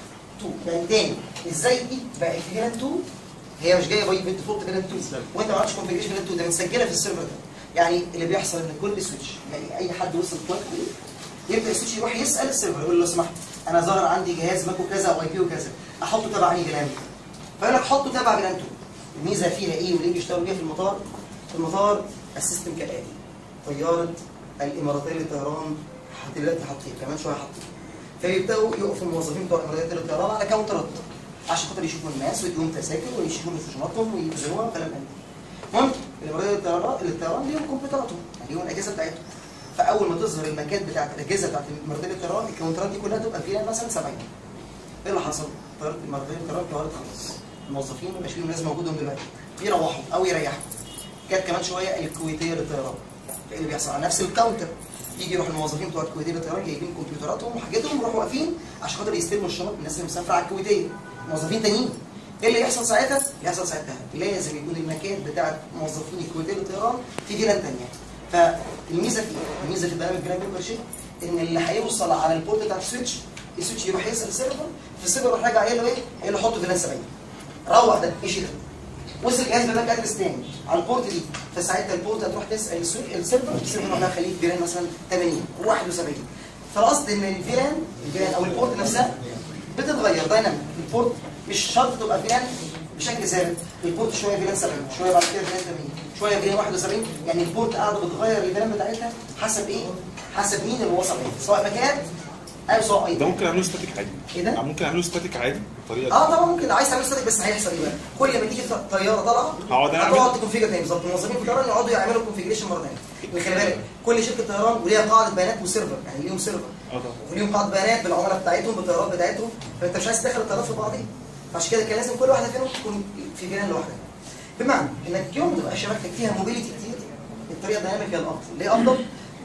2 يعني تاني ازاي دي بقت في فلان 2 هي مش جايه باي بالديفولت فلان 2 وانت ما عملتش كونفيجريشن فلان 2 ده متسجله في السيرفر ده يعني اللي بيحصل ان كل سويتش يعني اي حد وصل بوينت يبدا السويتش يروح يسال السيرفر يقول له لو سمحت انا ظهر عندي جهاز ماكو كذا او اي بي وكذا احطه تبع اي فلان فيقول لك حطه تبع فلان 2 الميزه فيها ايه وليه بيشتغلوا بيها في المطار في المطار السيستم كالاتي طياره الاماراتيه للطيران دلوقتي حاطين كمان شويه حاطين فيبداوا يقفوا الموظفين بتوع الاماراتيه للطيران على كاونترات عشان خاطر يشوفوا الناس ويديهم تذاكر ويشوفوا نفوشناتهم ويبذلوها وكلام من ده المهم الاماراتيه للطيران للطيران ليهم كمبيوتراتهم يعني ليهم الاجهزه بتاعتهم فاول ما تظهر المكان بتاعت الاجهزه بتاعت الاماراتيه للطيران الكاونترات دي كلها تبقى فيها مثلا 70 ايه اللي حصل؟ طياره الاماراتيه للطيران طياره خلاص الموظفين ما بقاش فيهم ناس موجودهم دلوقتي يروحوا او يريحوا جت كمان شويه الكويتيه للطيران ايه اللي بيحصل على نفس الكاونتر يجي يروح الموظفين بتوع الكويتيه للطيران جايبين كمبيوتراتهم وحاجتهم يروحوا واقفين عشان خاطر يستلموا الشنط من الناس اللي مسافره على الكويتيه موظفين تانيين ايه اللي يحصل ساعتها؟ اللي يحصل ساعتها لازم يكون المكان بتاع موظفين الكويتيه للطيران في فيلان ثانيه فالميزه في ايه؟ الميزه في برنامج جرام بيبر شيء ان اللي هيوصل على البورت بتاع السويتش السويتش يروح يسال السيرفر فالسيرفر يروح راجع قايل له ايه؟ قايل له حطه فيلان 70 روح ده ايش ده وصل الجهاز بتاعك ادرس تاني على البورت دي فساعتها البورت هتروح تسال السوق- السيرفر السيرفر يروح خليه فيلان مثلا 80 71 فالقصد ان الفيلان الفيلان او البورت نفسها بتتغير دايناميك البورت مش شرط تبقى فيلان بشكل ثابت البورت شويه فيلان 70 شويه بعد كده فيلان 80 شويه فيلان 71 يعني البورت قاعده بتغير الفيلان بتاعتها حسب ايه؟ حسب مين اللي وصل ايه سواء مكان او سواء اي ده ممكن اعمله ستاتيك عادي ايه ده؟ ممكن اعمله ستاتيك عادي بالطريقه اه طبعا ممكن لو عايز تعمل ستاتيك بس هيحصل ايه بقى؟ كل ما تيجي طياره طالعه هقعد أعمل؟ هتقعد تكونفيجر تاني بالظبط الموظفين في الطيران يقعدوا يعملوا كونفيجريشن مره ثانيه خلي بالك كل شركه طيران وليها قاعده بيانات وسيرفر يعني ليهم سيرفر اه طبعا وليهم قاعده بيانات بالعملاء بتاعتهم بالطيارات بتاعتهم فانت مش عايز تدخل الطيارات في بعضيها فعشان كده كان لازم كل واحده فيهم تكون في فيلان لوحدها بمعنى انك يوم ما تبقى شبكتك فيها موبيليتي كتير الطريقه الديناميك هي الافضل ليه افضل؟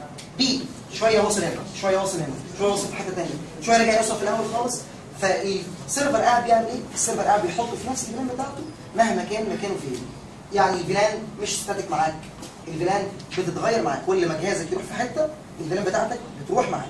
بي شويه واصل هنا شويه واصل هنا شويه واصل في حته ثانيه شويه رجع يوصل في الاول خالص فالسيرفر قاعد بيعمل ايه؟ السيرفر قاعد بيحط في نفس الفيلان بتاعته مهما كان مكانه فين يعني الفيلان مش ستاتيك معاك الفيلان بتتغير معاك كل ما جهازك يروح في حته الفيلان بتاعتك بتروح معاك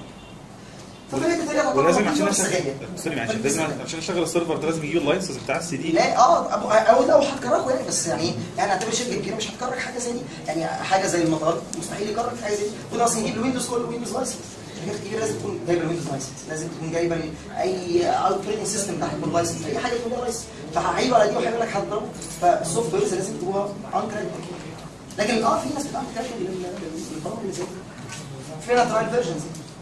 فبقيت الطريقه تعتبر ولازم مفيدة عشان بس اشغل غالية. سوري معلش لازم عشان اشغل السيرفر ده لازم يجيب اللايسنس بتاع السي دي لا اه أبو- او لو هتكرهه يعني بس يعني يعني اعتبر شركه كبيره مش هتكرر حاجه زي دي يعني حاجه زي المطار مستحيل يكرر في حاجه زي دي وده اصلا يجيب الويندوز كله ويندوز لايسنس الشركات الكبيره لازم تكون جايبه الويندوز لايسنس لازم تكون جايبه ال- اي اوبريتنج سيستم بتاعها يكون لايسنس اي حاجه يكون لها لايسنس فهيجوا على دي وهيقول لك هتضربه فالسوفت ويرز لازم تبقى انكريد لكن اه في ناس بتعمل كراك للبرامج اللي زي دي فينا ترايل فيرجنز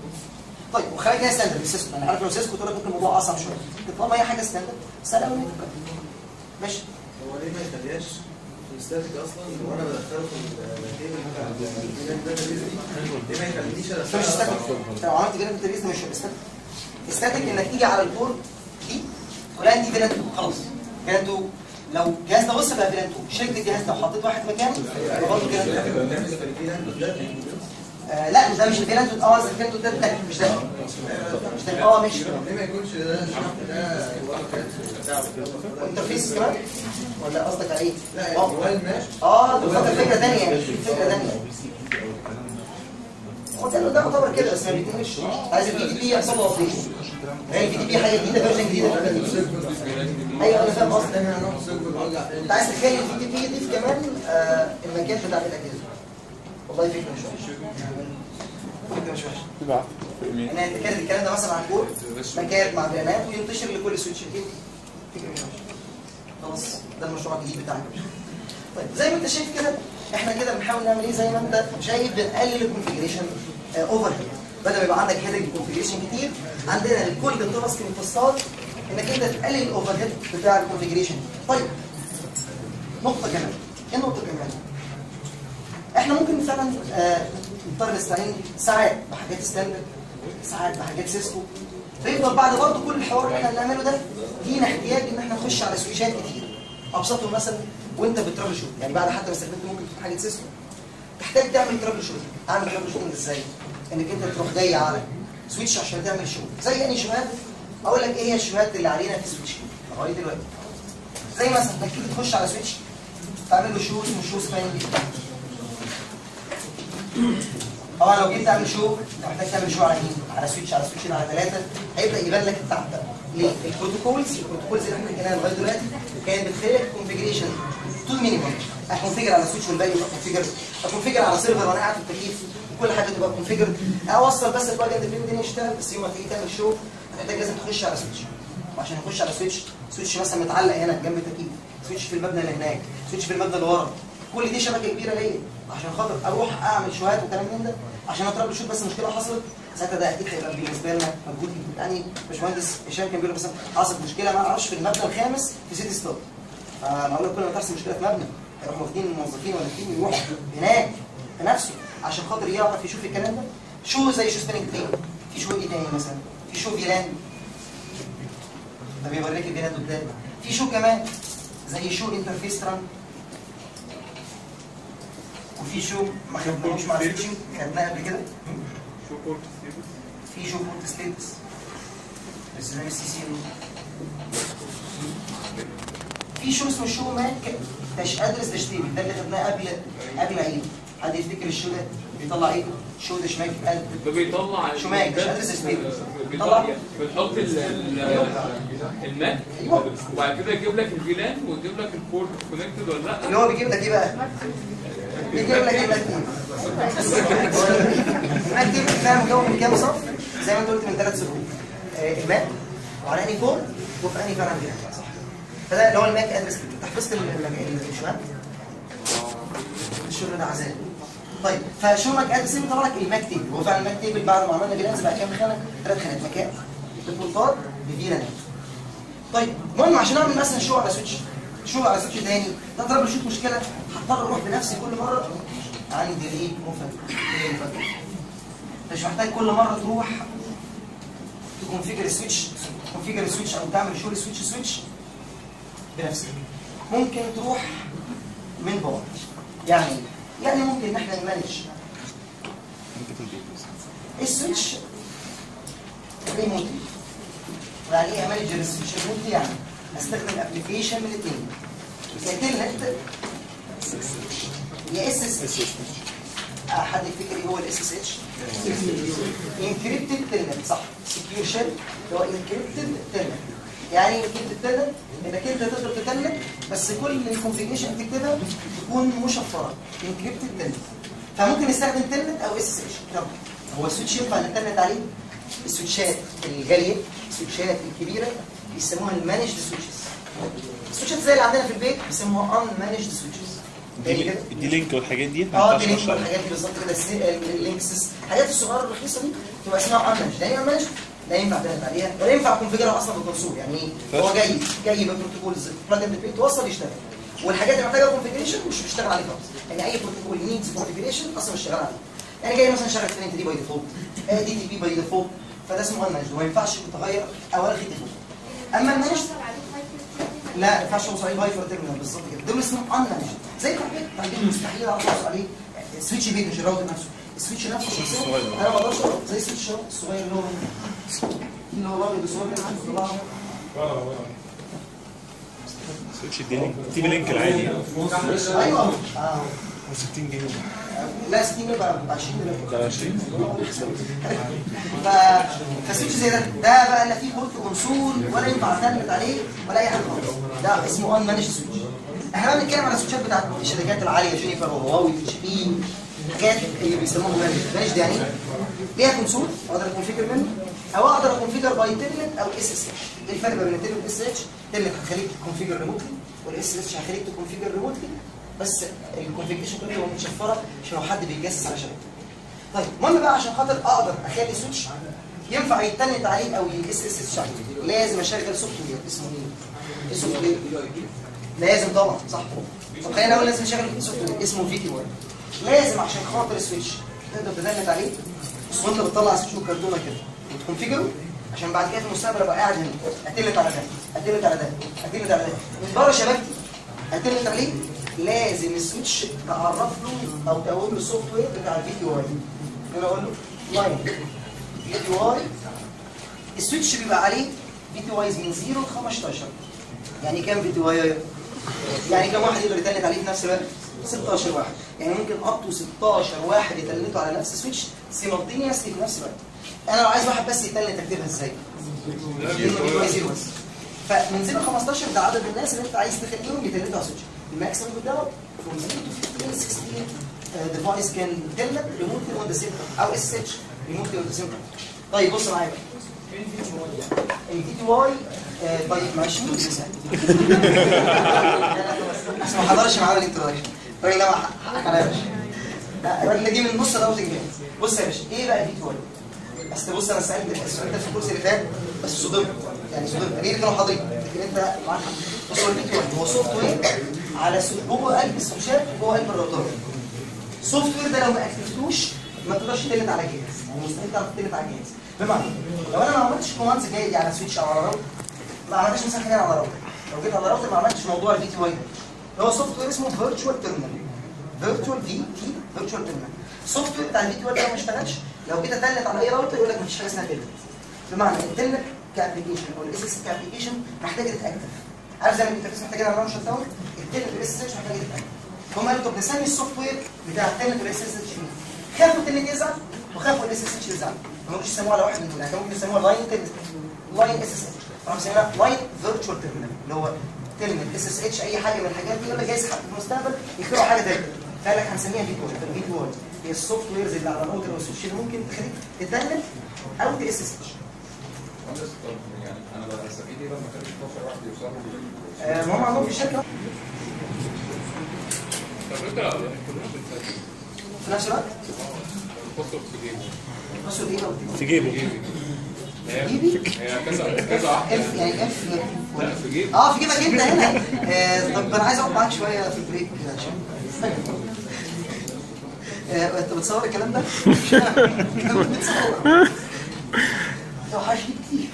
طيب وخلينا ستاندرد سيسكو انا عارف لو سيسكو تقول لك ممكن الموضوع اصعب شويه لكن طالما هي حاجه ستاندرد سهله قوي ماشي هو ليه ما يخليهاش في الستاتيك اصلا وانا بدخله في التيبل بتاع الداتا بيز دي ليه ما يخلينيش ده مش ادخله ستاتيك لو عملت كده في التريز مش هيبقى ستاتيك ستاتيك انك تيجي على البورد دي ولا دي فيلان 2 خلاص فيلان 2 لو الجهاز ده وصل بقى فيلان 2 شلت الجهاز ده وحطيت واحد مكانه يبقى برضه فيلان 2 آه لا مش ده مش الفيلان 2 اه قصدي الفيلان 2 ده التاني مش ده مش ده اه ماشي ليه ما يكونش ده الشرط ده بتاع انترفيس كمان ولا قصدك على ايه؟ لا اه الموبايل ماشي اه ده فكره فكره ثانيه يعني فكره ثانيه هو ده ده يعتبر كده بس ما بيتمش عايز البي دي بي يحصل له ابديت هي البي دي بي حاجه جديده فيرجن جديده ايوه انا فاهم قصدك انت عايز تخلي البي دي بي يضيف كمان آه المكان بتاع الاجهزه والله فكره مش وحشه فكره مش وحشه تبعت في ايميل ان انت كاتب الكلام ده مثلا على الكور مكان مع بيانات وينتشر لكل سويتش جديد فكره مش وحشه خلاص ده المشروع الجديد بتاعنا طيب زي ما انت شايف كده احنا كده بنحاول نعمل ايه زي ما انت شايف بنقلل الكونفيجريشن اوفر هيد بدل ما يبقى عندك هيدنج كونفيجريشن كتير عندنا لكل تاسك من التاسكات انك انت تقلل الاوفر هيد بتاع الكونفيجريشن طيب نقطه كمان ايه النقطه كمان احنا ممكن فعلا آه، نضطر نستعين ساعات بحاجات ستاندرد ساعات بحاجات سيسكو فيفضل بعد برضه كل الحوار اللي احنا بنعمله ده لينا احتياج ان احنا نخش على سويتشات كتير ابسطهم مثلا وانت بترابل شوت يعني بعد حتى ما استخدمت ممكن تكون حاجه سيسكو تحتاج تعمل ترابل شوتنج اعمل ترابل شوتنج ازاي انك انت تروح جاي على سويتش عشان تعمل شو زي اني شوهات اقول لك ايه هي الشوهات اللي علينا في السويتش لغايه دلوقتي زي مثلا انك تيجي تخش على سويتش تعمل له شو اسمه شو سباننج طبعا لو جيت تعمل شو انت محتاج تعمل شو على مين؟ على سويتش على سويتشين على ثلاثه هيبدا يبان لك التعب ده ليه؟ البروتوكولز البروتوكولز اللي احنا حكيناها لغايه دلوقتي كانت بتخلي لك كونفجريشن تو مينيمم اكونفجر على سويتش والباقي يبقى كونفجر اكونفجر على سيرفر وانا قاعد في التكييف وكل حاجه تبقى كونفجر اوصل بس الباج اند الدنيا يشتغل بس يوم ما تيجي تعمل شو هتحتاج لازم تخش على سويتش وعشان اخش على سويتش سويتش مثلا متعلق هنا جنب التكييف سويتش في المبنى اللي هناك سويتش في المبنى اللي ورا كل دي شبكه كبيره ليا عشان خاطر اروح اعمل شوهات وكلام من ده عشان اتربى شوت بس مشكله حصلت ساعتها ده اكيد هيبقى بالنسبه لنا مجهود يعني باشمهندس هشام كان بيقول مثلا حصلت مشكله ما اعرفش في المبنى الخامس في سيتي ستوب فمعقول كل ما تحصل مشكله في مبنى هيروحوا واخدين الموظفين ولا التيم يروح هناك في نفسه عشان خاطر يعرف يشوف الكلام ده شو زي شو سبيننج ترين في شو ايه تاني مثلا في شو فيلان ده بيوريك الفيلان قدام في شو كمان زي شو انترفيس ران وفي شو ما خدناهوش مع سويتشنج خدناه قبل كده شو بورت ستيبس في شو بورت ستيتس بس ده السي سي في شو اسمه شو ماك تش ادرس تشتيبي ده اللي خدناه قبل قبل عيد حد يفتكر الشو ده بيطلع ايه؟ شو ده شماك قلب ده بيطلع شو ماك؟ مش ده- أدرس ستيبس. بيطلع طلع. بنحط ال- ال- الماك ايوه وبعد كده يجيب لك الفيلان ويجيب لك البورت كونكتد ولا لا اللي هو بيجيب لك ايه بقى؟ بيجيب لك ايه المكتب؟ المكتب ده مكون من كام صف؟ زي ما انت قلت من ثلاث صفوف آه، الماك وعلى اني فور وفي اني فرع صح فده اللي هو الماك ادرس انت حفظت ال- ال- الشمال؟ الشغل ده عذاب طيب فشو ماك ادرس طلع لك الماك تيبل هو فعلا الماك تيبل بعد ما عملنا فيلانز بقى كام خانه؟ ثلاث خانات مكان ببورتات بفيلانات طيب المهم عشان اعمل مثلا شو على سويتش شو على سويتش تاني ده ضرب شوت مشكله هضطر اروح بنفسي كل مره عندي ايه مفك ايه مفك انت مش محتاج كل مره تروح تكونفيجر السويتش تكونفيجر السويتش او تعمل شو للسويتش سويتش بنفسك ممكن تروح من بعد يعني إيه؟ يعني ممكن ان احنا نمانج السويتش ريموتلي يعني ايه امانج السويتش ريموتلي يعني استخدم ابلكيشن من الاثنين يا تلنت يا اس اس اتش حد يفتكر ايه هو الاس اس اتش انكريبتد تلنت صح سكيور شيل اللي هو انكريبتد تلنت يعني انكريبتد تلنت انك انت تقدر تتلنت بس كل الكونفيجريشن تكتبها تكون مشفره انكريبتد تلنت فممكن نستخدم تلنت او اس اس اتش طب هو السويتش ينفع نتلنت عليه السويتشات الغاليه السويتشات الكبيره بيسموها المانجد سويتشز السويتشات زي اللي عندنا في البيت بيسموها ان مانجد سويتشز دي, دي لينك والحاجات دي ما اه ينفعش دي نخش لينك عليها. والحاجات دي بالظبط كده السي- اللينكس الحاجات الصغيره الرخيصه دي تبقى اسمها ان مانجد يعني ان مانجد لا ينفع تعمل عليها ولا ينفع تكونفيجرها اصلا بالكونسول يعني ايه هو جاي جاي ببروتوكولز بلاج اند بلاي توصل يشتغل والحاجات اللي محتاجه كونفيجريشن مش بيشتغل عليه خالص يعني اي بروتوكول نيدز كونفيجريشن اصلا مش شغال عليه يعني جاي مثلا شغال كلينت دي باي ديفولت دي تي بي باي ديفولت فده اسمه ان مانجد وما ينفعش تغير اوراق الديفولت اما المانجد لا ما ينفعش اوصل عليه فايفر تيرمينال بالظبط كده دول اسمهم ان مانجد زي بتاع البيت بتاع البيت مستحيل اعرف اوصل عليه سويتش بيت مش الراوتر نفسه السويتش نفسه شخصيا انا ما اقدرش أعرف. زي السويتش اهو الصغير اللي هو اللي هو الابيض الصغير اللي عنده طلعه سويتش دي لينك تيجي لينك العادي ايوه اه 60 جنيه لا 60 جنيه بقى ب 20 جنيه ده 20 ف فسويتش زي ده ده بقى لا فيه بورت كونسول ولا ينفع تعتمد عليه ولا اي حاجه خالص ده اسمه ان مانج سويتش احنا بقى بنتكلم على السويتشات بتاعت الشركات العاليه جينيفر وهواوي اتش بي الحاجات اللي بيسموها مانج مانج ده يعني إيه؟ ليها كونسول اقدر اكونفيجر منه او اقدر اكونفيجر باي تيلنت او اس اس اتش ايه الفرق بين التيلنت والاس اتش تيلنت هتخليك تكونفيجر ريموتلي والاس اتش هيخليك تكونفيجر ريموتلي بس الكونفيجريشن كلها تبقى متشفره عشان لو حد بيتجسس على شبكه طيب المهم بقى عشان خاطر اقدر اخلي سويتش ينفع يتنت عليه او الاس اس اس عليه لازم اشغل سوفت وير اسمه ايه؟ ايه سوفت وير؟ لازم طبعا صح طب خلينا اقول لازم اشغل سوفت وير اسمه في تي وير لازم عشان خاطر السويتش تقدر تدنت عليه بس وانت بتطلع سويتش من كرتونه كده وتكونفيجره عشان بعد كده في المستقبل ابقى قاعد هنا اتلت على ده اتلت على ده اتلت على ده من بره شبكتي اتلت عليه لازم السويتش تعرف له او تقول له السوفت وير بتاع الفي تي واي انا اقول له لاين في تي واي السويتش بيبقى عليه في تي وايز من 0 ل 15 يعني كام في تي واي يعني كام واحد يقدر يتنت عليه في نفس الوقت 16 واحد يعني ممكن اب تو 16 واحد يتنتوا على نفس السويتش سيمultaneously في نفس الوقت انا لو عايز واحد بس يتنت اكتبها ازاي؟ فمن 0 ل 15 ده عدد الناس اللي انت عايز تخليهم يتنتوا على السويتش الماكسيمم بتاعه from 0 to 15 16 ديفايس كان تلت ريموتلي اون ذا سيم او اس اتش ريموتلي اون ذا سيم طيب بص معايا بقى الفي تي واي طيب معلش مين بيسال عشان ما حضرش معانا الانترودكشن الراجل ده حقك عليا يا باشا لا، الراجل ده جه من نص راوتنج جاهز بص يا باشا ايه بقى الفي تي واي بس بص انا سالت السؤال ده في الكورس اللي فات بس صدمت يعني صدمت ليه كانوا حاضرين لكن انت معاك حق. بص هو الفي تي واي هو سوفت وير على سو- جوه قلب السويتشات وجوه قلب الراوتر السوفت وير ده لو ما اكتفتوش ما تقدرش تلت على جهاز يعني مستحيل تعرف تلت على جهاز بمعنى لو انا ما عملتش كوماندز جاي على سويتش او على راوتر ما عملتش مثلا حاجه على راوتر لو جيت على راوتر ما عملتش موضوع الفي تي واي ده هو سوفت وير اسمه فيرتشوال تيرمينال فيرتشوال في تي فيرتشوال تيرمينال السوفت وير بتاع الفي تي واي ده لو ما اشتغلش لو جيت اتلت على اي راوتر يقول لك ما فيش حاجه اسمها تلت بمعنى التلت كابلكيشن او الاس اس كابلكيشن محتاجه تتاكتف عارف زي ما الانترفيس محتاجه على شت داون التلت والاس اس اتش محتاجه تتاكتف هم قالوا طب نسمي السوفت وير بتاع التلت والاس اس اتش خافوا التلت يزعل وخافوا الاس اس اتش يزعل ما ممكن يسموها على واحد من دول يعني كانوا ممكن يسموها لاين تلت لاين اس اس اتش راح مسمينها لاين فيرتشوال تيرمينال اللي هو تيرمينال اس اس اتش اي حاجه من الحاجات دي ولا جايز حد في المستقبل يخترعوا حاجه تانيه قال لك هنسميها في تول في تول هي السوفت ويرز اللي على الراوتر والسويتش اللي ممكن تخليك تتنل او تاس اس اتش مهندس طب يعني انا بقى هستفيد ايه لما كان 12 واحد يوصلوا آه، ما هم عندهم في الشركه طب انت كلنا بنسجل في نفس الوقت الباسورد في جيبه بصوا دي بقى في جيبه هي جيبي هي كذا كذا واحده اف يعني اف لا في جيبه اه في جيبك انت هنا آه طب انا عايز اقعد معاك شويه في البريك كده عشان آه، انت بتصور الكلام ده؟ انت بتصور توحشني كتير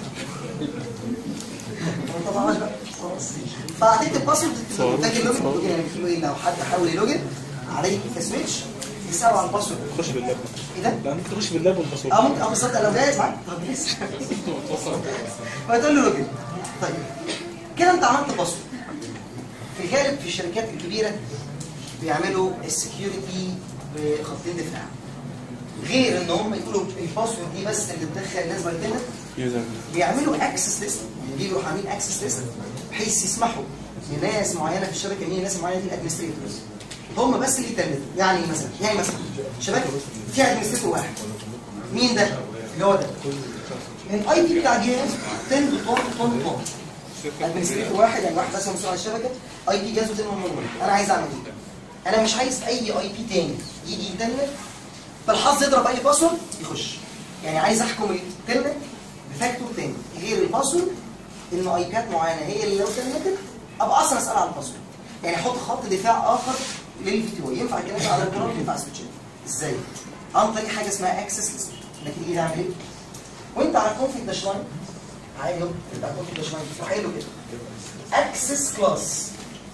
طبعا بقى خلاص فاعطيت الباسورد تاجي لوجن لوجن يعني بتقول ايه لو حد حاول يلوجن عليه كسويتش يساوي على الباسورد خش باللاب ايه ده؟ لا ممكن تخش باللاب والباسورد اه ممكن اه بالظبط لو جاهز معاك طب لسه فتقول له لوجن طيب كده انت عملت باسورد في الغالب في الشركات الكبيره بيعملوا السكيورتي بخطين دفاع غير ان هم يقولوا الباسورد دي بس اللي تدخل الناس بالانترنت يوزر بيعملوا اكسس ليست يعني بيجوا عاملين اكسس ليست بحيث يسمحوا لناس معينه في الشبكه مين الناس معينه دي الادمنستريتورز هم بس اللي يتنتوا يعني إيه مثلا يعني مثلا شبكه فيها ادمنستريتور واحد مين ده؟ اللي هو ده الاي بي بتاع الجهاز 10 طن طن طن ادمنستريتور واحد يعني واحد بس مسؤول عن الشبكه اي بي جهازه 10 طن انا عايز اعمل ايه؟ انا مش عايز اي اي بي تاني يجي يتنت بالحظ يضرب اي باسورد يخش يعني عايز احكم التلنت بفاكتور تاني غير الباسورد ان ايباد معينه هي اللي لو تلنتت ابقى اصلا اسال على الباسورد يعني احط خط دفاع اخر للفي تي واي ينفع كده على الجرام ينفع سويتشات ازاي؟ عن طريق حاجه اسمها اكسس ليست انك تيجي تعمل ايه؟ وانت على الكونفيج داش لاين عادي اهو انت على الكونفيج داش لاين تروح قايل له كده اكسس كلاس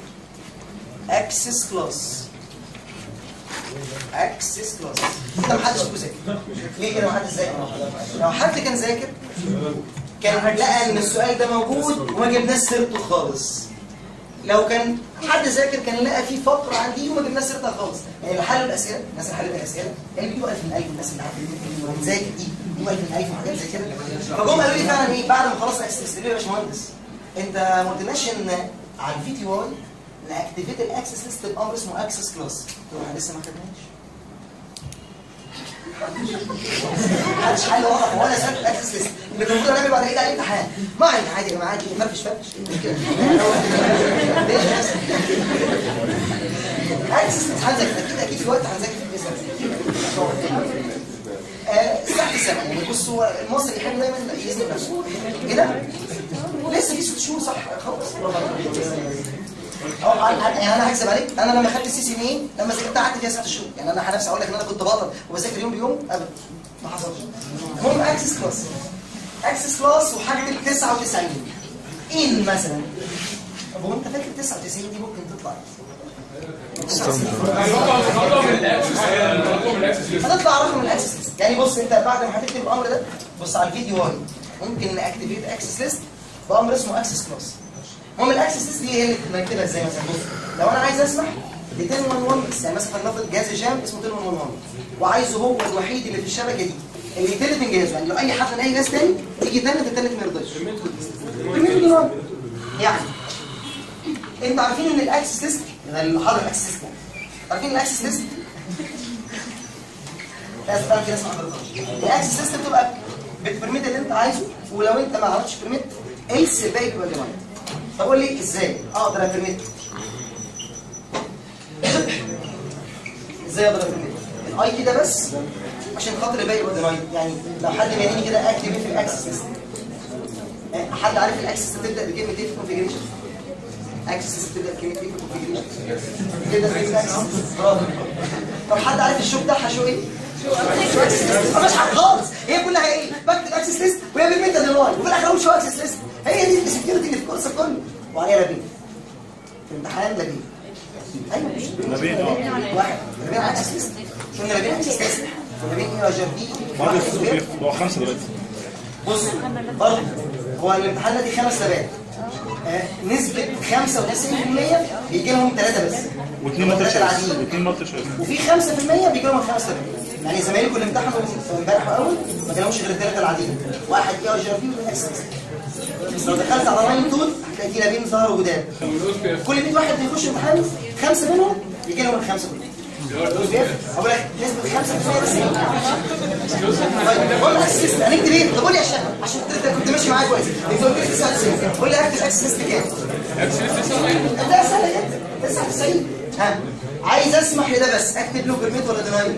اكسس كلاس اكسس كلاس كده محدش ذاكر ليه كده محدش ذاكر لو حد كان ذاكر كان لقى ان السؤال ده موجود وما جبناش سيرته خالص لو كان حد ذاكر كان لقى في فقره عندي وما جبناش سيرتها خالص يعني اللي حلوا الاسئله الناس اللي حلت الاسئله يعني بيجوا 1000 من 1000 الناس اللي عارفه بتذاكر دي بيجوا 1000 من 1000 وحاجات زي كده فجم قالوا لي فعلا ايه بعد ما خلاص اكسس ليه يا باشمهندس انت ما قلتلناش ان على الفي تي واي ناكتيفيت الاكسس ليست بامر اسمه اكسس كلاس قلت له احنا لسه ما خدناش محدش حل واضح ولا سالت الاكسس ليست اللي كان المفروض نعمل بعد العيد عليه امتحان ما علينا عادي يا جماعه عادي فرفش فرفش ايه المشكله؟ ليش بس؟ اكسس ليست هنذاكر اكيد اكيد في وقت هنذاكر في باذن الله آه، الساعه 9 يعني بص هو المصري يحب دايما يزنق نفسه كده لسه في ست شهور صح خلاص اه يعني انا هكذب عليك انا لما خدت السي سي مين لما ذاكرت قعدت فيها ست شهور يعني انا نفسي اقول لك ان انا كنت بطل وبذاكر يوم بيوم ابدا ما حصلش المهم اكسس كلاس اكسس كلاس وحاجه 99 ان مثلا طب هو انت فاكر 99 دي ممكن تطلع رقم الاكسس رقم الاكسس ليست هتطلع رقم الاكسس ليست يعني بص انت بعد ما هتكتب الامر ده بص على الفيديو واي ممكن ناكتيفيت اكسس ليست بامر اسمه اكسس كلاس المهم الاكسس ليست دي هي اللي بنكتبها ازاي مثلا بص لو انا عايز اسمح ل 1011 بس يعني مثلا هنفرض جهاز جام اسمه 1011 وعايزه هو الوحيد اللي في الشبكه دي اللي يتلت من جهازه يعني لو اي حد من اي جهاز تاني يجي يتلت التالت ما يرضاش permitted one. يعني انتوا عارفين ان الاكسس ليست اللي حاضر الاكسس ليست يعني. عارفين الاكسس ليست لازم تعرف في ناس ما حضرتهاش الاكسس ليست بتبقى بتبرميت اللي انت عايزه ولو انت ما عملتش برميت ايلس الباقي بيبقى ديماند فقول لي ازاي اقدر ابرميت ازاي اقدر ابرميت الاي كي ده بس عشان خاطر الباقي يبقى ديماند يعني لو حد بيعني كده اكتب في الاكسس ليست حد عارف الاكسس تبدا بكلمه ايه في الكونفيجريشن اكسس تبدا بكلمه ايه في الكونفيجريشن تبدا بكلمه اكسس برافو طب حد عارف الشو بتاعها شو ايه شو اكسس ليست مش حاجه خالص هي كلها ايه بكتب اكسس ليست وهي بالميتا ديلاي وفي الاخر اقول شو اكسس ليست هي دي السكيورتي اللي في الكورس كله وعليها لابين في الامتحان لابين ايوه مش لابين، اه. واحد لابين على اكسس ليست قلنا لابين اكسس ليست لابين ايه يا جردي بعد الصبح هو خمسة دلوقتي بص برضه هو الامتحان ده دي خمس ثبات آه، نسبة 95% بيجي لهم ثلاثة بس واثنين هم مالتي ثلاثة شويس العاديين واثنين مالتي شويس وفي 5% بيجي لهم الخمس ثبات يعني زمايلكم اللي امتحنوا امبارح واول ما جالهمش غير الثلاثة العاديين واحد اي جي بي واثنين اكسس بس لو دخلت على لاين تول هتلاقي في لابين ظهروا جداد كل 100 واحد بيخش امتحان خمسة منهم يجي لهم الخمسة كلهم اقول لك نسبة 5% بس طيب قول لي اسيست هنكتب ايه؟ طب قول لي عشان عشان انت كنت ماشي معايا كويس انت قلت لي 99 قول لي اكتب اسيست كام؟ ده سهل جدا 99 ها عايز اسمح لده بس اكتب له بيرميت ولا دينايل؟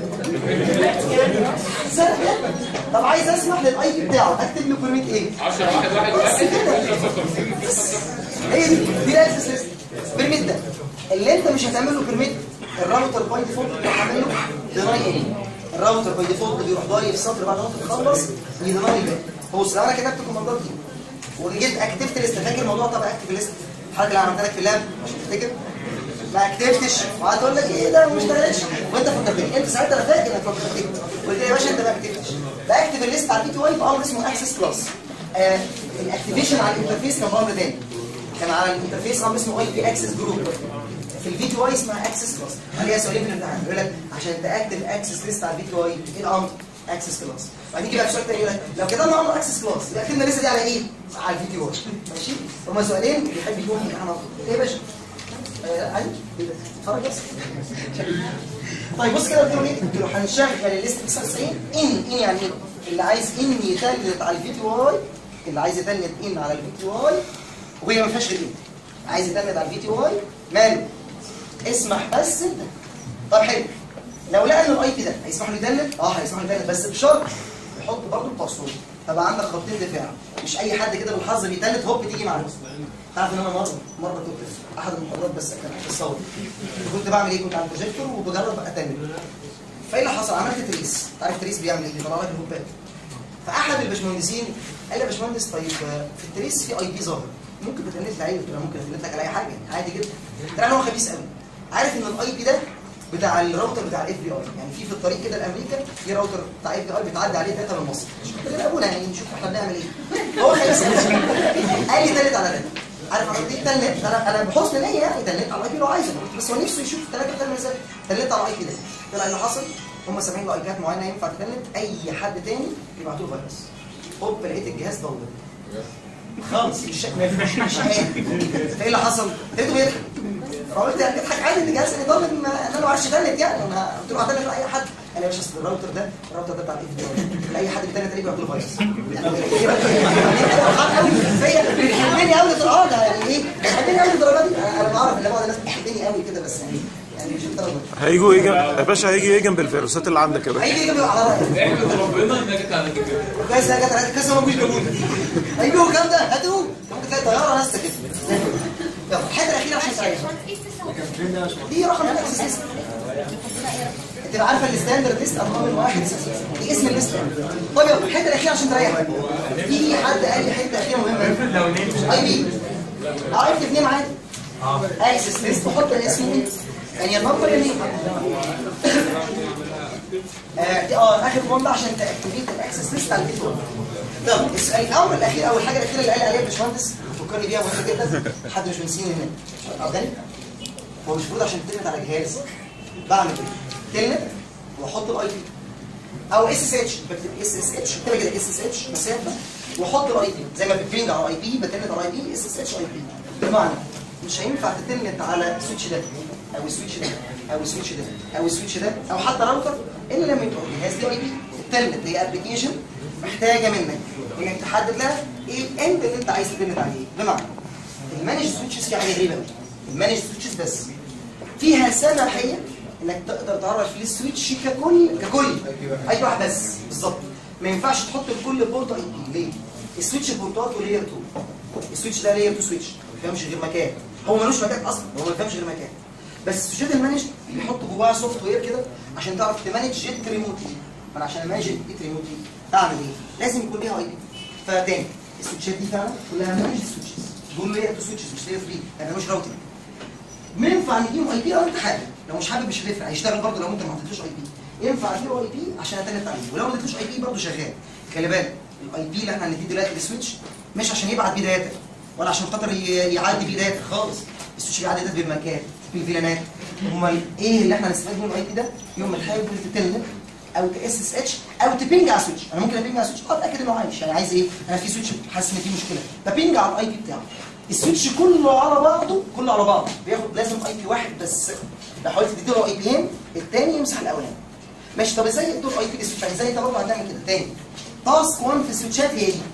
سهل جدا طب عايز اسمح للاي بي بتاعه اكتب له بيرميت ايه؟ 10 واحد واحد واحد 55 هي دي دي الاكسس ليست بيرميت ده اللي انت مش هتعمل له بيرميت الراوتر باي ديفولت هتعمل له ديناي ايه الراوتر باي ديفولت بيروح ضايف سطر بعد ما انت تخلص يديناي الباقي بص لو انا كتبت الكوماندات دي وجيت اكتفت ليست فاكر الموضوع طبعا اكتف ليست الحركه اللي عملتها لك في اللاب عشان تفتكر ما اكتفتش وقعدت اقول لك ايه ده ما اشتغلتش وانت فكرتني انت ساعتها انا فاكر انك فكرتني قلت لي يا باشا انت ما اكتفتش بكتب الليست على البي تي واي بامر اسمه اكسس كلاس آه الاكتيفيشن على الانترفيس كان بامر تاني كان على الانترفيس امر اسمه اي بي اكسس جروب في الفي تي واي اسمها اكسس كلاس عليها سؤالين في الامتحان يقول لك عشان تاكتف اكسس ليست على الفي تي واي ايه الامر اكسس كلاس بعدين كده سؤال تاني يقول لك لو كتبنا امر اكسس كلاس يبقى كتبنا الليسته دي على ايه؟ على الفي تي واي ماشي هما سؤالين بيحب يجيبهم في الامتحان على طول. ايه يا باشا؟ آه، علي ايه ده؟ اتفرج بس طيب بص كده قلت له ايه؟ قلت له هنشغل الليست 99 ان ان يعني ايه؟ اللي عايز ان يتلت على الفي تي واي اللي عايز يتلت ان على الفي تي واي وهي ما فيهاش غير ان عايز يتلت على الفي تي واي ماله؟ اسمح بس انت طب حلو لو لقى ان الاي بي ده هيسمح له يدلت اه هيسمح له يدلت بس بشرط يحط برضه الباسورد طبعا عندك خطين دفاع مش اي حد كده بالحظ بيتلت هوب تيجي معاه تعرف ان انا مره مره كنت في احد المحاضرات بس كان في الصوت كنت بعمل ايه كنت على البروجيكتور وبجرب اتلت فايه اللي حصل عملت تريس عارف تريس بيعمل ايه بيطلع لك الهوبات فاحد الباشمهندسين قال لي يا باشمهندس طيب آه، في التريس في اي بي ظاهر ممكن تتنت لي عليه قلت له ممكن اتنت لك على اي حاجه عادي جدا طلع إن هو خبيث قوي عارف ان الاي بي ده بتاع الراوتر بتاع الاف بي اي يعني في في الطريق كده لامريكا في راوتر بتاع اف بي اي بتعدي عليه داتا من مصر شوف كده ابونا يعني نشوف احنا بنعمل ايه هو خبيث قوي. قال لي تلت على ده عارف عملت ايه تلت انا انا بحسن نيه يعني تلت على الاي بي لو عايزه بس هو نفسه يشوف التلاته بتعمل ازاي تلت على الاي بي ده طلع اللي حصل هم سامعين له ايبيات معينه ينفع تتلت اي حد تاني يبعتوا له فيروس هوب لقيت الجهاز ضل خالص مش مش مش عادي فايه اللي حصل؟ لقيته بيضحك فقلت يعني بيضحك عادي ان الجهاز اللي ضل ما انا ما اعرفش اتلت يعني انا قلت له هتلت لاي حد قال لي يا باشا اصل الراوتر ده الراوتر ده بتاع الاف بي اي اي حد بيتلت عليه بيبعت له فيروس يعني فيا بيحبني قوي اه ده يعني ايه بيحبني قوي الدرجه دي انا بعرف ان بعض الناس بتحبني قوي كده بس يعني يعني مش الدرجه دي هيجوا ايه جنب يا باشا هيجي ايه جنب الفيروسات اللي عندك يا باشا هيجي يجيب على رايك احمد ربنا انك اتعلمت كده كويس يا جدع كويس ما مش جابوني هيجيبوا كام ده هاتوه ممكن تلاقي طياره ناس كده يلا الحته الاخيره عشان تعيش دي رقم الاكسس ليست تبقى عارفه الستاندرد ليست ارقام من واحد دي اسم الليست طب يلا الحته الاخيره عشان تريح في حد قال لي حته اخيره مهمه لو نيم اي بي عرفت اثنين عادي اكسس ليست وحط اسمه انت يعني النمبر يعني اه دي- اه اخر كوماند عشان تاكتيفيت الاكسس ليست على البيت 1 طب السؤال الامر الاخير او الحاجه الاخيره اللي قال عليها الباشمهندس فكرني بيها مهمه جدا حد مش منسيني هنا عبدالي هو مش المفروض عشان تلمت على جهاز بعمل ايه؟ تلمت واحط الاي بي او اس اس اتش بكتب اس اس اتش كده كده اس اس اتش مسافه واحط الاي بي زي ما بتبينج على اي بي بتلمت على اي بي اس اس اتش اي بي بمعنى مش هينفع تتلمت على السويتش ده او السويتش ده او السويتش ده او السويتش ده او حتى راوتر الا لما يبقى الجهاز ده اي بي التلمت هي ابلكيشن محتاجه منك انك تحدد لها ايه الاند اللي انت عايز تتلمت عليه بمعنى المانج سويتشز في حاجه غريبه قوي المانج سويتشز بس فيها سماحيه انك تقدر تعرف للسويتش ككل ككل اي واحد بس بالظبط ما ينفعش تحط لكل بورت اي بي ليه؟ السويتش بورتاته لاير 2 السويتش ده لاير 2 سويتش ما بيفهمش غير مكان هو ملوش مكان اصلا هو ما بيفهمش غير مكان بس السويتشات المانج بيحط جواها سوفت وير كده عشان تعرف تمانج جيت ريموتلي ما انا عشان امانج جيت ريموتلي اعمل ايه؟ لازم يكون ليها اي بي فتاني السويتشات دي فعلا كلها مانج سويتشز دول لاير 2 سويتشز مش لاير 3 يعني مش راوتنج ما ينفع نديهم اي بي لو انت حابب لو مش حابب مش هتفرق هيشتغل برضه لو انت ما حطيتلوش اي بي ينفع اديله اي بي عشان اتنت عليه ولو ما اديتلوش اي بي برضه شغال خلي بالك الاي بي اللي احنا هنديه دلوقتي للسويتش مش عشان يبعت بيه داتا ولا عشان خاطر ي- يعدي بيه داتا خالص السويتش بيعدي داتا بالمكان بالفيلانات امال ايه اللي احنا هنستفاد منه الاي بي ده يوم ما تحاول تتلت او تاس اس اتش او تبينج على السويتش انا ممكن ابينج على السويتش اه اتاكد انه عايش يعني عايز ايه انا في سويتش حاسس ان في مشكله ببينج على الاي بي بتاعه السويتش كله على بعضه كله على بعضه بياخد لازم اي بي واحد بس لو حاولت تديله اي بيين الثاني يمسح الاولاني ماشي طب ازاي تدور اي بي للسويتش يعني ازاي انت برضه هتعمل كده تاني تاسك 1 في السويتشات هي دي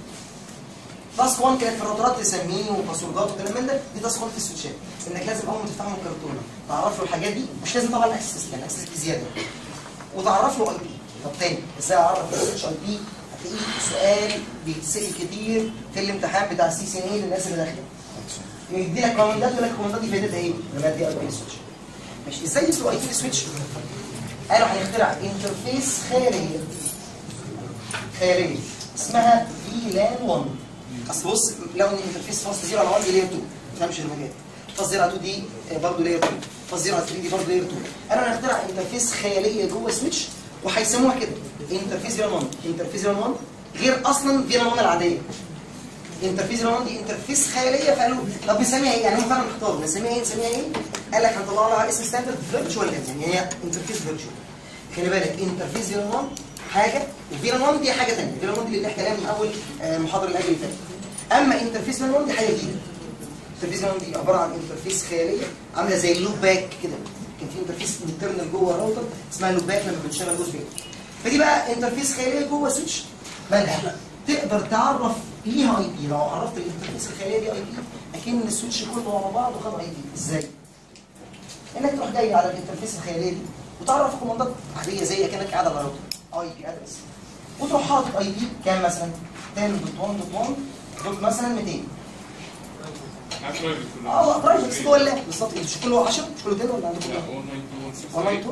تاسك 1 كانت في الراوترات تسميه وباسوردات وكلام من ده دي تاسك 1 في السويتشات انك لازم اول ما تفتح له الكرتونه تعرف له الحاجات دي مش لازم طبعا الاكسس يعني الاكسس دي زياده وتعرف له اي بي طب تاني ازاي اعرف السويتش اي بي هتلاقيه سؤال بيتسال كتير في الامتحان بتاع السي سي ان اي للناس اللي داخله يدي لك كوماندات يقول لك الكوماندات دي فايدتها ايه؟ لما ادي اي بي سويتش ماشي ازاي يدوا اي بي سويتش؟ قالوا هنخترع انترفيس خياليه خياليه اسمها في لان 1 اصل بص لو ان الانترفيس فاست 0 على 1 دي لاير 2 ما تفهمش المجال فاست 0 على 2 دي برضه لاير 2 فاست 0 على 3 دي برضه لاير 2 انا هنخترع انترفيس خياليه جوه سويتش وهيسموها كده انترفيس فيلان 1 انترفيس فيلان 1 غير اصلا فيلان 1 العاديه انترفيس فيلان 1 دي انترفيس خياليه فقالوا طب نسميها ايه؟ يعني هم فعلا اختاروا نسميها ايه؟ نسميها ايه؟ قال لك هنطلع لها اسم ستاندرد فيرتشوال يعني هي انترفيس فيرتشوال خلي بالك انترفيس فيلان 1 حاجه وفيلان 1 دي حاجه ثانيه فيلان 1 دي اللي بنحكي عليها من اول آه، محاضره الاجل اللي فاتت اما انترفيس فيلان 1 دي حاجه جديده انترفيس فيلان 1 دي عباره عن انترفيس خياليه عامله زي اللوب باك كده كان في انترفيس انترنال جوه الراوتر اسمها لوب باك لما بنشغل جزء بيت فدي بقى انترفيس خياليه جوه سويتش مالها تقدر تعرف ليها اي بي لو عرفت الانترفيس الخياليه دي اي بي اكن السويتش كله على بعضه خد اي بي ازاي؟ انك تروح جاي على الانترفيس الخياليه دي وتعرف كوماندات عاديه زي كانك قاعد على الراوتر اي بي ادرس وتروح حاطط اي بي كام مثلا 10.1.1 دوت مثلا 200 اه برايفت جوه اللاب بالظبط مش كله 10 مش كله 10 ولا عندكم كام؟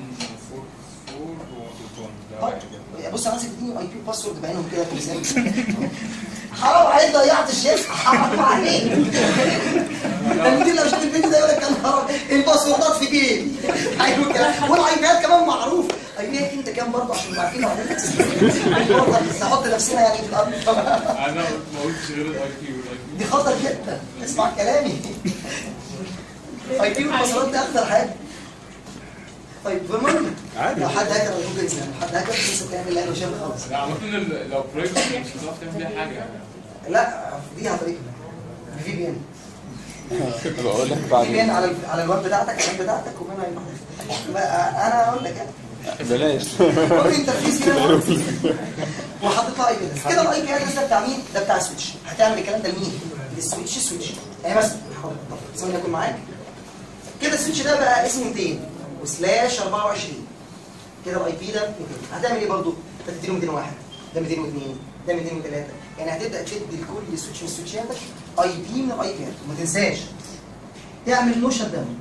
طيب بص انا عايزك تديني اي بي باسورد بعينهم كده في لسانك حرام عليك ضيعت الشيف حرام عليك المدير لو شاف الفيديو ده يقول لك يا نهار أبيض، الباسوردات في جيبي ايوه كده والايباد كمان معروف ايباد انت كام برضه عشان نبقى عارفين وبعدين نحط نفسنا يعني في الارض انا ما قلتش غير الاي بي والاي بي دي خطر جدا اسمع كلامي اي بي والباسورات دي اخطر حاجه طيب المهم عادي. لو حد هاكر ممكن يسلم لو حد هاكر لسه الكلام اللي قاله شامل خالص لا عامة ال- لو برايفت مش هتعرف تعمل بيها حاجة يعني لا دي على طريقه في بي ان بقول لك في بي ان بعدين على ال- على الويب بتاعتك على الويب بتاعتك ومنها يروح لا انا اقول لك يعني بلاش قول لي التركيز كده وحطيت لها اي بي ادرس كده الاي بي ادرس ده بتاع مين؟ ده بتاع سويتش هتعمل الكلام ده لمين؟ للسويتش سويتش يعني مثلا حاضر طب ثواني اكون معاك كده السويتش ده بقى اسمه 200 وسلاش 24 كده الاي بي ده 200 هتعمل ايه برضه؟ هتديله 201 ده 202 ده 203 يعني هتبدا تدي لكل سويتش من سويتشاتك اي بي من الاي بيات وما تنساش تعمل نو شت داون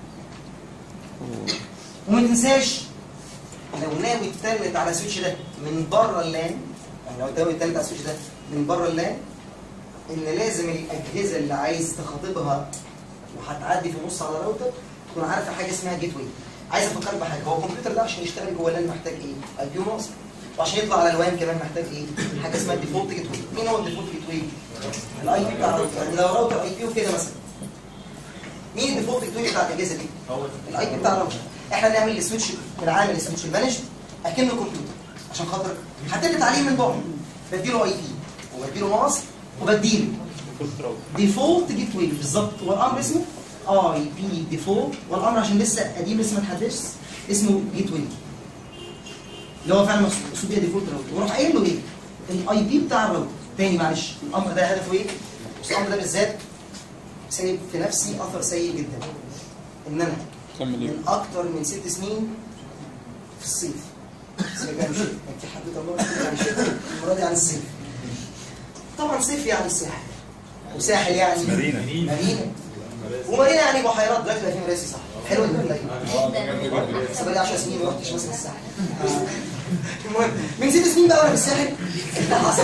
وما تنساش لو ناوي تتلت على السويتش ده من بره اللان يعني لو ناوي تتلت على السويتش ده من بره اللان ان لازم الاجهزه اللي عايز تخاطبها وهتعدي في النص على الراوتر تكون عارفه حاجه اسمها جيت واي عايز افكرك بحاجه هو الكمبيوتر ده عشان يشتغل جوه اللان محتاج ايه؟ اي بي ماست وعشان يطلع على الوان كمان محتاج ايه؟ حاجه اسمها الديفولت جيت واي مين هو الديفولت جيت واي؟ الاي بي بتاع الراوتر يعني لو راوتر اي بي وكده مثلا مين الديفولت جيت واي بتاع الاجهزه دي؟ الاي بي بتاع الراوتر احنا نعمل السويتش بنعمل السويتش المانج اكنه كمبيوتر عشان خاطر هتدي تعليم من بعد بديله اي بي وبديله ماست وبديله ديفولت جيت واي بالظبط والامر اسمه اي بي ديفولت والامر عشان لسه قديم لسه ما اتحدثش اسمه جيت واي اللي هو فعلا مقصود بيها ديفولت راوتر وراح قايل له ايه؟ الاي بي بتاع الراوتر تاني معلش الامر ده هدفه ايه؟ بس الامر ده بالذات سايب في نفسي اثر سيء جدا ان انا كمل ايه من اكتر من ست سنين في الصيف الصيف يعني مش يعني في حدود الله يعني شتاء المره دي عن الصيف طبعا صيف يعني الساحل وساحل يعني مارينا. مارينا ومارينا يعني بحيرات دلوقتي بقى في مراسي صح حلوه دي ولا ايه؟ بس بقالي 10 سنين ما رحتش مثلا الساحل المهم من ست سنين بقى وانا في الساحل اللي حصل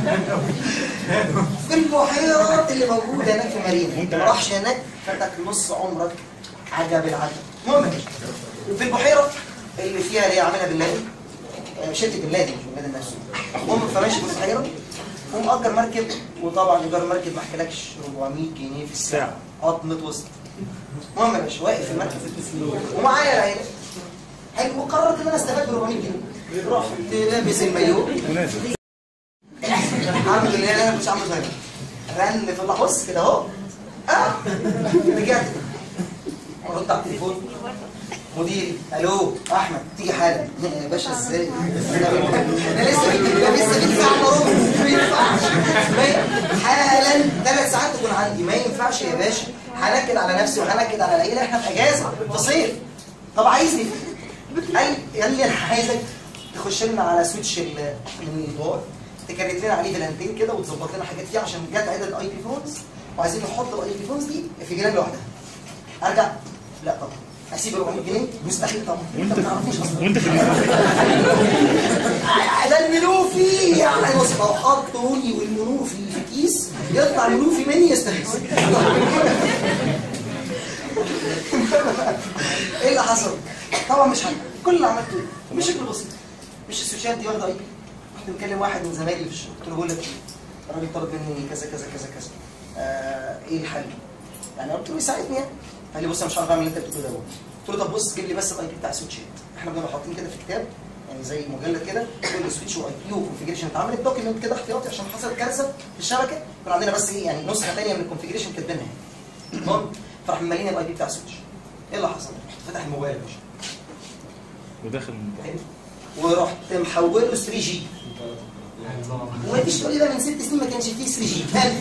في البحيرات اللي موجوده هناك في مارينا ما راحش هناك فاتك نص عمرك عجب العجب المهم يا باشا، في البحيره اللي فيها اللي هي عاملها بن لادن آه، شركه بن لادن مش بن لادن نفسه المهم فماشي في البحيره ومأجر مركب وطبعا ايجار مركب ما احكيلكش 400 جنيه في الساعه قطمة وسط المهم يا باشا واقف في المركب في البسين ومعايا العيله حلو وقررت ان انا استفاد ب 400 جنيه رحت لابس المايو الحمد لله انا ما كنتش عامل غير رن في الله بص كده اهو اه رجعت رد على التليفون مديري الو احمد تيجي حالا يا باشا ازاي انا لسه انا لسه في ساعه الا ربع ما ينفعش ما- حالا ثلاث ساعات تكون عندي ما ينفعش يا باشا هنكد على نفسي وهنكد على العيله احنا في اجازه في صيف طب عايزني قال قال لي انا عايزك تخش لنا على سويتش ال- المونيتور تكريت لنا عليه فلانتين كده وتظبط لنا حاجات فيه عشان جت عدد الاي بي فونز وعايزين نحط الاي بي فونز دي في جيران لوحدها ارجع لا طبعا اسيب ال 400 جنيه مستحيل طبعا انت ما تعرفنيش اصلا وانت في ده المنوفي يعني بص لو حطوني والمنوفي في كيس يطلع منوفي مني يستفز ايه اللي حصل؟ طبعا مش حاجه كل اللي عملته ايه؟ بشكل بسيط مش السوشيال دي واخده اي بي رحت مكلم واحد من زمايلي في الشغل قلت له بقول لك ايه؟ الراجل طلب مني كذا كذا كذا كذا آه ايه الحل؟ يعني قلت له يساعدني يعني قال لي بص انا مش عارف اعمل اللي انت بتقوله ده قلت له طب بص جيب لي بس الاي بي بتاع السويتشات احنا بنبقى حاطين كده في كتاب يعني زي مجلد كده كل سويتش واي بي وكونفجريشن اتعملت دوكيمنت كده احتياطي عشان حصل كارثه في الشبكه كان عندنا بس ايه يعني نسخه ثانيه من الكونفجريشن كاتبينها يعني المهم فراح مالين الاي بي بتاع السويتش ايه اللي حصل؟ رحت فتح الموبايل يا باشا وداخل حلو. ورحت محوله 3 جي وما تجيش تقول لي ده من ست سنين ما كانش فيه 3 جي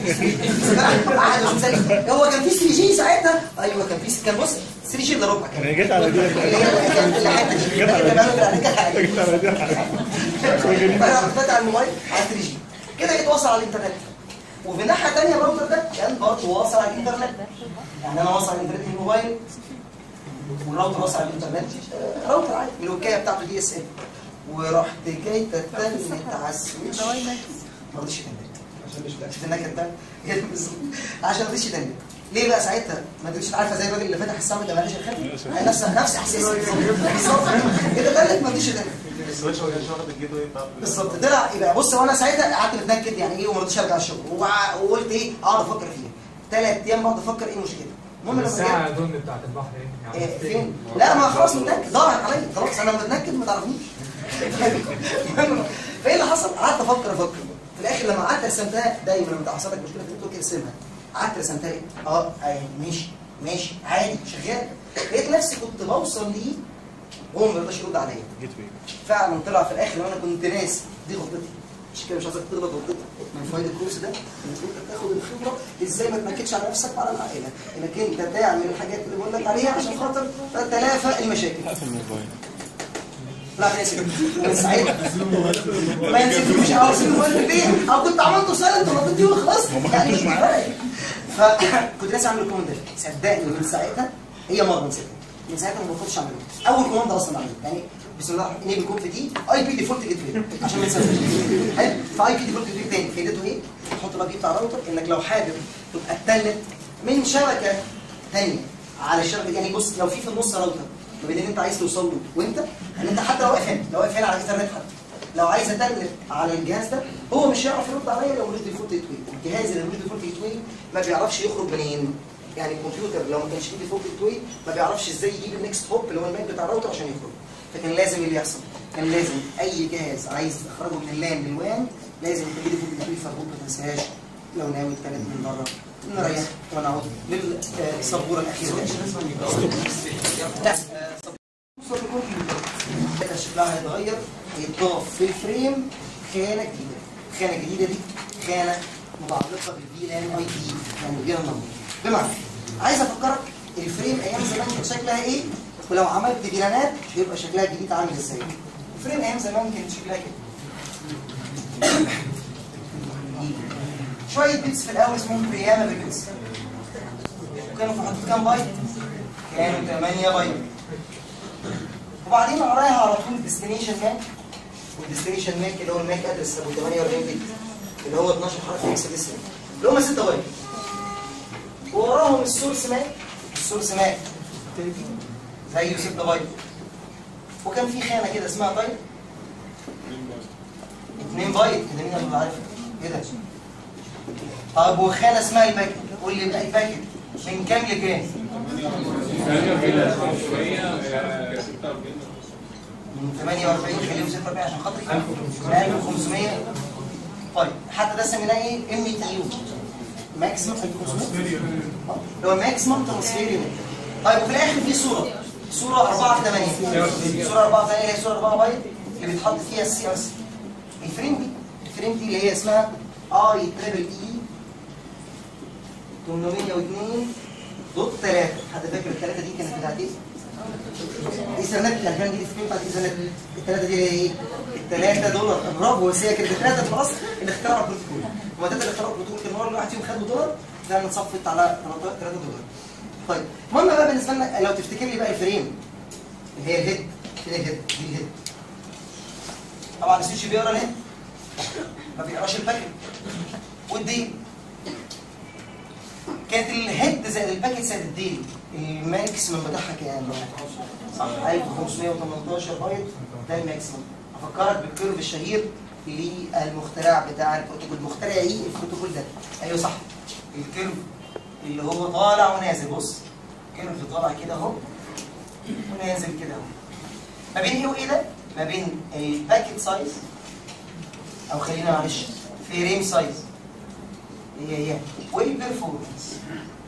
كان هو كان فيه 3 جي ساعتها ايوه كان فيه كان بص 3 جي الا ربع كان انا جيت على دي اللي هي كانت الحته دي جت على دي. جت على دي جيت على دي فانا رحت فاتح الموبايل على 3 جي كده يتواصل على الانترنت وفي الناحيه الثانيه الراوتر ده كان برضه واصل على الانترنت يعني انا واصل على الانترنت من الموبايل والراوتر واصل على الانترنت آه، راوتر عادي الوكايه بتاعته دي اس ام ورحت جاي تتنت على السويتش ما رضيش يتنت عشان مش متاكد انك انت جاي بالظبط عشان ما رضيش يتنت ليه بقى ساعتها ما تقوليش عارفه زي الراجل اللي فتح الساعه ما تبقاش الخاتم نفس نفس احساسي بالظبط بالظبط كده قال لك ما رضيش يتنت السويتش ما كانش واخد الجيت واي بتاعته بالظبط طلع يبقى بص وانا ساعتها قعدت متنكد يعني ايه وما رضيتش ارجع الشغل وع- وقلت ايه اقعد افكر فيها ثلاث ايام بقعد افكر ايه المشكله المهم لما الساعة رجعت اظن بتاعت البحر ايه؟ إيه، فين؟ لا ما خلاص متنكد ضاعت عليا خلاص انا متنكد ما تعرفنيش المهم، فايه اللي حصل؟ قعدت افكر افكر في الاخر لما قعدت رسمتها دايما لما تحصل لك مشكله في النتورك ارسمها قعدت رسمتها ايه؟ اه أيوة، ماشي ماشي عادي شغال لقيت نفسي كنت بوصل ليه وهو ما رضاش يرد عليا جيت واي فعلا طلع في الاخر وانا كنت ناسي دي غلطتي مش كده مش عايزك تغلط غلطتك من فوائد الكورس ده المفروض تاخد الخبره ازاي ما تنكدش على نفسك وعلى العائله انك انت تعمل الحاجات اللي بقول لك عليها عشان خاطر تتلافى المشاكل اقفل الموبايل لا خلاص كده انا سعيد ما ينسيتوش او سيب الموبايل في البيت او كنت عملته سايلنت ونطيت فيه وخلصت يعني مش فارق. فكنت ناسي اعمل الكوماند ده صدقني من ساعتها هي مره من ساعتها من ساعتها ما بطلتش اعمله اول كوماند اصلا اعمله يعني بسم الله الرحمن الرحيم بيكون في دي اي بي ديفولت جيت واي عشان ما تنساش حلو فاي بي ديفولت جيت واي تاني فايدته ايه؟ تحط الاي بي بتاع الراوتر انك لو حابب تبقى التالت من شبكه ثانيه على الشبكه يعني بص لو في في النص راوتر ما بين اللي انت عايز توصل له وانت يعني انت حتى لو واقف هنا لو واقف هنا على الايثرنت حتى لو عايز اترنت على الجهاز ده هو مش هيعرف يرد عليا لو ملوش ديفولت جيت واي الجهاز اللي ملوش ديفولت جيت واي ما بيعرفش يخرج منين يعني الكمبيوتر لو ما كانش فيه ديفولت جيت واي ما بيعرفش ازاي يجيب النكست هوب اللي هو الماك بتاع الراوتر عشان يخرج فكان لازم اللي يحصل كان لازم اي جهاز عايز تخرجه من اللان للوان لازم يكون ليه ديفولت جيت واي فالروت ما تنساهاش لو ناوي تكلم من بره نريح ونعود للسبوره الاخيره لا آه، سبورة الكمبيوتر كده شكلها هيتغير هيتضاف في الفريم خانه جديده الخانه الجديده دي خانه متعلقه بالفي لان اي دي يعني فيها نمبر بمعنى عايز افكرك الفريم ايام زمان كان شكلها ايه ولو عملت فيلانات هيبقى شكلها الجديد عامل ازاي الفريم ايام زمان كانت شكلها كده شويه بيتس في الاول اسمهم برياما بيتس وكانوا في حدود كام بايت؟ كانوا 8 بايت وبعدين وراها على طول الديستنيشن ماك والديستنيشن ماك اللي هو الماك ادرس ابو 48 بت اللي هو 12 حرف اكس ديسمال اللي هم 6 بايت ووراهم السورس ماك السورس ماك زيه 6 بايت وكان في خانه كده اسمها بايت 2 بايت كده مين اللي عارف ايه ده طب وخانه اسمها الباكت قول لي بقى الباكت من كام لكام؟ من 48 خليهم 46 عشان خاطري 1500 طيب حتى ده سميناه ايه؟ ام تي يو ماكسيمم 1500 آه، اللي هو ماكسيمم ترانسفير يونت طيب وفي الاخر في صوره صوره 4 في 8 صوره 4 في 8 هي صوره 4 بايت اللي بيتحط فيها السي ار سي الفريم دي الفريم دي اللي هي اسمها اي تريبل اي 802 دوت 3 حد فاكر الثلاثه دي كانت بتاعت ايه؟ ايثرنت يعني كان دي الفريم بتاعت ايثرنت الثلاثه دي اللي هي ايه؟ الثلاثه دولار برافو بس هي كانت الثلاثه في الاصل اللي اخترعوا البروتوكول هما الثلاثه اللي اخترعوا البروتوكول كان مره الواحد فيهم خد دولار ده اتصفت على 3 دولار طيب المهم بقى بالنسبه لنا لو تفتكر لي بقى الفريم اللي هي الهيد فين الهيد؟ دي الهيد طبعا السويتش بيقرا الهيد ما بيقراش الباكت والدي كانت الهيد زائد الباكت زائد الديل الماكسيمم بتاعها كام؟ صح 1518 بايت ده الماكسيمم افكرك بالكيرف الشهير للمخترع بتاع البروتوكول المخترع ايه البروتوكول ده ايوه صح الكيرف اللي هو طالع ونازل بص كيرف طالع كده اهو ونازل كده اهو ما بين ايه وايه ده؟ ما بين الباكت سايز او خلينا معلش فريم سايز هي هي والبرفورمانس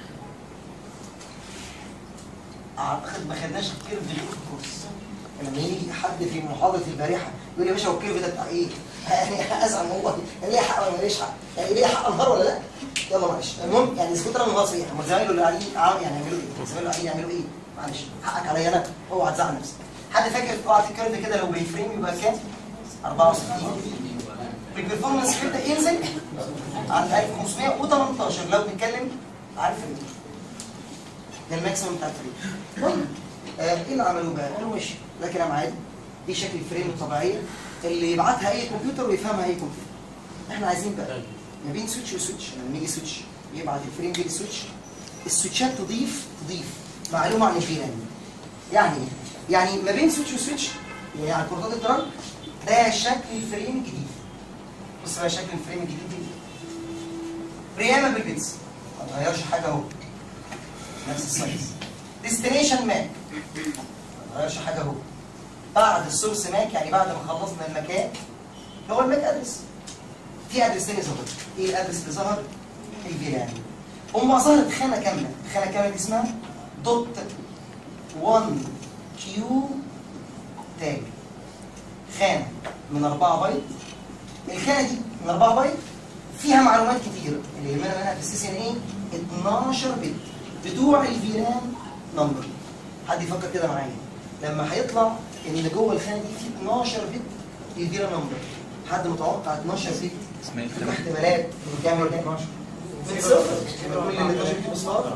اعتقد ما خدناش الكيرف ده في الكورس لما يجي حد في محاضره البارحه يقول لي يا باشا هو الكيرف ده بتاع ايه؟ يعني ازعل والله يعني ليه حق ولا ماليش حق؟ يعني ليه حق انهار ولا لا؟ يلا معلش المهم يعني اذا كنت انا منهار صحيح هم زمايله اللي قاعدين عم- يعني يعملوا ايه؟ زمايله قاعدين يعملوا ايه؟ معلش حقك عليا انا اوعى تزعل نفسك حد فاكر طلعت الكيرف كده لو بالفريم يبقى كام؟ 64 البرفورمانس يبدا ينزل عند 1518 لو بنتكلم على الفريم ده الماكسيمم بتاع الفريم المهم آه، ايه اللي عملوه بقى؟ قالوا ماشي ده كلام عادي دي شكل الفريم الطبيعيه اللي يبعتها اي كمبيوتر ويفهمها اي كمبيوتر احنا عايزين بقى ما بين سويتش وسويتش لما يجي سويتش يبعت الفريم دي للسويتش السويتشات تضيف تضيف معلومه عن الفيلان يعني ايه؟ يعني ما بين سويتش وسويتش يعني على كورتات الترنك ده شكل الفريم الجديد بص بقى شكل الفريم الجديد دي رياما بالبيتس ما تغيرش حاجه اهو نفس السايز ديستنيشن ماك ما تغيرش حاجه اهو بعد السورس ماك يعني بعد ما خلصنا المكان هو الماك ادرس في ادرس تاني ظهر ايه الادرس اللي ظهر؟ الفيلان هم ظهرت خانه كامله الخانه كامله دي اسمها دوت 1 كيو تاج خانه من 4 بايت الخانه دي من 4 بايت فيها معلومات كتير اللي يهمنا منها في السي سي ان ايه 12 بت بتوع الفيران نمبر حد يفكر كده معايا لما هيطلع ان اللي جوه الخانه دي فيه 12 بت الفيران نمبر حد متوقع 12 بت في احتمالات من كام لكام؟ من صفر يبقى كل اللي 12 بت بصفار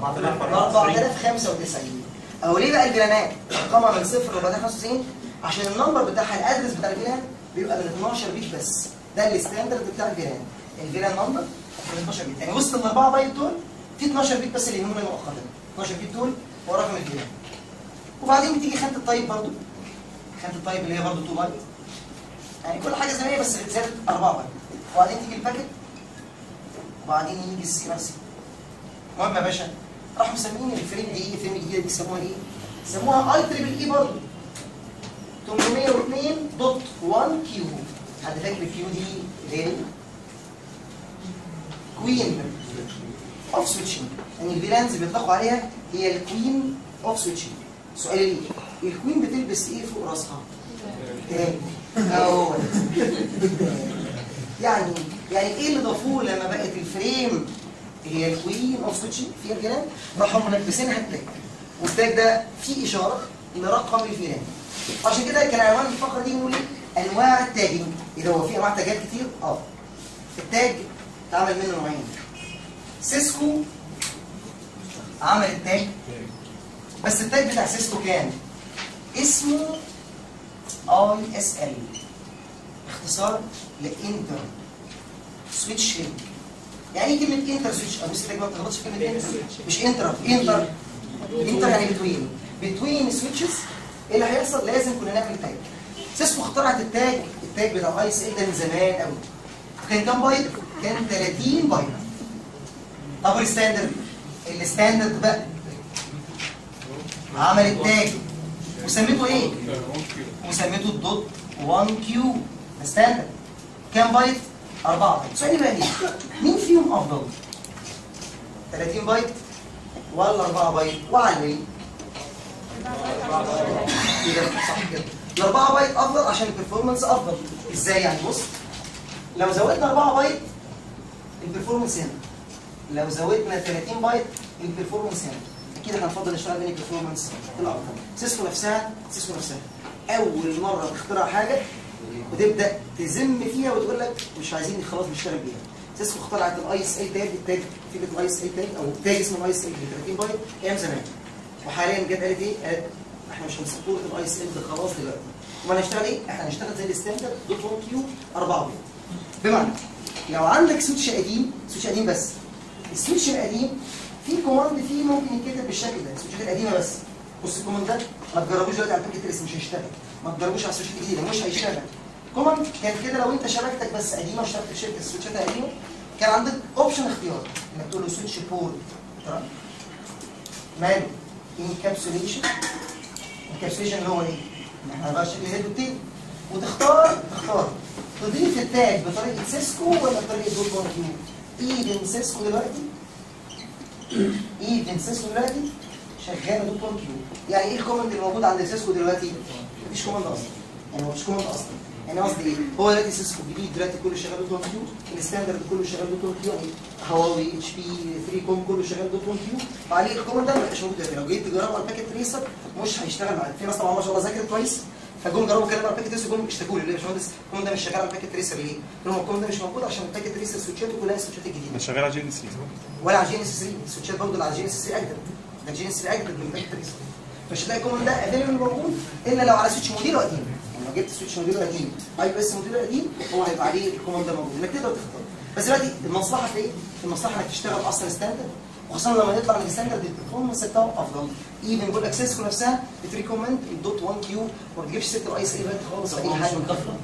4095 اهو ليه بقى الفيرانات ارقامها من صفر ل 495 عشان النمبر بتاعها الادرس بتاع الفيران بيبقى من 12 بت بس ده الستاندرد بتاع الفيران الفيران نمبر من 12 بت يعني وسط ال 4 بايت دول في 12 بت بس اللي يهمنا مؤقتا 12 بت دول هو رقم الفيلان وبعدين تيجي خانه الطيب برضو خانه الطيب اللي هي برضو 2 بايت يعني كل حاجه زي ما هي بس زادت 4 بايت وبعدين تيجي الباكت وبعدين يجي السي ار سي المهم يا باشا راحوا مسمين الفريم دي الفريم الجديده دي بيسموها ايه؟ سموها اي تريبل اي برضه 802.1 كيو حد فاكر الكيو دي اللي هي كوين اوف سويتشنج يعني الفيلانز اللي بيطلقوا عليها هي الكوين اوف سويتشنج سؤال ليه؟ الكوين بتلبس ايه فوق راسها؟ تاني هو يعني يعني ايه اللي ضافوه لما بقت الفريم هي الكوين اوف سويتشنج فيها الكلام راحوا ملبسينها التاج والتاج ده فيه اشاره لرقم الفيلان عشان كده كان عنوان الفقره دي بنقول ايه؟ انواع التاجنج اذا هو في انواع تاجات كتير اه التاج اتعمل منه نوعين سيسكو عمل التاج بس التاج بتاع سيسكو كان اسمه اي اس ال اختصار لانتر سويتش لينك يعني ايه كلمه انتر سويتش ابو سيدك ما بتغلطش في كلمه انتر مش انتر انتر انتر يعني بتوين بتوين سويتشز ايه اللي هيحصل لازم كنا نعمل تاج سيسكو اخترعت التاج التاج بتاع اي اس ال ده من زمان قوي كان كام بايت كان 30 بايت طب الستاندرد الستاندرد بقى عمل التاج وسميته ايه وسميته الدوت 1 كيو ستاندرد كام بايت 4 بايت سؤالي بقى ليه مين فيهم افضل 30 بايت ولا 4 بايت وعلى كده صح كده الأربعة بايت أفضل عشان البرفورمانس أفضل إزاي يعني بص لو زودنا 4 بايت البرفورمانس هنا لو زودنا 30 بايت البرفورمانس هنا أكيد احنا هنفضل نشتغل بين البرفورمانس الأفضل سيسكو نفسها سيسكو نفسها أول مرة تخترع حاجة وتبدأ تذم فيها وتقول لك مش عايزين خلاص نشتغل بيها سيسكو اخترعت الاي اس ال تاج التاج فكره الاي اس ال تاج او تاج اسمه الاي اس ال ب 30 بايت ايام زمان وحاليا جت قالت ايه؟ قالت احنا مش هنسبورت الاي اس ال ده خلاص دلوقتي امال هنشتغل ايه؟ احنا هنشتغل زي الستاندرد دوت 1 كيو 4 بيت بمعنى لو عندك سويتش قديم سويتش قديم بس السويتش القديم في كوماند فيه ممكن يتكتب بالشكل ده السويتشات القديمه بس بص الكوماند ده ما تجربوش دلوقتي على الباكيت لسه مش هيشتغل ما تجربوش على السويتشات الجديده مش هيشتغل كوماند كان كده لو انت شبكتك بس قديمه اشتغلت في شركه السويتشات قديمه كان عندك اوبشن اختيار انك تقول له سويتش بورت ماله انكابسوليشن انكابسوليشن اللي هو ايه؟ ان احنا بقى شكل هيد وتيل وتختار تختار تضيف التاج بطريقه سيسكو ولا بطريقه دوت 1 كيو؟ ايفن سيسكو دلوقتي ايفن سيسكو دلوقتي شغاله دوت 1 كيو يعني ايه الكوماند اللي موجود عند سيسكو دلوقتي؟ مفيش كوماند اصلا يعني مفيش كوماند اصلا يعني قصدي ايه؟ هو دلوقتي سيسكو جديد دلوقتي كله شغال دوت 1 كيو الستاندرد كله شغال دوت 1 كيو يعني هواوي اتش بي 3 كوم كله شغال دوت 1 كيو فعليه الكوماند ده ما بقاش موجود دلوقتي لو جيت تجربه على الباكيت تريسر مش هيشتغل معاك في ناس طبعا ما شاء الله ذاكرت كويس فجم جربوا كلام على الباكيت تريسر جم اشتكوا لي ليه يا باشمهندس الكوماند ده مش شغال على الباكيت تريسر ليه؟ لان هو الكوماند ده مش موجود عشان الباكيت تريسر سويتشاته كلها السويتشات الجديده مش شغال على جين سي ولا على جين اس 3 السويتشات برضه اللي على جين اس 3 اجدد ده جين اس 3 اجدد من الباكيت تريسر مش هتلاقي الكوماند ده افيلبل موجود الا لو على سويتش موديل قديم يعني لو جبت سويتش موديل قديم اي بي اس موديل قديم هو هيبقى عليه الكوماند ده موجود انك تقدر تختار بس دلوقتي المصلحه في ايه؟ المصلحه انك تشتغل اصلا ستاندرد وخصوصا لما نطلع من الستاندرد البرفورمانس بتاعه افضل ايفن بيقول لك سيسكو نفسها بتريكومند الدوت 1 كيو وما بتجيبش سيره الاي اس اي خالص في اي حاجه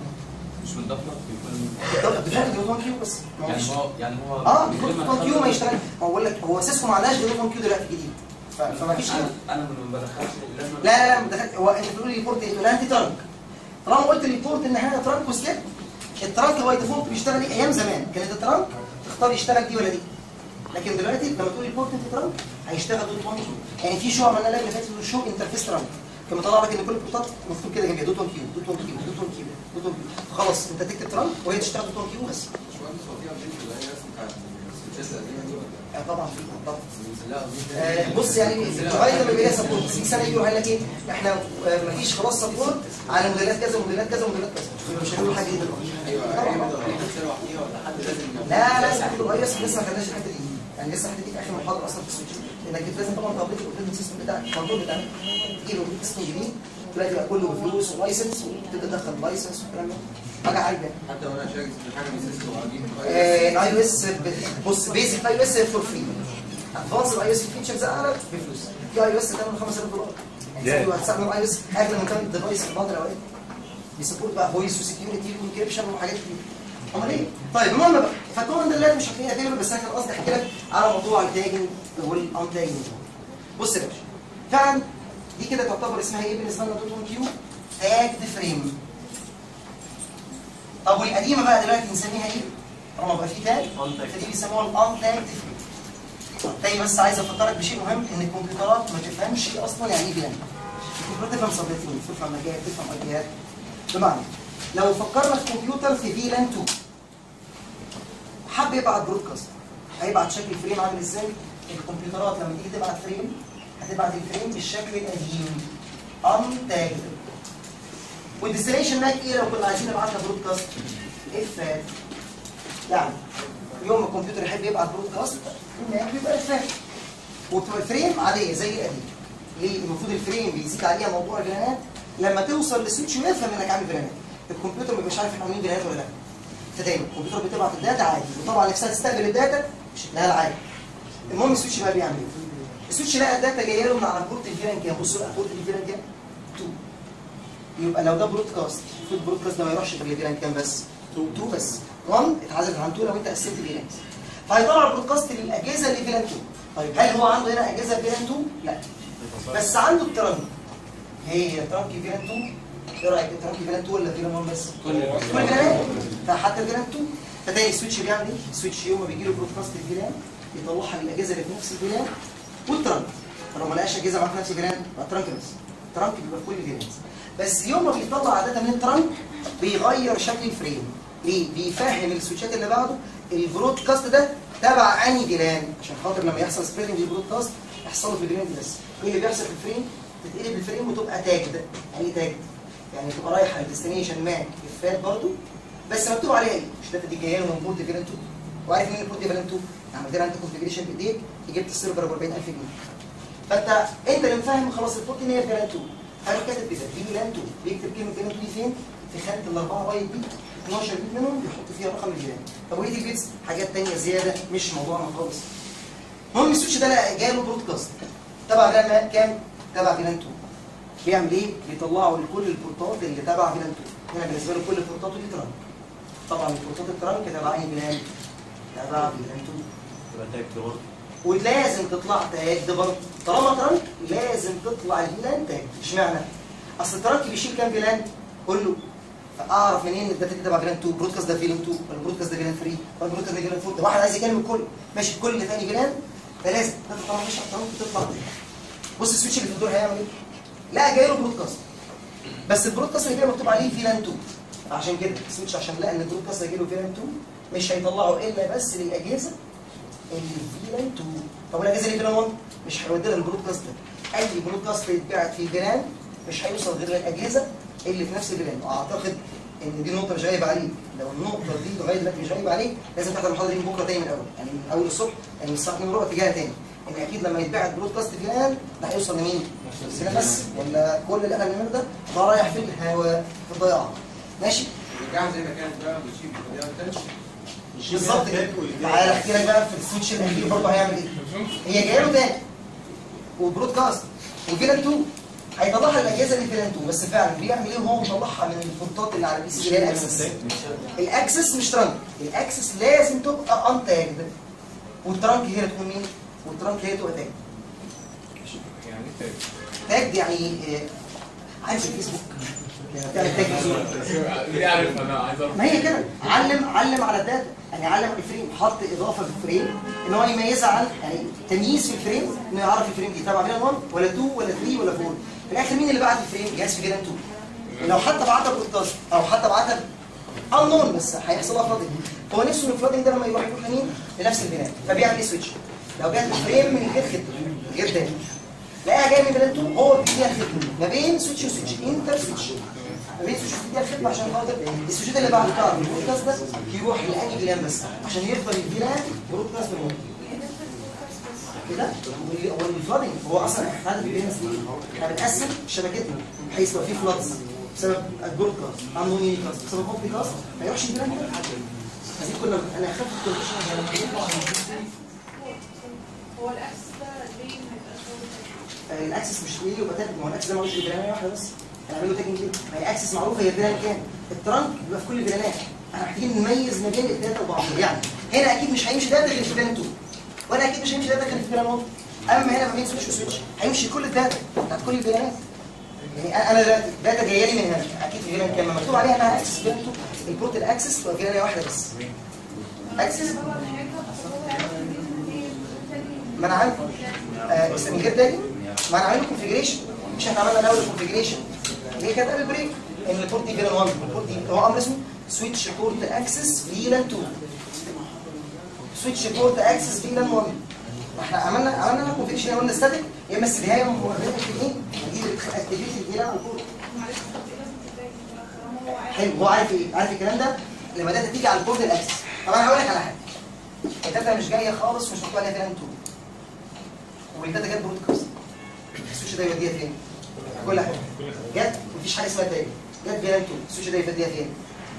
مش متضافه بيكون بتاخد دوت 1 كيو بس ما يعني فيش هو يعني هو اه ديفولت 1 كيو ما يشتغل هو بقول لك هو سيسكو ما عندهاش ديفولت 1 كيو دلوقتي جديد ف- فما فيش كده انا انا ما بدخلش لازم لا لا لا ما دخلت هو انت بتقول لي ريبورت ايه؟ تقول لها انت ترانك طالما قلت ريبورت ان حاجه ترانك وسليب الترانك باي ديفولت بيشتغل ايه؟ ايام زمان كانت الترانك تختار يشتغل دي ولا دي لكن دلوقتي لما تقول ريبورت انت ترانك هيشتغل دوت 1 كيو يعني في شو عملنا لها اللي فاتت شو انترفيس ترانك كان مطلع لك ان كل البورتات مكتوب كده جنبيها دوت 1 كيو دوت 1 كيو دوت 1 كيو دوت 1 كيو خلاص انت تكتب ترانك وهي تشتغل دوت 1 كيو بس باشمهندس هو في ابديت اللي هي الرسم بتاعت السويتشات القديمه دي ولا آه طبعا في طبعا لا قصدي آه، بص يعني لغايه لما يبقى سبورت بس في سنه يجوا قال لك ايه احنا آه، مفيش خلاص سبورت على موديلات كذا موديلات كذا موديلات كذا يبقى مش هنقول حاجه جديده ايوه طبعاً. ايوه ده سلسله لوحديها ولا حد لازم لا لا لا الاي اس لسه ما خدناش الحته دي يعني لسه الحته دي في اخر محاضره اصلا في السويتش انك لازم طبعا تابلت الاوبريتنج سيستم بتاعك الكنترول بتاعك تجيب الاوبريتنج سيستم جديد تلاقي بقى كله بفلوس ولايسنس وتبدا تدخل لايسنس والكلام ده حاجه عاليه حتى وانا شايف في حاجه من سيستم واجيب الاي او اس بص بيزك اي او اس فور فري ادفانس الاي او اس فيتشرز اعلى بفلوس في اي او اس تعمل 5000 دولار Yeah. يعني هتستخدم اي او اس اغلى من كام ديفايس في بعض الاوقات بيسبورت بقى فويس وسكيورتي وانكريبشن وحاجات كتير امال ايه؟ طيب المهم بقى فالكومنت دلوقتي مش هتلاقيها افيلبل بس انا كان قصدي احكي لك على موضوع التاجنج والانتاجنج بص يا باشا فعلا دي كده تعتبر اسمها ايه بالنسبه لنا دوت 1 كيو تاجد فريم طب والقديمه بقى دلوقتي نسميها ايه؟ طالما بقى في تاج فدي بيسموها الان تاج فريم تاني بس عايز افكرك بشيء مهم ان الكمبيوترات ما تفهمش اصلا يعني ايه فيلان الكمبيوترات تفهم صبيتين تفهم مجال تفهم اجيال بمعنى لو فكرنا في كمبيوتر في فيلان 2 حب يبعت برودكاست هيبعت شكل فريم عامل ازاي؟ الكمبيوترات لما تيجي تبعت فريم هتبعت الفريم بالشكل القديم untagged والديستنيشن ماك ايه لو كنا عايزين نبعتها برودكاست افات يعني يوم ما الكمبيوتر يحب يبعت برودكاست الماك بيبقى افات وبتبقى الفريم عاديه زي القديم ليه المفروض الفريم بيزيد عليها موضوع الفيلانات لما توصل للسويتش ويفهم انك عامل فيلانات الكمبيوتر ما بيبقاش عارف احنا عاملين فيلانات ولا لا فدايما الكمبيوتر بتبعت الداتا عادي وطبعا نفسها تستقبل الداتا بشكلها العادي المهم السويتش بقى بيعمل ايه؟ السويتش لقى الداتا جايه له من على بورت الفيلان كام بصوا بقى بورت الفيلان كام 2 يبقى لو ده برودكاست المفروض البرودكاست ده ما يروحش غير لفيلان كام بس 2 بس 1 اتعزلت عن 2 لو انت قسمت فيلان فهيطلع البرودكاست للاجهزه اللي فيلان 2 طيب هل هو عنده هنا اجهزه فيلان 2 لا بس عنده الترانك هي ترانك فيلان 2 ايه رايك ترانك فيلان 2 ولا فيلان 1 بس كل كل فيلانات فحتى فيلان 2 فتاني السويتش بيعمل ايه السويتش يوم ما بيجي له برودكاست الفيلان يطلعها للاجهزه اللي في نفس الفيلان والترانك فلو ما لقاش اجهزه معاه في نفس الفيلان يبقى الترانك بس الترانك بيبقى في كل الفيلانات بس يوم ما بيطلع داتا من الترانك بيغير شكل الفريم ليه؟ بيفهم السويتشات اللي بعده البرودكاست ده تبع انهي فيلان عشان خاطر لما يحصل سبريدنج للبرودكاست يحصل في الفيلان بس ايه اللي بيحصل في الفريم؟ تتقلب الفريم وتبقى تاجد يعني ايه تاجد؟ يعني تبقى رايحه للديستنيشن ماك افات برضه بس مكتوب عليها ايه؟ مش الداتا دي جايه له من بورد فيلان 2 وعارف مين البورد فيلان 2 عملت لها انت كونفجريشن بايديك جبت السيرفر ب 40000 جنيه فانت انت اللي مفهم خلاص البورت ان هي فيلان 2 هروح كاتب كده فيلان 2 بيكتب كلمه فيلان 2 دي فين؟ في خانه الاربعه بايت دي 12 بيت منهم بيحط فيها رقم الفيلان طب وايه دي بيتس؟ حاجات ثانيه زياده مش موضوعنا خالص المهم السويتش ده لقى جاله برودكاست تبع فيلان كام؟ تبع فيلان 2 بيعمل ايه؟ بيطلعوا لكل البورتات اللي تبع فيلان 2 هنا بالنسبه له كل البورتات دي ترانك طبعا البورتات الترانك تبع اي فيلان؟ تبع فيلان 2 تبقى تاج برضه ولازم تطلع تاج ده برضه طالما ترانك لازم تطلع الفيلان تاج اشمعنى؟ اصل الترانك بيشيل كام فيلان؟ كله فاعرف منين الداتا دي تبع فيلان 2 البرودكاست ده فيلان 2 ولا البرودكاست ده فيلان 3 ولا البرودكاست ده فيلان 4 ده واحد عايز يكلم الكل ماشي الكل اللي ثاني فيلان فلازم داتا طالما مش ترانك تطلع تاج بص السويتش اللي في الدور هيعمل ايه؟ لا جاي له برودكاست بس البرودكاست اللي جاي مكتوب عليه فيلان 2 عشان كده السويتش عشان لقى ان البرودكاست هيجي له فيلان 2 مش هيطلعه الا بس للاجهزه اللي فيلان 2 طب والاجهزه اللي فيلان 1 مش هيودي لها البرودكاست ده اي برودكاست يتبعت في فيلان مش هيوصل غير للاجهزه اللي في نفس الفيلان واعتقد ان دي نقطه مش غايبه عليك لو النقطه دي لغايه دلوقتي مش غايبه عليك لازم تحضر المحاضره دي من بكره تاني من الاول يعني من اول الصبح يعني من الساعه 2 وربع تجاهها تاني ان اكيد لما يتبعت برودكاست فيلان ده هيوصل لمين؟ الفيلان بس ولا كل اللي احنا بنعمله ده ده رايح في الهواء في الضياع ماشي؟ رجعها زي ما كانت بقى وتشيل الفيديوهات تاني بالظبط كده تعالى احكي لك بقى في السويتش الاخير برضه هيعمل ايه هي جايه له تاني وبرودكاست وفيلان 2 هيطلعها الاجهزه اللي فيلان 2 بس فعلا بيعمل ايه وهو مطلعها من الفولتات اللي على البي سي اللي هي الاكسس الاكسس مش ترانك الاكسس لازم تبقى انتاجد والترانك هي اللي تكون مين؟ والترانك هي تبقى تاج يعني تاني تاج يعني آه، عارف الفيسبوك لما بتعمل تاج بصورة. ليه عارف انا عايز اعرف ما هي كده علم علم على الداتا يعني علم الفريم حط اضافه في الفريم ان هو يميزها عن يعني تمييز في الفريم انه يعرف الفريم دي تبع فيلان 1 ولا 2 ولا 3 ولا 4 في الاخر مين اللي بعت الفريم؟ جهاز في فيلان 2 لو حتى بعتها برودكاست او حتى بعتها انون بس هيحصل لها فلاتنج هو نفسه ان الفلاتنج ده لما يروح يروح لمين؟ لنفس الفيلان فبيعمل ايه سويتش؟ لو جات الفريم من غير خدمه من غير داتا لقاها جايه من فيلان 2 هو بيديها خدمه ما بين سويتش وسويتش انتر سويتش ما بين سويتش بيديها الخدمه عشان خاطر السويتشات اللي بعد بتاع البرودكاست ده يروح لاني فيلان بس عشان يفضل الفيلان برودكاست من كده والفلادنج هو اصلا احنا بيبين احنا بنقسم شبكتنا بحيث لو في فلادز بسبب البرودكاست انون يونيكاست بسبب اوبتي كاست ما يروحش الفيلان كده عايزين كنا انا خدت الكونديشن هو الاكس ده ليه ما يبقاش موجود آه، الاكسس مش طويل يبقى تاج ما هو الاكسس ده ملوش غير فيلانيه واحده بس هنعمل له تاجنج ليه؟ ما هي اكسس معروفه هي فيلان كام؟ الترنك بيبقى في كل الفيلانات احنا محتاجين نميز ما بين الداتا وبعضها يعني هنا اكيد مش هيمشي داتا غير في فيلان 2 ولا اكيد مش هيمشي داتا غير في فيلان 1 اما هنا ما بين سويتش وسويتش هيمشي كل الداتا بتاعت كل الفيلانات يعني انا أنا دلوقتي داتا جايه لي من هنا اكيد في فيلان كام مكتوب عليها انها اكسس فيلان 2 البورت الاكسس تبقى فيلانيه واحده بس اكسس ما انا عارف آه بس من غير تاني ما انا عامل كونفيجريشن مش احنا عملنا الاول الكونفيجريشن اللي هي كانت قبل البريك ان البورت دي فيلان 1 البورت دي هو امر اسمه سويتش بورت اكسس فيلان 2 سويتش بورت اكسس فيلان 1 احنا عملنا عملنا كونفيجريشن قلنا ستاتيك يا اما السريهايه موريتك في ايه دي اللي بتاكتيفيت الفيلان والبورت حلو هو عارف ايه عارف الكلام ده لما داتا تيجي على البورت الاكسس طب انا هقول لك على حاجه الداتا مش جايه خالص مش مكتوب عليها فيلان 2 والداتا جت برودكاست السويتش ده يوديها فين؟ كل حاجه جت مفيش حاجه اسمها تاني جت فيلان 2 السويتش ده يوديها فين؟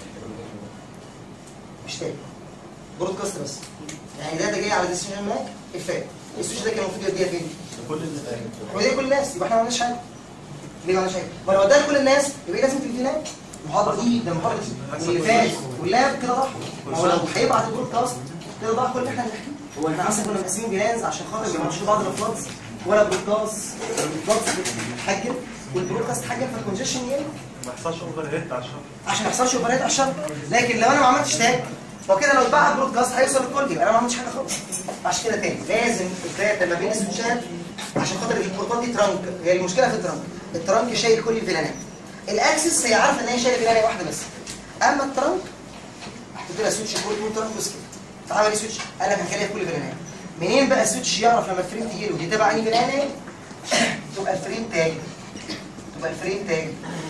مش تاني برودكاست بس يعني داتا جايه على ديسيشن ماك افات السويتش ده كان المفروض يوديها فين؟ كل اللي ودي كل الناس يبقى احنا ما عملناش حاجه ليه ما عملناش حاجه؟ ما لو اداها لكل الناس يبقى لازم تدي لاب المحاضره دي ده المحاضره دي واللي فات واللاب كده راح ما هو لو هيبعت البرودكاست كده ضاع كل اللي احنا بنحكيه هو احنا اصلا كنا مقسمين جهاز عشان خاطر ما يبقاش بعض الافلاكس ولا برودكاست الافلاكس بتتحجم والبرودكاست اتحجم فالكونجيشن يقل ما يحصلش اوفر هيت عشان عشان ما يحصلش اوفرهيد على الشبكه لكن لو انا ما عملتش تاج هو كده لو اتباع برودكاست هيوصل للكل يبقى انا ما عملتش حاجه خالص عشان كده تاني لازم الداتا ما بين السويتشات عشان خاطر البورتات دي ترانك هي المشكله في الترانك الترانك شايل كل الفيلانات الاكسس هي عارفه ان هي شايله فيلانيه واحده بس اما الترانك حطيت لها سويتش بورت وترانك وسكت فعمل ايه سويتش؟ قال لك هخليها كل فيلانات منين بقى السويتش يعرف لما الفريم تجي له دي تبع انهي فيلانه تبقى الفريم تاج تبقى الفريم تاج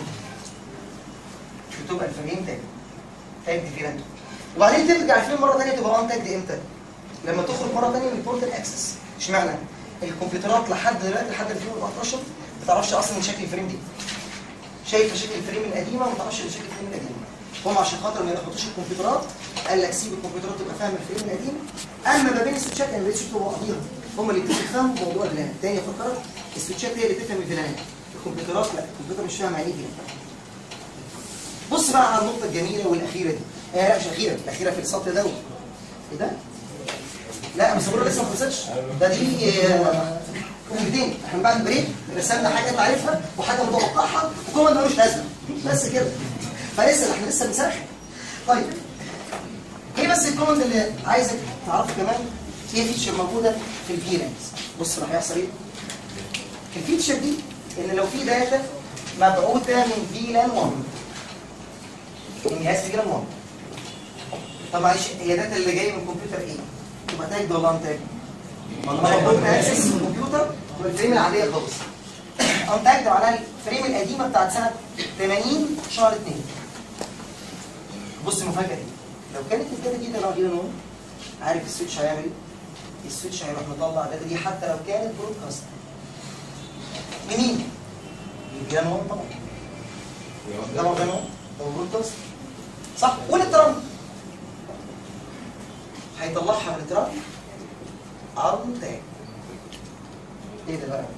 بتبقى الفريم تاج تاج دي فيلان وبعدين ترجع الفريم مره ثانيه تبقى اون تاج دي امتى؟ لما تخرج مره ثانيه من بورت الاكسس اشمعنى؟ الكمبيوترات لحد دلوقتي لحد 2014 ما تعرفش اصلا شكل الفريم دي شايفه شكل الفريم القديمه وما تعرفش شكل الفريم القديمه هم عشان خاطر ما يلخبطوش الكمبيوترات قال لك سيب الكمبيوترات تبقى فاهمه الفريم القديم اما ما بين السويتشات يعني السويتش تبقى بعضيها هم اللي بتفهموا موضوع الفيلانات تاني افكرك السويتشات هي اللي تفهم الفيلانات الكمبيوترات لا الكمبيوتر مش فاهم يعني ايه فيلان بص بقى على النقطه الجميله والاخيره دي آه لا مش الاخيره الاخيره في السطر ده ايه ده؟ لا بس بقول لسه ما خلصتش ده دي آه، كلمتين احنا بعد البريك رسمنا حاجه انت عارفها وحاجه متوقعها وكوماند ملوش لازمه بس كده فلسه احنا لسه بنسرح طيب ايه بس الكوماند اللي عايزك تعرفه كمان ايه فيتشر موجوده في الفيرنس بص راح يحصل ايه الفيتشر دي ان لو في داتا مبعوثه من فيلان 1 من جهاز فيلان 1 طب معلش هي داتا اللي جايه من الكمبيوتر ايه؟ تبقى تاج ولا ان تاج؟ والله لو كنت اكسس من الكمبيوتر تبقى الفريم العاديه خالص ان تاج ده معناها الفريم القديمه بتاعت سنه 80 شهر 2 بص المفاجاه دي لو كانت الداتا دي تبع فيلان 1 عارف السويتش هيعمل ايه؟ السويتش هيروح مطلع الداتا دي حتى لو كانت برودكاست لمين؟ لفيلان 1 طبعا طبعا فيلان 1 لو برودكاست صح والترامب هيطلعها من الترامب عرض تاني ايه ده بقى؟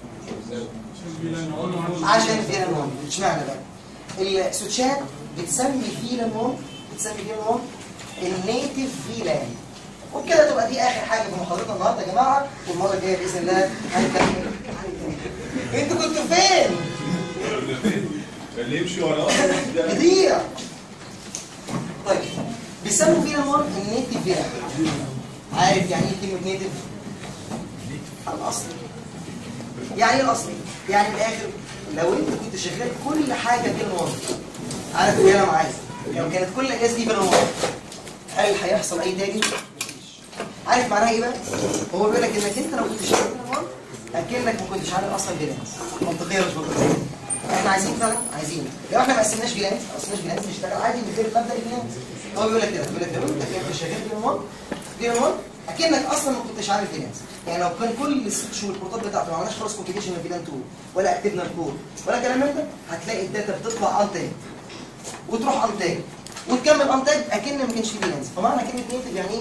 عشان فيلان 1 اشمعنى بقى؟ السويتشات بتسمي فيلان 1 بتسمي فيلان 1 النيتف فيلان وبكده تبقى دي اخر حاجه في محاضرتنا النهارده يا جماعه والمره الجايه باذن الله هنكمل هنكمل. انتوا كنتوا فين؟ اللي يمشي وراه كتير طيب بيسموا فينا مار النيتف فينا عارف يعني ايه كلمه نيتف الاصلي يعني ايه الاصلي يعني من الاخر لو انت كنت شغال كل حاجه فينا مار عارف ايه انا معايا لو كانت كل الاجهزه دي فينا مار هل هيحصل اي تاني عارف معناها ايه بقى هو بيقول لك انك انت لو كنت شغال فينا مار اكنك ما كنتش عارف اصلا جناس منطقيه ولا مش منطقيه احنا عايزين فعلا عايزين لو احنا ما قسمناش جيلانس ما قسمناش جيلانس نشتغل عادي من غير مبدا الجيلانس هو بيقول لك كده بيقول لك لو انت كنت شغال جيلان جيلان اكنك اصلا ما كنتش عارف جيلانس يعني لو كان كل السويتش والبورتات بتاعته ما عملناش خالص كونفيجريشن من جيلان 2 ولا اكتبنا الكود ولا كلام من ده هتلاقي الداتا بتطلع انتاج وتروح انتاج وتكمل انتاج اكن ما كانش في جيلانس فمعنى كلمه نيتف يعني ايه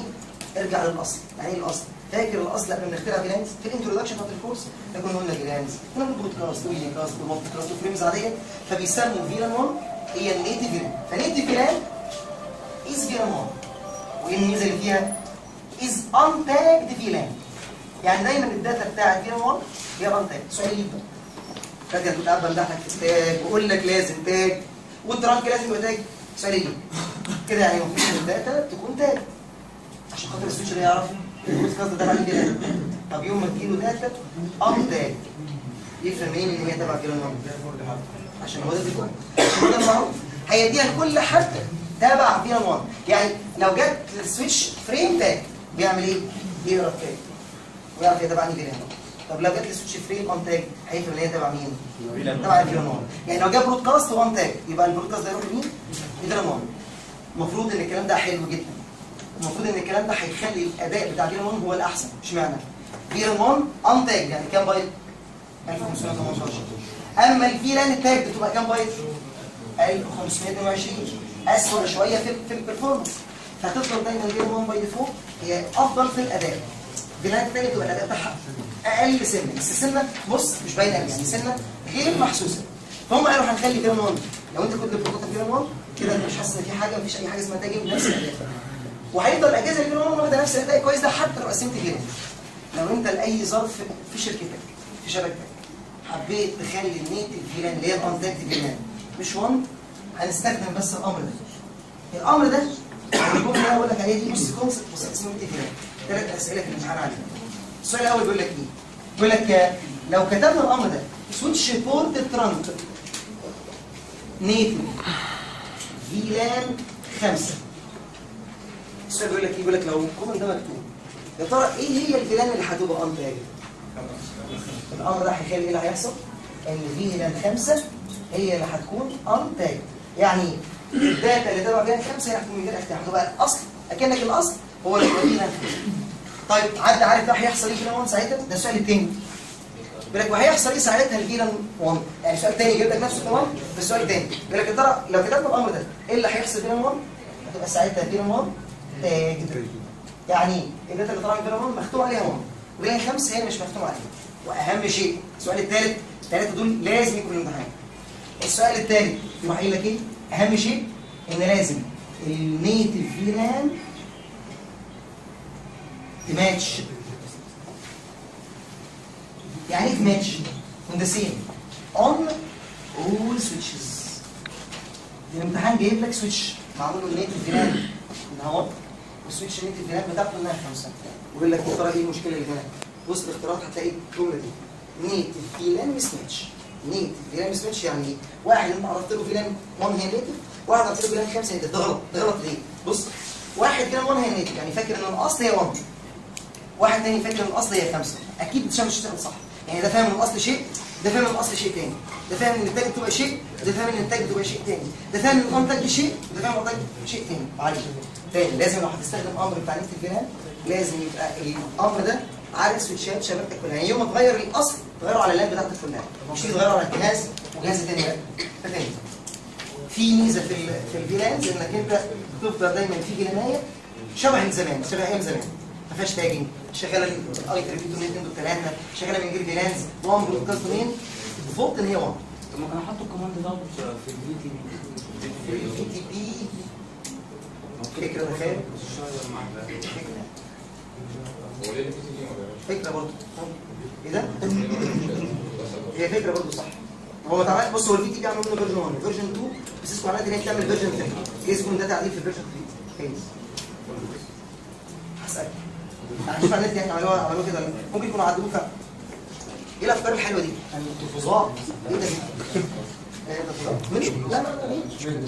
ارجع للاصل يعني ايه الاصل فاكر الاصل قبل ما نخترع فيلانز في الانترودكشن بتاعت الكورس ده كنا قلنا فيلانز كنا بنقول بودكاست ويلي كاست ومالتي كاست وفريمز عاديه فبيسموا فيلان 1 هي النيتف فيلان فنيتف فيلان از فيلان 1 وايه الميزه اللي فيها؟ از انتاجد فيلان يعني دايما الداتا بتاعت فيلان 1 هي انتاج سؤال جدا فاكر كنت قاعد بمدح لك في التاج واقول لك لازم تاج والترانك لازم يبقى تاج سؤال يجي كده يعني المفروض الداتا تكون تاج عشان خاطر السويتش ده يعرف البودكاست ده بعدين كده طب يوم ما تجيله داتا ام تاج يفهم منين ان هي تبع كده عشان هو ده الديكور عشان هو ده المعروف هيديها لكل حد تابع فيها 1 يعني لو جت السويتش فريم تاج بيعمل ايه؟ بيقرا التاج ويعرف هي تبع مين فيلان طب لو جت السويتش فريم اون تاج هيفهم ان هي تبع مين؟ تبع الفيلان 1 يعني لو جاب برودكاست 1 تاج يبقى البرودكاست ده يروح لمين؟ لفيلان 1 المفروض ان الكلام ده حلو جدا المفروض ان الكلام ده هيخلي الاداء بتاع فيلان 1 هو الاحسن اشمعنى؟ فيلان 1 ان تاج يعني كام بايت؟ 1518 اما الفيلان التاج بتبقى كام بايت؟ 1522 اسوأ شويه في في البرفورمانس فهتفضل دايما فيلان 1 باي ديفولت هي افضل في الاداء فيلان التاني تبقى الاداء بتاعها اقل سنه بس السنه بص مش باينه قوي يعني سنه غير محسوسه فهم قالوا هنخلي فيلان 1 لو انت كنت بتطلع فيلان 1 كده انت مش حاسس ان في حاجه مفيش اي حاجه اسمها تاج بنفس الاداء وهيفضل الاجهزه اللي فيلان 1 واخده نفس الاداء كويس ده حتى لو قسمت فيلان لو انت لاي ظرف في شركتك في شبكتك حبيت تخلي النيتف فيلان اللي هي الانتاكت فيلان مش 1 هنستخدم بس الامر ده الامر ده الجمله اللي انا بقول لك عليها دي بص كونسبت بص اسمه نيتف فيلان ثلاث اسئله في الامتحان عليها السؤال الاول بيقول لك ايه؟ بيقول لك آه، لو كتبنا الامر ده سويتش بورت ترانك نيتف فيلان خمسه السؤال بيقول لك ايه؟ بيقول لك لو الكومنت ده مكتوب يا ترى ايه هي الفيلان اللي هتبقى انتاج؟ الامر ده هيخلي ايه اللي هيحصل؟ ان فيلان خمسه هي اللي هتكون انتاج يعني الداتا اللي تبع فيلان خمسه هي هتكون من غير اختلاف هتبقى الاصل اكنك الاصل هو اللي هو فيلان خمسه طيب عدى عارف ده هيحصل ايه فيلان 1 ساعتها؟ ده السؤال الثاني بيقول لك وهيحصل ايه ساعتها الفيلان 1 يعني سؤال ثاني يجيب لك نفس الكلام بس سؤال ثاني بيقول لك يا ترى لو كتبنا الامر ده ايه اللي هيحصل فيلان 1 هتبقى ساعتها فيلان 1 تاج يعني الداتا اللي طالعه من فيلان 1 مختوم عليها 1 وفيلان 5 هي مش مختوم عليها واهم شيء السؤال الثالث الثلاثه دول لازم يكونوا الامتحان السؤال الثالث يروح قايل لك ايه اهم شيء ان لازم النيتف فيلان تماتش يعني ايه تماتش on the same on all switches الامتحان جايب لك سويتش معمول له النيتف فيلان ان هو والسويتش النيتف فيلان بتاعته انها خمسه ويقول لك يا ترى ايه المشكله اللي هنا وسط الاختيارات هتلاقي الجمله دي نيتف فيلان مس ماتش نيتف فيلان مس ماتش يعني ايه؟ واحد انت عرفت له فيلان 1 هي نيتف واحد عرفت له فيلان 5 نيتف ده غلط ده غلط ليه؟ بص واحد فيلان 1 هي نيتف يعني فاكر ان الاصل هي 1 واحد تاني فاكر ان الاصل هي 5 اكيد مش مش هتعمل صح يعني ده فاهم ان الاصل شيء ده فاهم ان الاصل شيء تاني ده فاهم ان النتاج بتبقى شيء ده فاهم ان النتاج بتبقى شيء تاني ده فاهم ان الانتاج شيء ده فاهم الانتاج شيء تاني معلش تاني لازم لو هتستخدم امر بتاع نت الفيلان لازم يبقى الامر ده عارف سويتشات شبكتك كلها يعني يوم ما تغير الاصل تغيره على اللاب بتاعتك كلها مش تيجي تغيره على الجهاز وجهاز تاني لا ده تاني في ميزه في ال- في الفيلانز انك انت تفضل دايما في فيلانايه شبه زمان شبه ايام زمان ما فيهاش تاجنج شغاله الاي تربيتو نينتندو ثلاثه شغاله من غير فيلانز 1 برودكاست منين الديفولت ان هي 1 طب ما كانوا حطوا الكوماند ده في الفي تي في الفي تي بي فكره تخيل هو ليه البي سي دي ما فكره برضه ايه ده؟ هي فكره برضه صح هو ما تعرفش بص هو الفي تي بي عملوا منه فيرجن 1 فيرجن 2 بس اسمه على ان هي بتعمل فيرجن 3 جايز يكون ده تعديل في الفيرجن 3 جايز هسألك هنشوف على النت يعني عملوها عملوها كده ممكن يكونوا عدلوه فعلا ايه الافكار الحلوه دي؟ انتوا فظاع ايه ده؟ ايه ده فظاع؟ مين؟ لا لا لا مين؟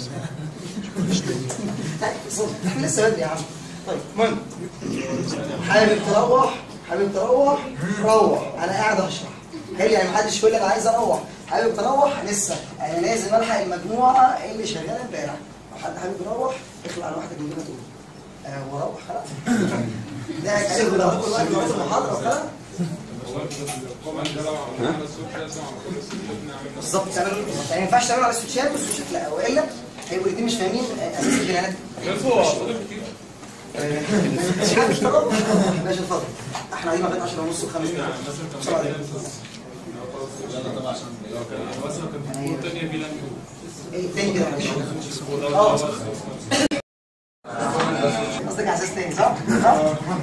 لا، صدق. احنا لسه بدري يا عم طيب المهم حابب تروح حابب تروح روح انا قاعد اشرح هل يعني محدش يقول لي انا عايز اروح حابب تروح لسه انا لازم الحق المجموعه اللي شغاله امبارح لو حد حابب يروح اخلع على واحده جنبنا تقول آه وروح خلاص ده هيكسب ده كل واحد يروح المحاضره وخلاص هو الكوماند ده لو عملنا على السويتش لازم على كل السويتشات نعمل نفس بالظبط تعمل يعني ما ينفعش تعمله على السويتشات والسويتشات لا والا هيبقوا الاثنين مش فاهمين اساس البيانات بس هو فاضل كتير مش حاجه اشتراك ماشي اتفضل احنا قاعدين لغايه 10 ونص وخمس دقايق بسرعه عليك. مثلا كان في كور تانية في لاند ايه تاني كده معلش اه قصدك على اساس تاني صح؟ صح؟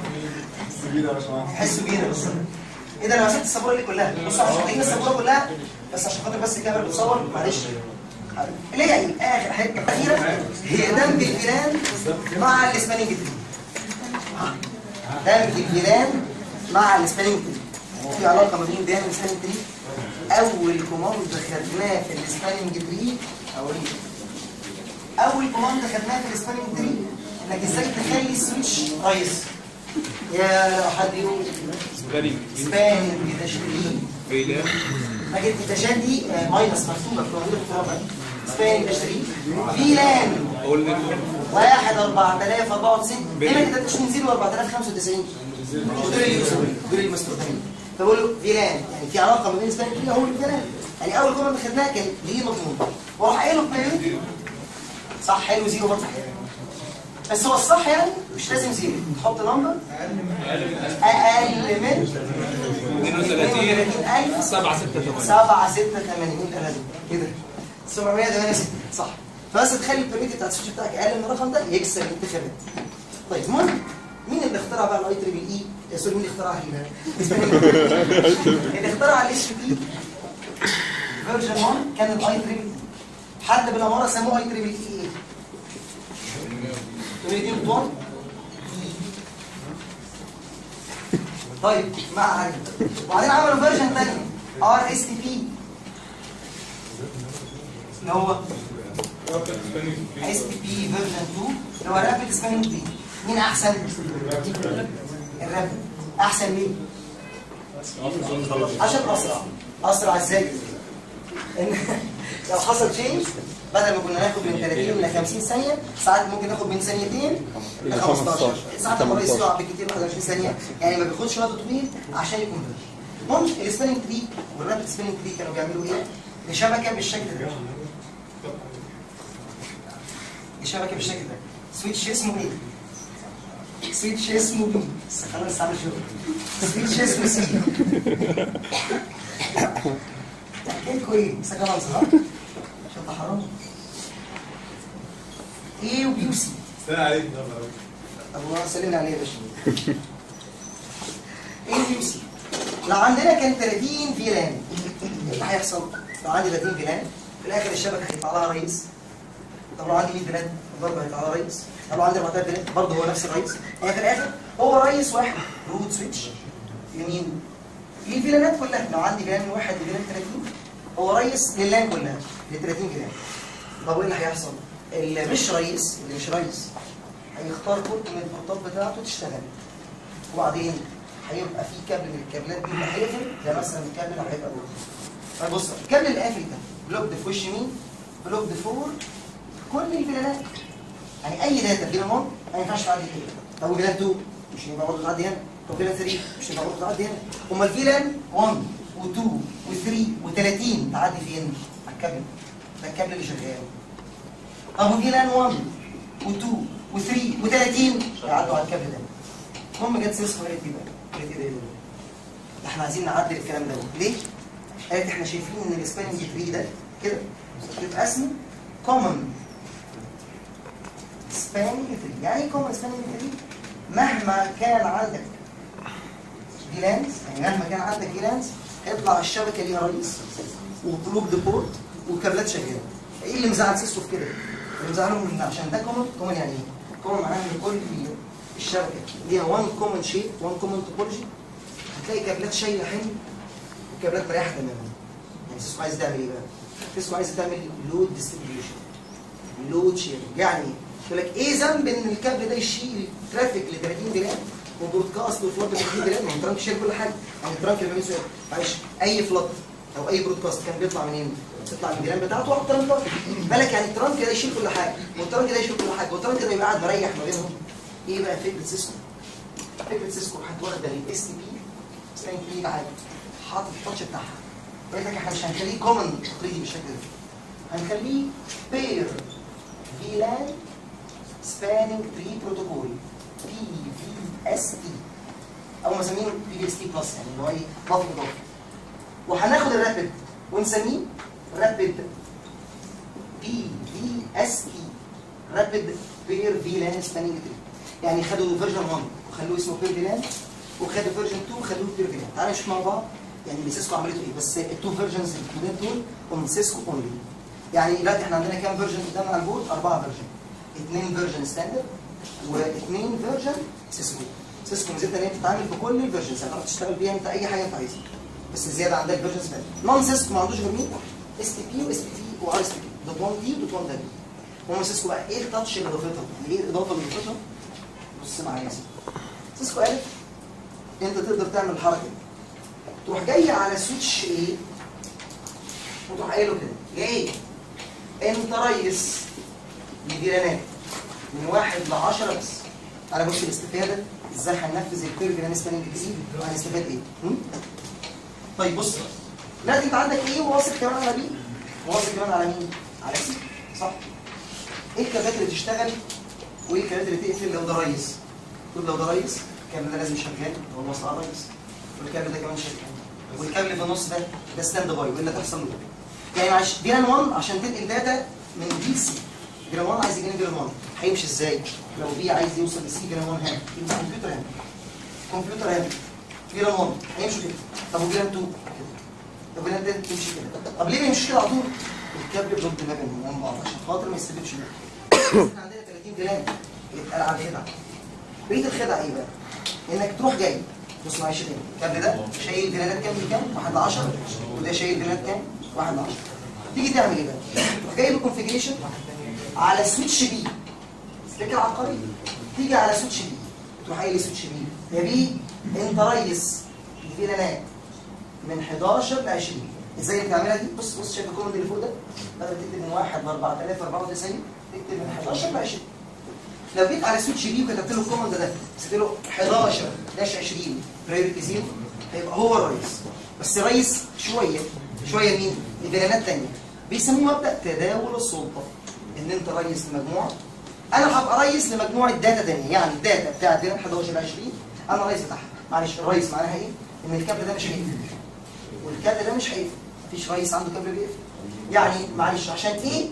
حسوا بينا بس ايه ده انا مسكت السبوره دي كلها بص عشان محتاجين السبوره كلها بس عشان خاطر بس الكاميرا بتصور معلش اللي هي ايه اخر حته اخيره هي دمج الفيلان مع الاسبانينج تري دمج الفيلان مع الاسبانينج تري هو في علاقه ما بين ديان والاسبانينج تري اول كوماند خدناه في الاسبانينج تري اوريك اول كوماند خدناه في الاسبانينج تري انك ازاي تخلي السويتش رئيس يا لو حد يقول سبانينج اسبانينج تشغيل فيلان حاجات التشغيل دي آه، ماينس مكتوبه في موجوده في الكتاب اسبانينج تشغيل فيلان اول نتورك 1 4094 دايما كده تكتبش من 0 4095 دول اليوزر دول المستخدمين فبقول له فيلان يعني في علاقه ما بين اسبانينج تري هو الفيلان يعني اول كوماند خدناها كان ليه مضمون واروح قايله في صح حلو زيرو برضه حلو بس هو الصح يعني مش لازم زيرو تحط نمبر اقل من 32000 7 6 8 7 6 8 مين قال كده 768 صح فبس تخلي البريد بتاع السويتش بتاعك اقل من الرقم ده يكسب الانتخابات طيب المهم مين اللي اخترع بقى الاي تريبل اي سوري مين اللي اخترعها اللي اخترع الاس بي فيرجن 1 كان الاي تريبل حد بالاماره سموه اي تريبل اي ايه؟ تريدين بطول طيب ما علينا وبعدين عملوا فيرجن ثاني ار اس تي بي اللي هو اس تي بي فيرجن 2 اللي هو رابيد سبانينج تري مين احسن؟ الرابيد احسن مين؟ عشان اسرع اسرع ازاي؟ ان لو حصل تشينج بدل ما كنا ناخد من 30 ل 50 ثانيه ساعات ممكن ناخد من ثانيتين ل 15 ساعات الرئيس يقع بكتير 21 ثانيه يعني ما بياخدش وقت طويل عشان يكون ممكن السبانينج تري والرابيد سبانينج تري كانوا بيعملوا ايه؟ لشبكه بالشكل ده لشبكه بالشكل ده سويتش اسمه ايه؟ سويتش اسمه بي خلاص عامل شغل سويتش اسمه سي تحكيلكوا ايه؟ بس كمان صح؟ عشان ده حرام ايه وبي وسي استنى عليك الله سلمنا عليه يا باشا ايه وبي وسي لو عندنا كان 30 فيلان ايه اللي هيحصل؟ لو عندي 30 فيلان في الاخر الشبكه هيطلع لها رئيس طب لو عندي 100 فيلان برضه هيطلع لها رئيس طب لو عندي 4000 فيلان برضه هو نفس الرئيس يعني في الاخر هو رئيس واحد روت سويتش يمين للفيلانات كلها لو عندي فيلان واحد لفيلان 30 هو رئيس للان كلها ل 30 فيلان طب وايه اللي هيحصل؟ اللي مش رئيس اللي مش رئيس هيختار بورت من البورتات بتاعته تشتغل وبعدين هيبقى في كابل من الكابلات دي اللي هيقفل ده مثلا الكابل اللي هيبقى جوه طيب بص الكابل القافل ده بلوك ده في وش مين؟ بلوك ده فور كل الفيلانات يعني اي داتا فيلان 1 ما ينفعش تعدي كده طب وفيلان 2 مش هينفع برضه تعدي هنا طب فيلان 3 مش هينفع برضه تعدي هنا امال فيلان 1 و2 و3 و30 تعدي فين؟ على الكابل ده الكابل اللي شغال طب فيلان 1 و2 و3 و30 يعدوا على الكابل ده المهم جت سيسكو قالت ايه بقى؟ قالت ايه ده؟ ده احنا عايزين نعدل الكلام ده ليه؟ قالت احنا شايفين ان السباننج تري ده كده يبقى اسمه كومن سباننج تري يعني ايه كومن سباننج تري؟ مهما كان عندك فيلانس يعني مهما كان عندك فيلانس هيطلع الشبكه ليها رئيس وبلوك ديبورت وكابلات شغاله ايه اللي مزعل سيسكو في كده؟ اللي مزعلهم ان عشان ده كومن كومن يعني ايه؟ كومن معناها ان كل الشبكه ليها وان كومن شيب وان كومن توبولوجي هتلاقي كابلات شايله حلو وكابلات مريحه تماما يعني سيسكو عايز تعمل ايه بقى؟ سيسكو عايز تعمل لود ديستريبيوشن لود شيرنج يعني ايه؟ يقول لك ايه ذنب ان الكابل ده يشيل ترافيك ل 30 جرام وبرودكاست وفلوت ل 30 جرام ما هو الترانك شايل كل حاجه يعني الترانك اللي بيسوي معلش اي فلوت او اي برودكاست كان بيطلع منين؟ بيطلع من الجيران بتاعته وعلى الترانك ده. بالك يعني الترانك ده يشيل كل حاجه والترانك ده يشيل كل حاجه والترانك ده يبقى قاعد مريح ما بينهم ايه بقى فكره سيسكو؟ فكره سيسكو هتواخده للاس تي بي ستاين بي عادي حاطط التاتش بتاعها قالت لك احنا مش هنخليه كومن تقليدي بالشكل ده هنخليه بير فيلان سباننج تري بروتوكول بي في اس تي او مسمينه بي في اس تي بلس يعني اللي هو ايه ضغط اضافي وهناخد الرابد ونسميه رابد بي في اس تي رابد بير فيلان سبانينج تري يعني خدوا فيرجن 1 وخلوه اسمه بير فيلان وخدوا فيرجن 2 وخلوه بير فيلان تعالوا نشوف مع بعض يعني اللي سيسكو عملته ايه بس التو فيرجنز الجداد دول هم سيسكو اونلي يعني دلوقتي احنا عندنا كام فيرجن قدامنا على البورد؟ اربعه فيرجن اثنين فيرجن ستاندرد واثنين فيرجن سيسكو سيسكو ميزتها ان هي بتتعامل في كل الفيرجنز هتعرف تشتغل بيها انت اي حاجه انت عايزها بس زياده عندك فيرجنز ثانيه نون سيسكو ما عندوش غير مين؟ اس تي بي واس بي تي وار اس بي تي دوت 1 دي ودوت 1 دبليو هم سيسكو بقى ايه التاتش اللي ضافتها؟ يعني ايه الاضافه اللي ضافتها؟ بص معايا يا سيدي سيسكو قالت انت تقدر تعمل الحركه دي تروح جاي على سويتش ايه وتروح قايل له كده ايه انت ريس لجيرانات من واحد ل 10 بس على بص الاستفاده ازاي هننفذ الكيرف اللي انا سباننج دي وهنستفاد ايه هم؟ طيب بص لا انت عندك ايه واثق كمان على بي واثق كمان على مين على سي صح ايه الكابلات اللي تشتغل وايه الكابلات اللي تقفل لو ده ريس تقول لو ده ريس الكابل ده لازم شغال هو الوصل على ريس والكابل ده كمان شغال والكابل في النص ده ده ستاند باي والا تحصل له يعني معلش فيلان 1 عشان تنقل داتا من بي سي فيلان 1 عايز يجيب فيلان 1 هيمشي ازاي؟ لو بي عايز يوصل لسي فيلان 1 هنا يبقى كمبيوتر هنا كمبيوتر هنا فيلان 1 هيمشي كده طب وفيلان 2 كده طب فيلان 2 تمشي كده طب ليه ما يمشيش كده على طول؟ الكابل ضد ما بينهم من بعض عشان خاطر ما يستفيدش منه احنا عندنا 30 فيلان يتقال على الخدعه بقيه الخدعه ايه بقى؟ انك تروح جاي بص معلش تاني الكابل ده شايل فيلانات كام لكام؟ 1 ل 10 وده شايل فيلانات كام؟ 1 ل 10 تيجي تعمل ايه بقى؟ تروح جايب الكونفيجريشن على سويتش بي فكره عبقريه تيجي على سويتش بي تروح قايل سويتش بي يا بي انت ريس لفيلانات من 11 ل 20 ازاي بتعملها دي؟ بص بص شايف الكومنت اللي فوق ده؟ بدل تكتب من 1 ل 4094 تكتب من 11 ل 20 لو جيت على سويتش بي وكتبت له الكوماند ده كتبت له 11 داش 20 برايورتي زيرو هيبقى هو الرئيس بس رئيس شويه شويه مين؟ لبيانات ثانيه بيسموه مبدا تداول السلطه ان انت رئيس لمجموعه انا هبقى رئيس لمجموعه داتا ثانيه يعني الداتا بتاعت بيانات 11 20 انا الرئيس بتاعها معلش الرئيس معناها ايه؟ ان الكابل ده مش هيقفل والكابل ده مش هيقفل مفيش رئيس عنده كابل بيقفل يعني معلش عشان ايه؟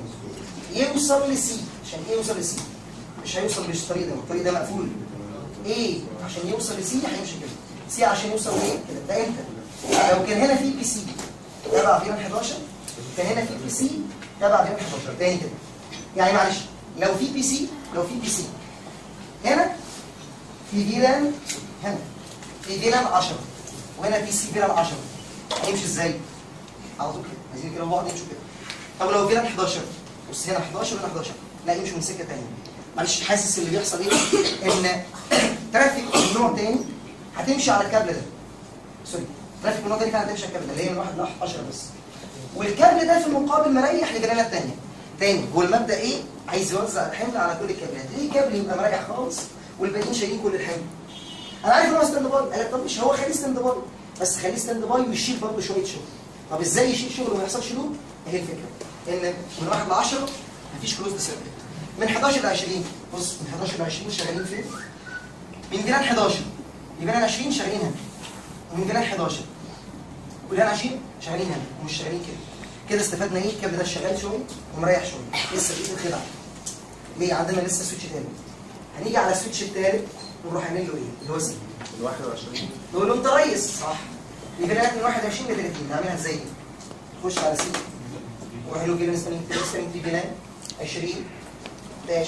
يوصل لسي عشان ايه يوصل لسي؟ مش هيوصل بالطريق ده الطريق ده مقفول ايه عشان يوصل لسي هيمشي كده سي عشان يوصل لايه كده ده امتى لو كان هنا في بي سي تبع فيلان 11 كان هنا في بي سي تبع فيلان 11 تاني كده يعني معلش لو في بي سي لو في بي سي هنا في فيلان هنا في فيلان 10 وهنا في سي فيلان 10 هيمشي ازاي على طول كده عايزين كده بعض يمشوا كده طب لو فيلان 11 بص هنا 11 وهنا 11 لا يمشوا من سكه ثانيه معلش حاسس اللي بيحصل ايه ان ترافيك من نوع تاني هتمشي على الكابل ده سوري ترافيك من نوع تاني فعلا هتمشي على الكابل ده اللي هي من واحد ل 10 بس والكابل ده في المقابل مريح لجنانات تانية تاني هو المبدا ايه عايز يوزع الحمل على كل الكابلات ليه كابل يبقى مريح خالص والباقيين شايلين كل الحمل انا عارف ان هو ستاند باي قال لك طب مش هو خليه ستاند باي بس خليه ستاند باي ويشيل برضه شويه شغل طب ازاي يشيل شغل وما يحصلش لود اهي الفكره ان من واحد ل 10 مفيش كلوز سيركت من 11 ل 20 بص من 11 ل 20 شغالين فين؟ من جيران 11 لجيران 20 شغالين هنا ومن جيران 11 وجيران 20 شغالين هنا ومش شغالين كده كده استفدنا ايه؟ الكابل ده شغال شويه ومريح شويه لسه في الخدعه ليه عندنا لسه سويتش تاني هنيجي على السويتش التالت ونروح نعمل له ايه؟ اللي هو سي ال 21 نقول له انت ريس صح لجيرانات من 21 ل 30 نعملها ازاي دي؟ نخش على سي وحلو جدا سبرينج سبرينج في جيران 20 داش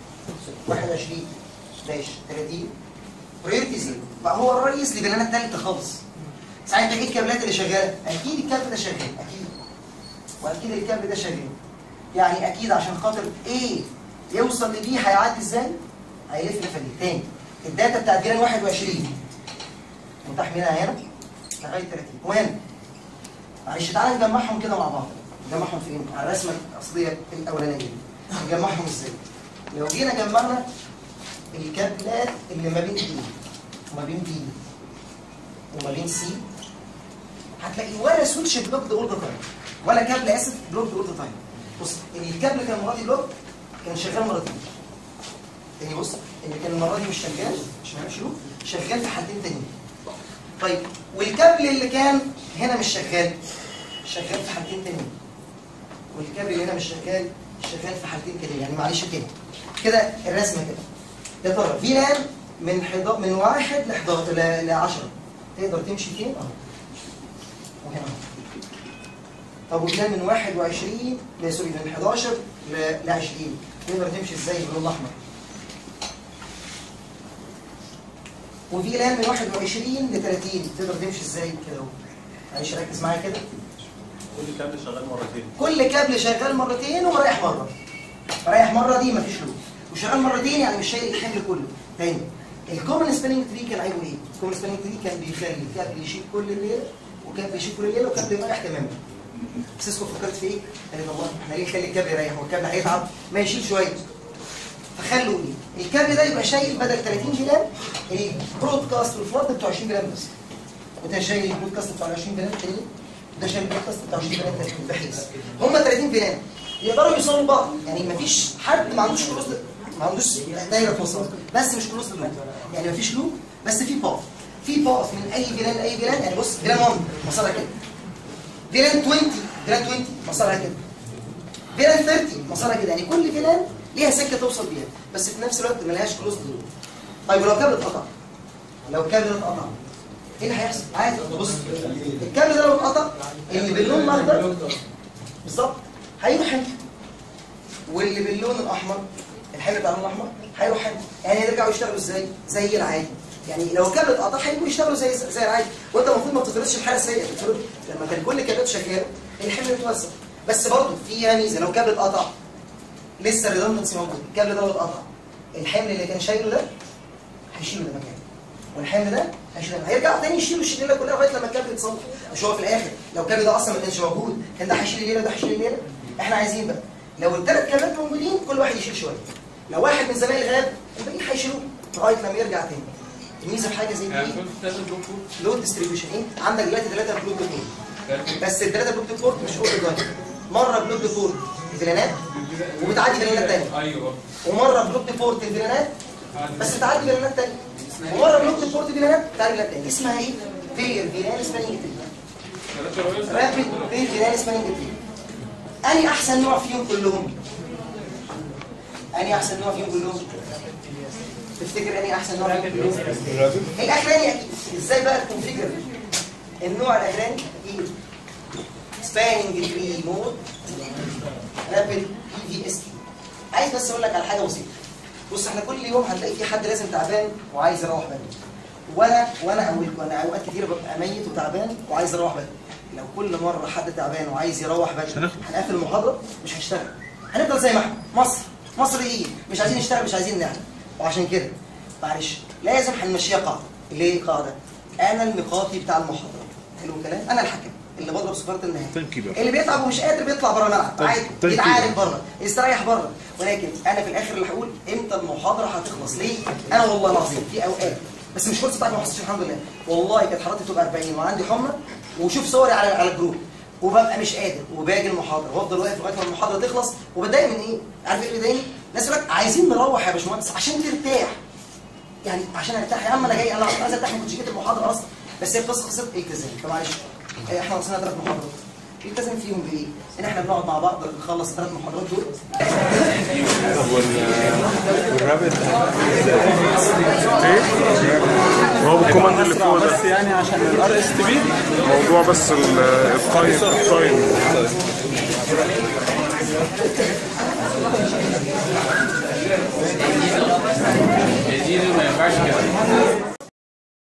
21 داش 30 بريورتي زيرو بقى هو الرئيس لبنانه الثالثه خالص ساعتها ايه الكابلات اللي شغاله؟ اكيد الكابل ده شغال اكيد واكيد الكابل ده شغال يعني اكيد عشان خاطر ايه يوصل لبي هيعدي ازاي؟ هيلف لفه دي تاني الداتا بتاعت جيران 21 متاح منها هنا لغايه 30 وهنا معلش تعالى نجمعهم كده مع بعض نجمعهم فين؟ على الرسمه الاصليه الاولانيه دي نجمعهم ازاي؟ لو جينا جمعنا الكابلات اللي ما بين دي وما بين دي وما بين سي هتلاقي ولا سويتش بلوك اول ذا تايم ولا كابل اسف بلوك اول ذا تايم بص الكابل كان مراتي بلوك كان شغال مرتين تاني بص اللي كان المره دي مش شغال مش معمل شلوك شغال في حالتين تانيين طيب والكابل اللي كان هنا مش شغال شغال في حالتين تانيين والكابل اللي هنا مش شغال شغال في حالتين تانيين يعني معلش كده كده الرسمه كده يا ترى فيلان من حضا من واحد ل 11 ل 10 تقدر تمشي فين؟ اهو وهنا اهو طب وكان من 21 لا سوري من 11 ل 20 تقدر تمشي ازاي باللون الاحمر وفي لان من 21 ل 30 تقدر تمشي ازاي كده اهو معلش ركز معايا كده كل كابل شغال مرتين كل كابل شغال مرتين ومريح مره مريح مره دي مفيش لود وشغال مرتين يعني مش شايل الحمل كله تاني الكومن سبيننج تري كان عيبه ايه؟ الكومن سبيننج تري كان بيخلي كابل يشيل كل الليله وكابل يشيل كل الليله وكابل يريح تماما سيسكو فكرت في ايه؟ قالت الله احنا ليه نخلي الكابل يريح والكابل هيتعب ما يشيل شويه فخلوا ايه؟ الكابل ده يبقى شايل بدل 30 جرام البرودكاست والفلات بتوع 20 جرام بس وده شايل البرودكاست بتوع 20 جرام تاني ده شايل البرودكاست بتاع 20 جرام تاني بحيث هم 30 جرام يقدروا يوصلوا لبعض يعني مفيش حد ما عندوش كلوز ما عندوش دايره توصل بس مش كلوز لوب يعني مفيش لوب بس في باث في باث من اي فيلان لاي فيلان يعني بص فيلان 1 مسارها كده فيلان 20 فيلان 20 مسارها كده فيلان 30 مسارها كده يعني كل فيلان ليها سكه توصل بيها بس في نفس الوقت ما لهاش كلوز لوب طيب لو كابل اتقطع لو الكابل ده اتقطع ايه اللي هيحصل؟ عادي بص الكابل ده لو اتقطع اللي باللون الاخضر بالظبط هيروح هنا واللي باللون الاحمر الحمل بتاع اللون الاحمر هيروح هنا يعني يرجعوا يشتغلوا ازاي؟ زي العادي يعني لو الكابل اتقطع هيبقوا يشتغلوا زي زي العادي وانت المفروض ما بتفترضش الحاله السيئه بتفترض لما كان كل الكابلات شغاله الحمل متوزع بس برضه فيها ميزه لو كابل اتقطع لسه الريدندنسي موجود الكابل ده لو اتقطع الحمل اللي كان شايله ده هيشيله ده مكانه والحمل ده هيشيله هيرجع تاني يشيله الشيله كلها لغايه لما الكابل يتصلح مش هو في الاخر لو الكابل ده اصلا ما كانش موجود كان ده هيشيل الليله ده هيشيل الليله احنا عايزين بقى لو الثلاث كابلات موجودين كل واحد يشيل شويه لو واحد من زمايل غاب الباقيين هيشيلوه لغايه لما يرجع تاني الميزه في حاجه زي دي يعني إيه؟ كل ثلاثة بلوك لود ديستريبيوشن ايه عندك دلوقتي ثلاثه بلوك بورت بس الثلاثه بلوك بورت مش اول دلوقتي مره بلوك بورت فيلانات وبتعدي فيلانات ثانيه ايوه ومره بلوك بورت فيلانات بس بتعدي فيلانات ثانيه ومره بلوك بورت فيلانات بتعدي فيلانات ثانيه اسمها ايه؟ فيلير فيلان سبانينج تري ثلاثة رؤية رابيد فيلير فيلان سبانينج تري اني احسن نوع فيهم كلهم اني احسن نوع فيهم كلهم تفتكر اني احسن نوع فيهم كلهم الاخراني اكيد ازاي بقى تكونفيجر النوع الاخراني اكيد سبانينج تري مود رابيد اي في اس تي عايز بس اقول لك على حاجه بسيطه بص احنا كل يوم هتلاقي في حد لازم تعبان وعايز يروح بدري وانا وانا اولكم انا اوقات كتير ببقى ميت وتعبان وعايز اروح بدري لو كل مره حد تعبان وعايز يروح بدري هنقفل المحاضره مش هيشتغل هنفضل زي ما احنا مصر مصر ايه مش عايزين نشتغل مش عايزين نعمل وعشان كده معلش لازم هنمشيها قاعده اللي هي قاعده انا الميقاتي بتاع المحاضره حلو الكلام انا الحكم اللي بضرب صفاره النهايه Thank you. اللي بيتعب ومش قادر بيطلع بره الملعب Thank- عادي thank you. يتعالج بره يستريح بره ولكن انا في الاخر اللي هقول امتى المحاضره هتخلص ليه انا والله العظيم في اوقات بس مش كل بتاعتي ما حصلش الحمد لله والله كانت حرارتي تبقى 40 وعندي حمى وشوف صوري على على الجروب وببقى مش قادر وباجي المحاضره وافضل واقف لغايه ما المحاضره تخلص وبتضايق من ايه؟ عارف ايه اللي بيضايقني؟ ناس يقول لك عايزين نروح يا باشمهندس عشان ترتاح يعني عشان ارتاح يا عم انا جاي انا عايز ارتاح ما كنتش جيت المحاضره اصلا بس هي قصه قصه التزام فمعلش إيه، احنا وصلنا ثلاث محاضرات التزم فيهم بايه؟ ان احنا بنقعد مع بعض نخلص الثلاث محاضرات دول والرابط هو بالكوماند اللي فوق ده بس يعني عشان الار اس تي بي موضوع بس ال- التايم التايم دي ما ينفعش كده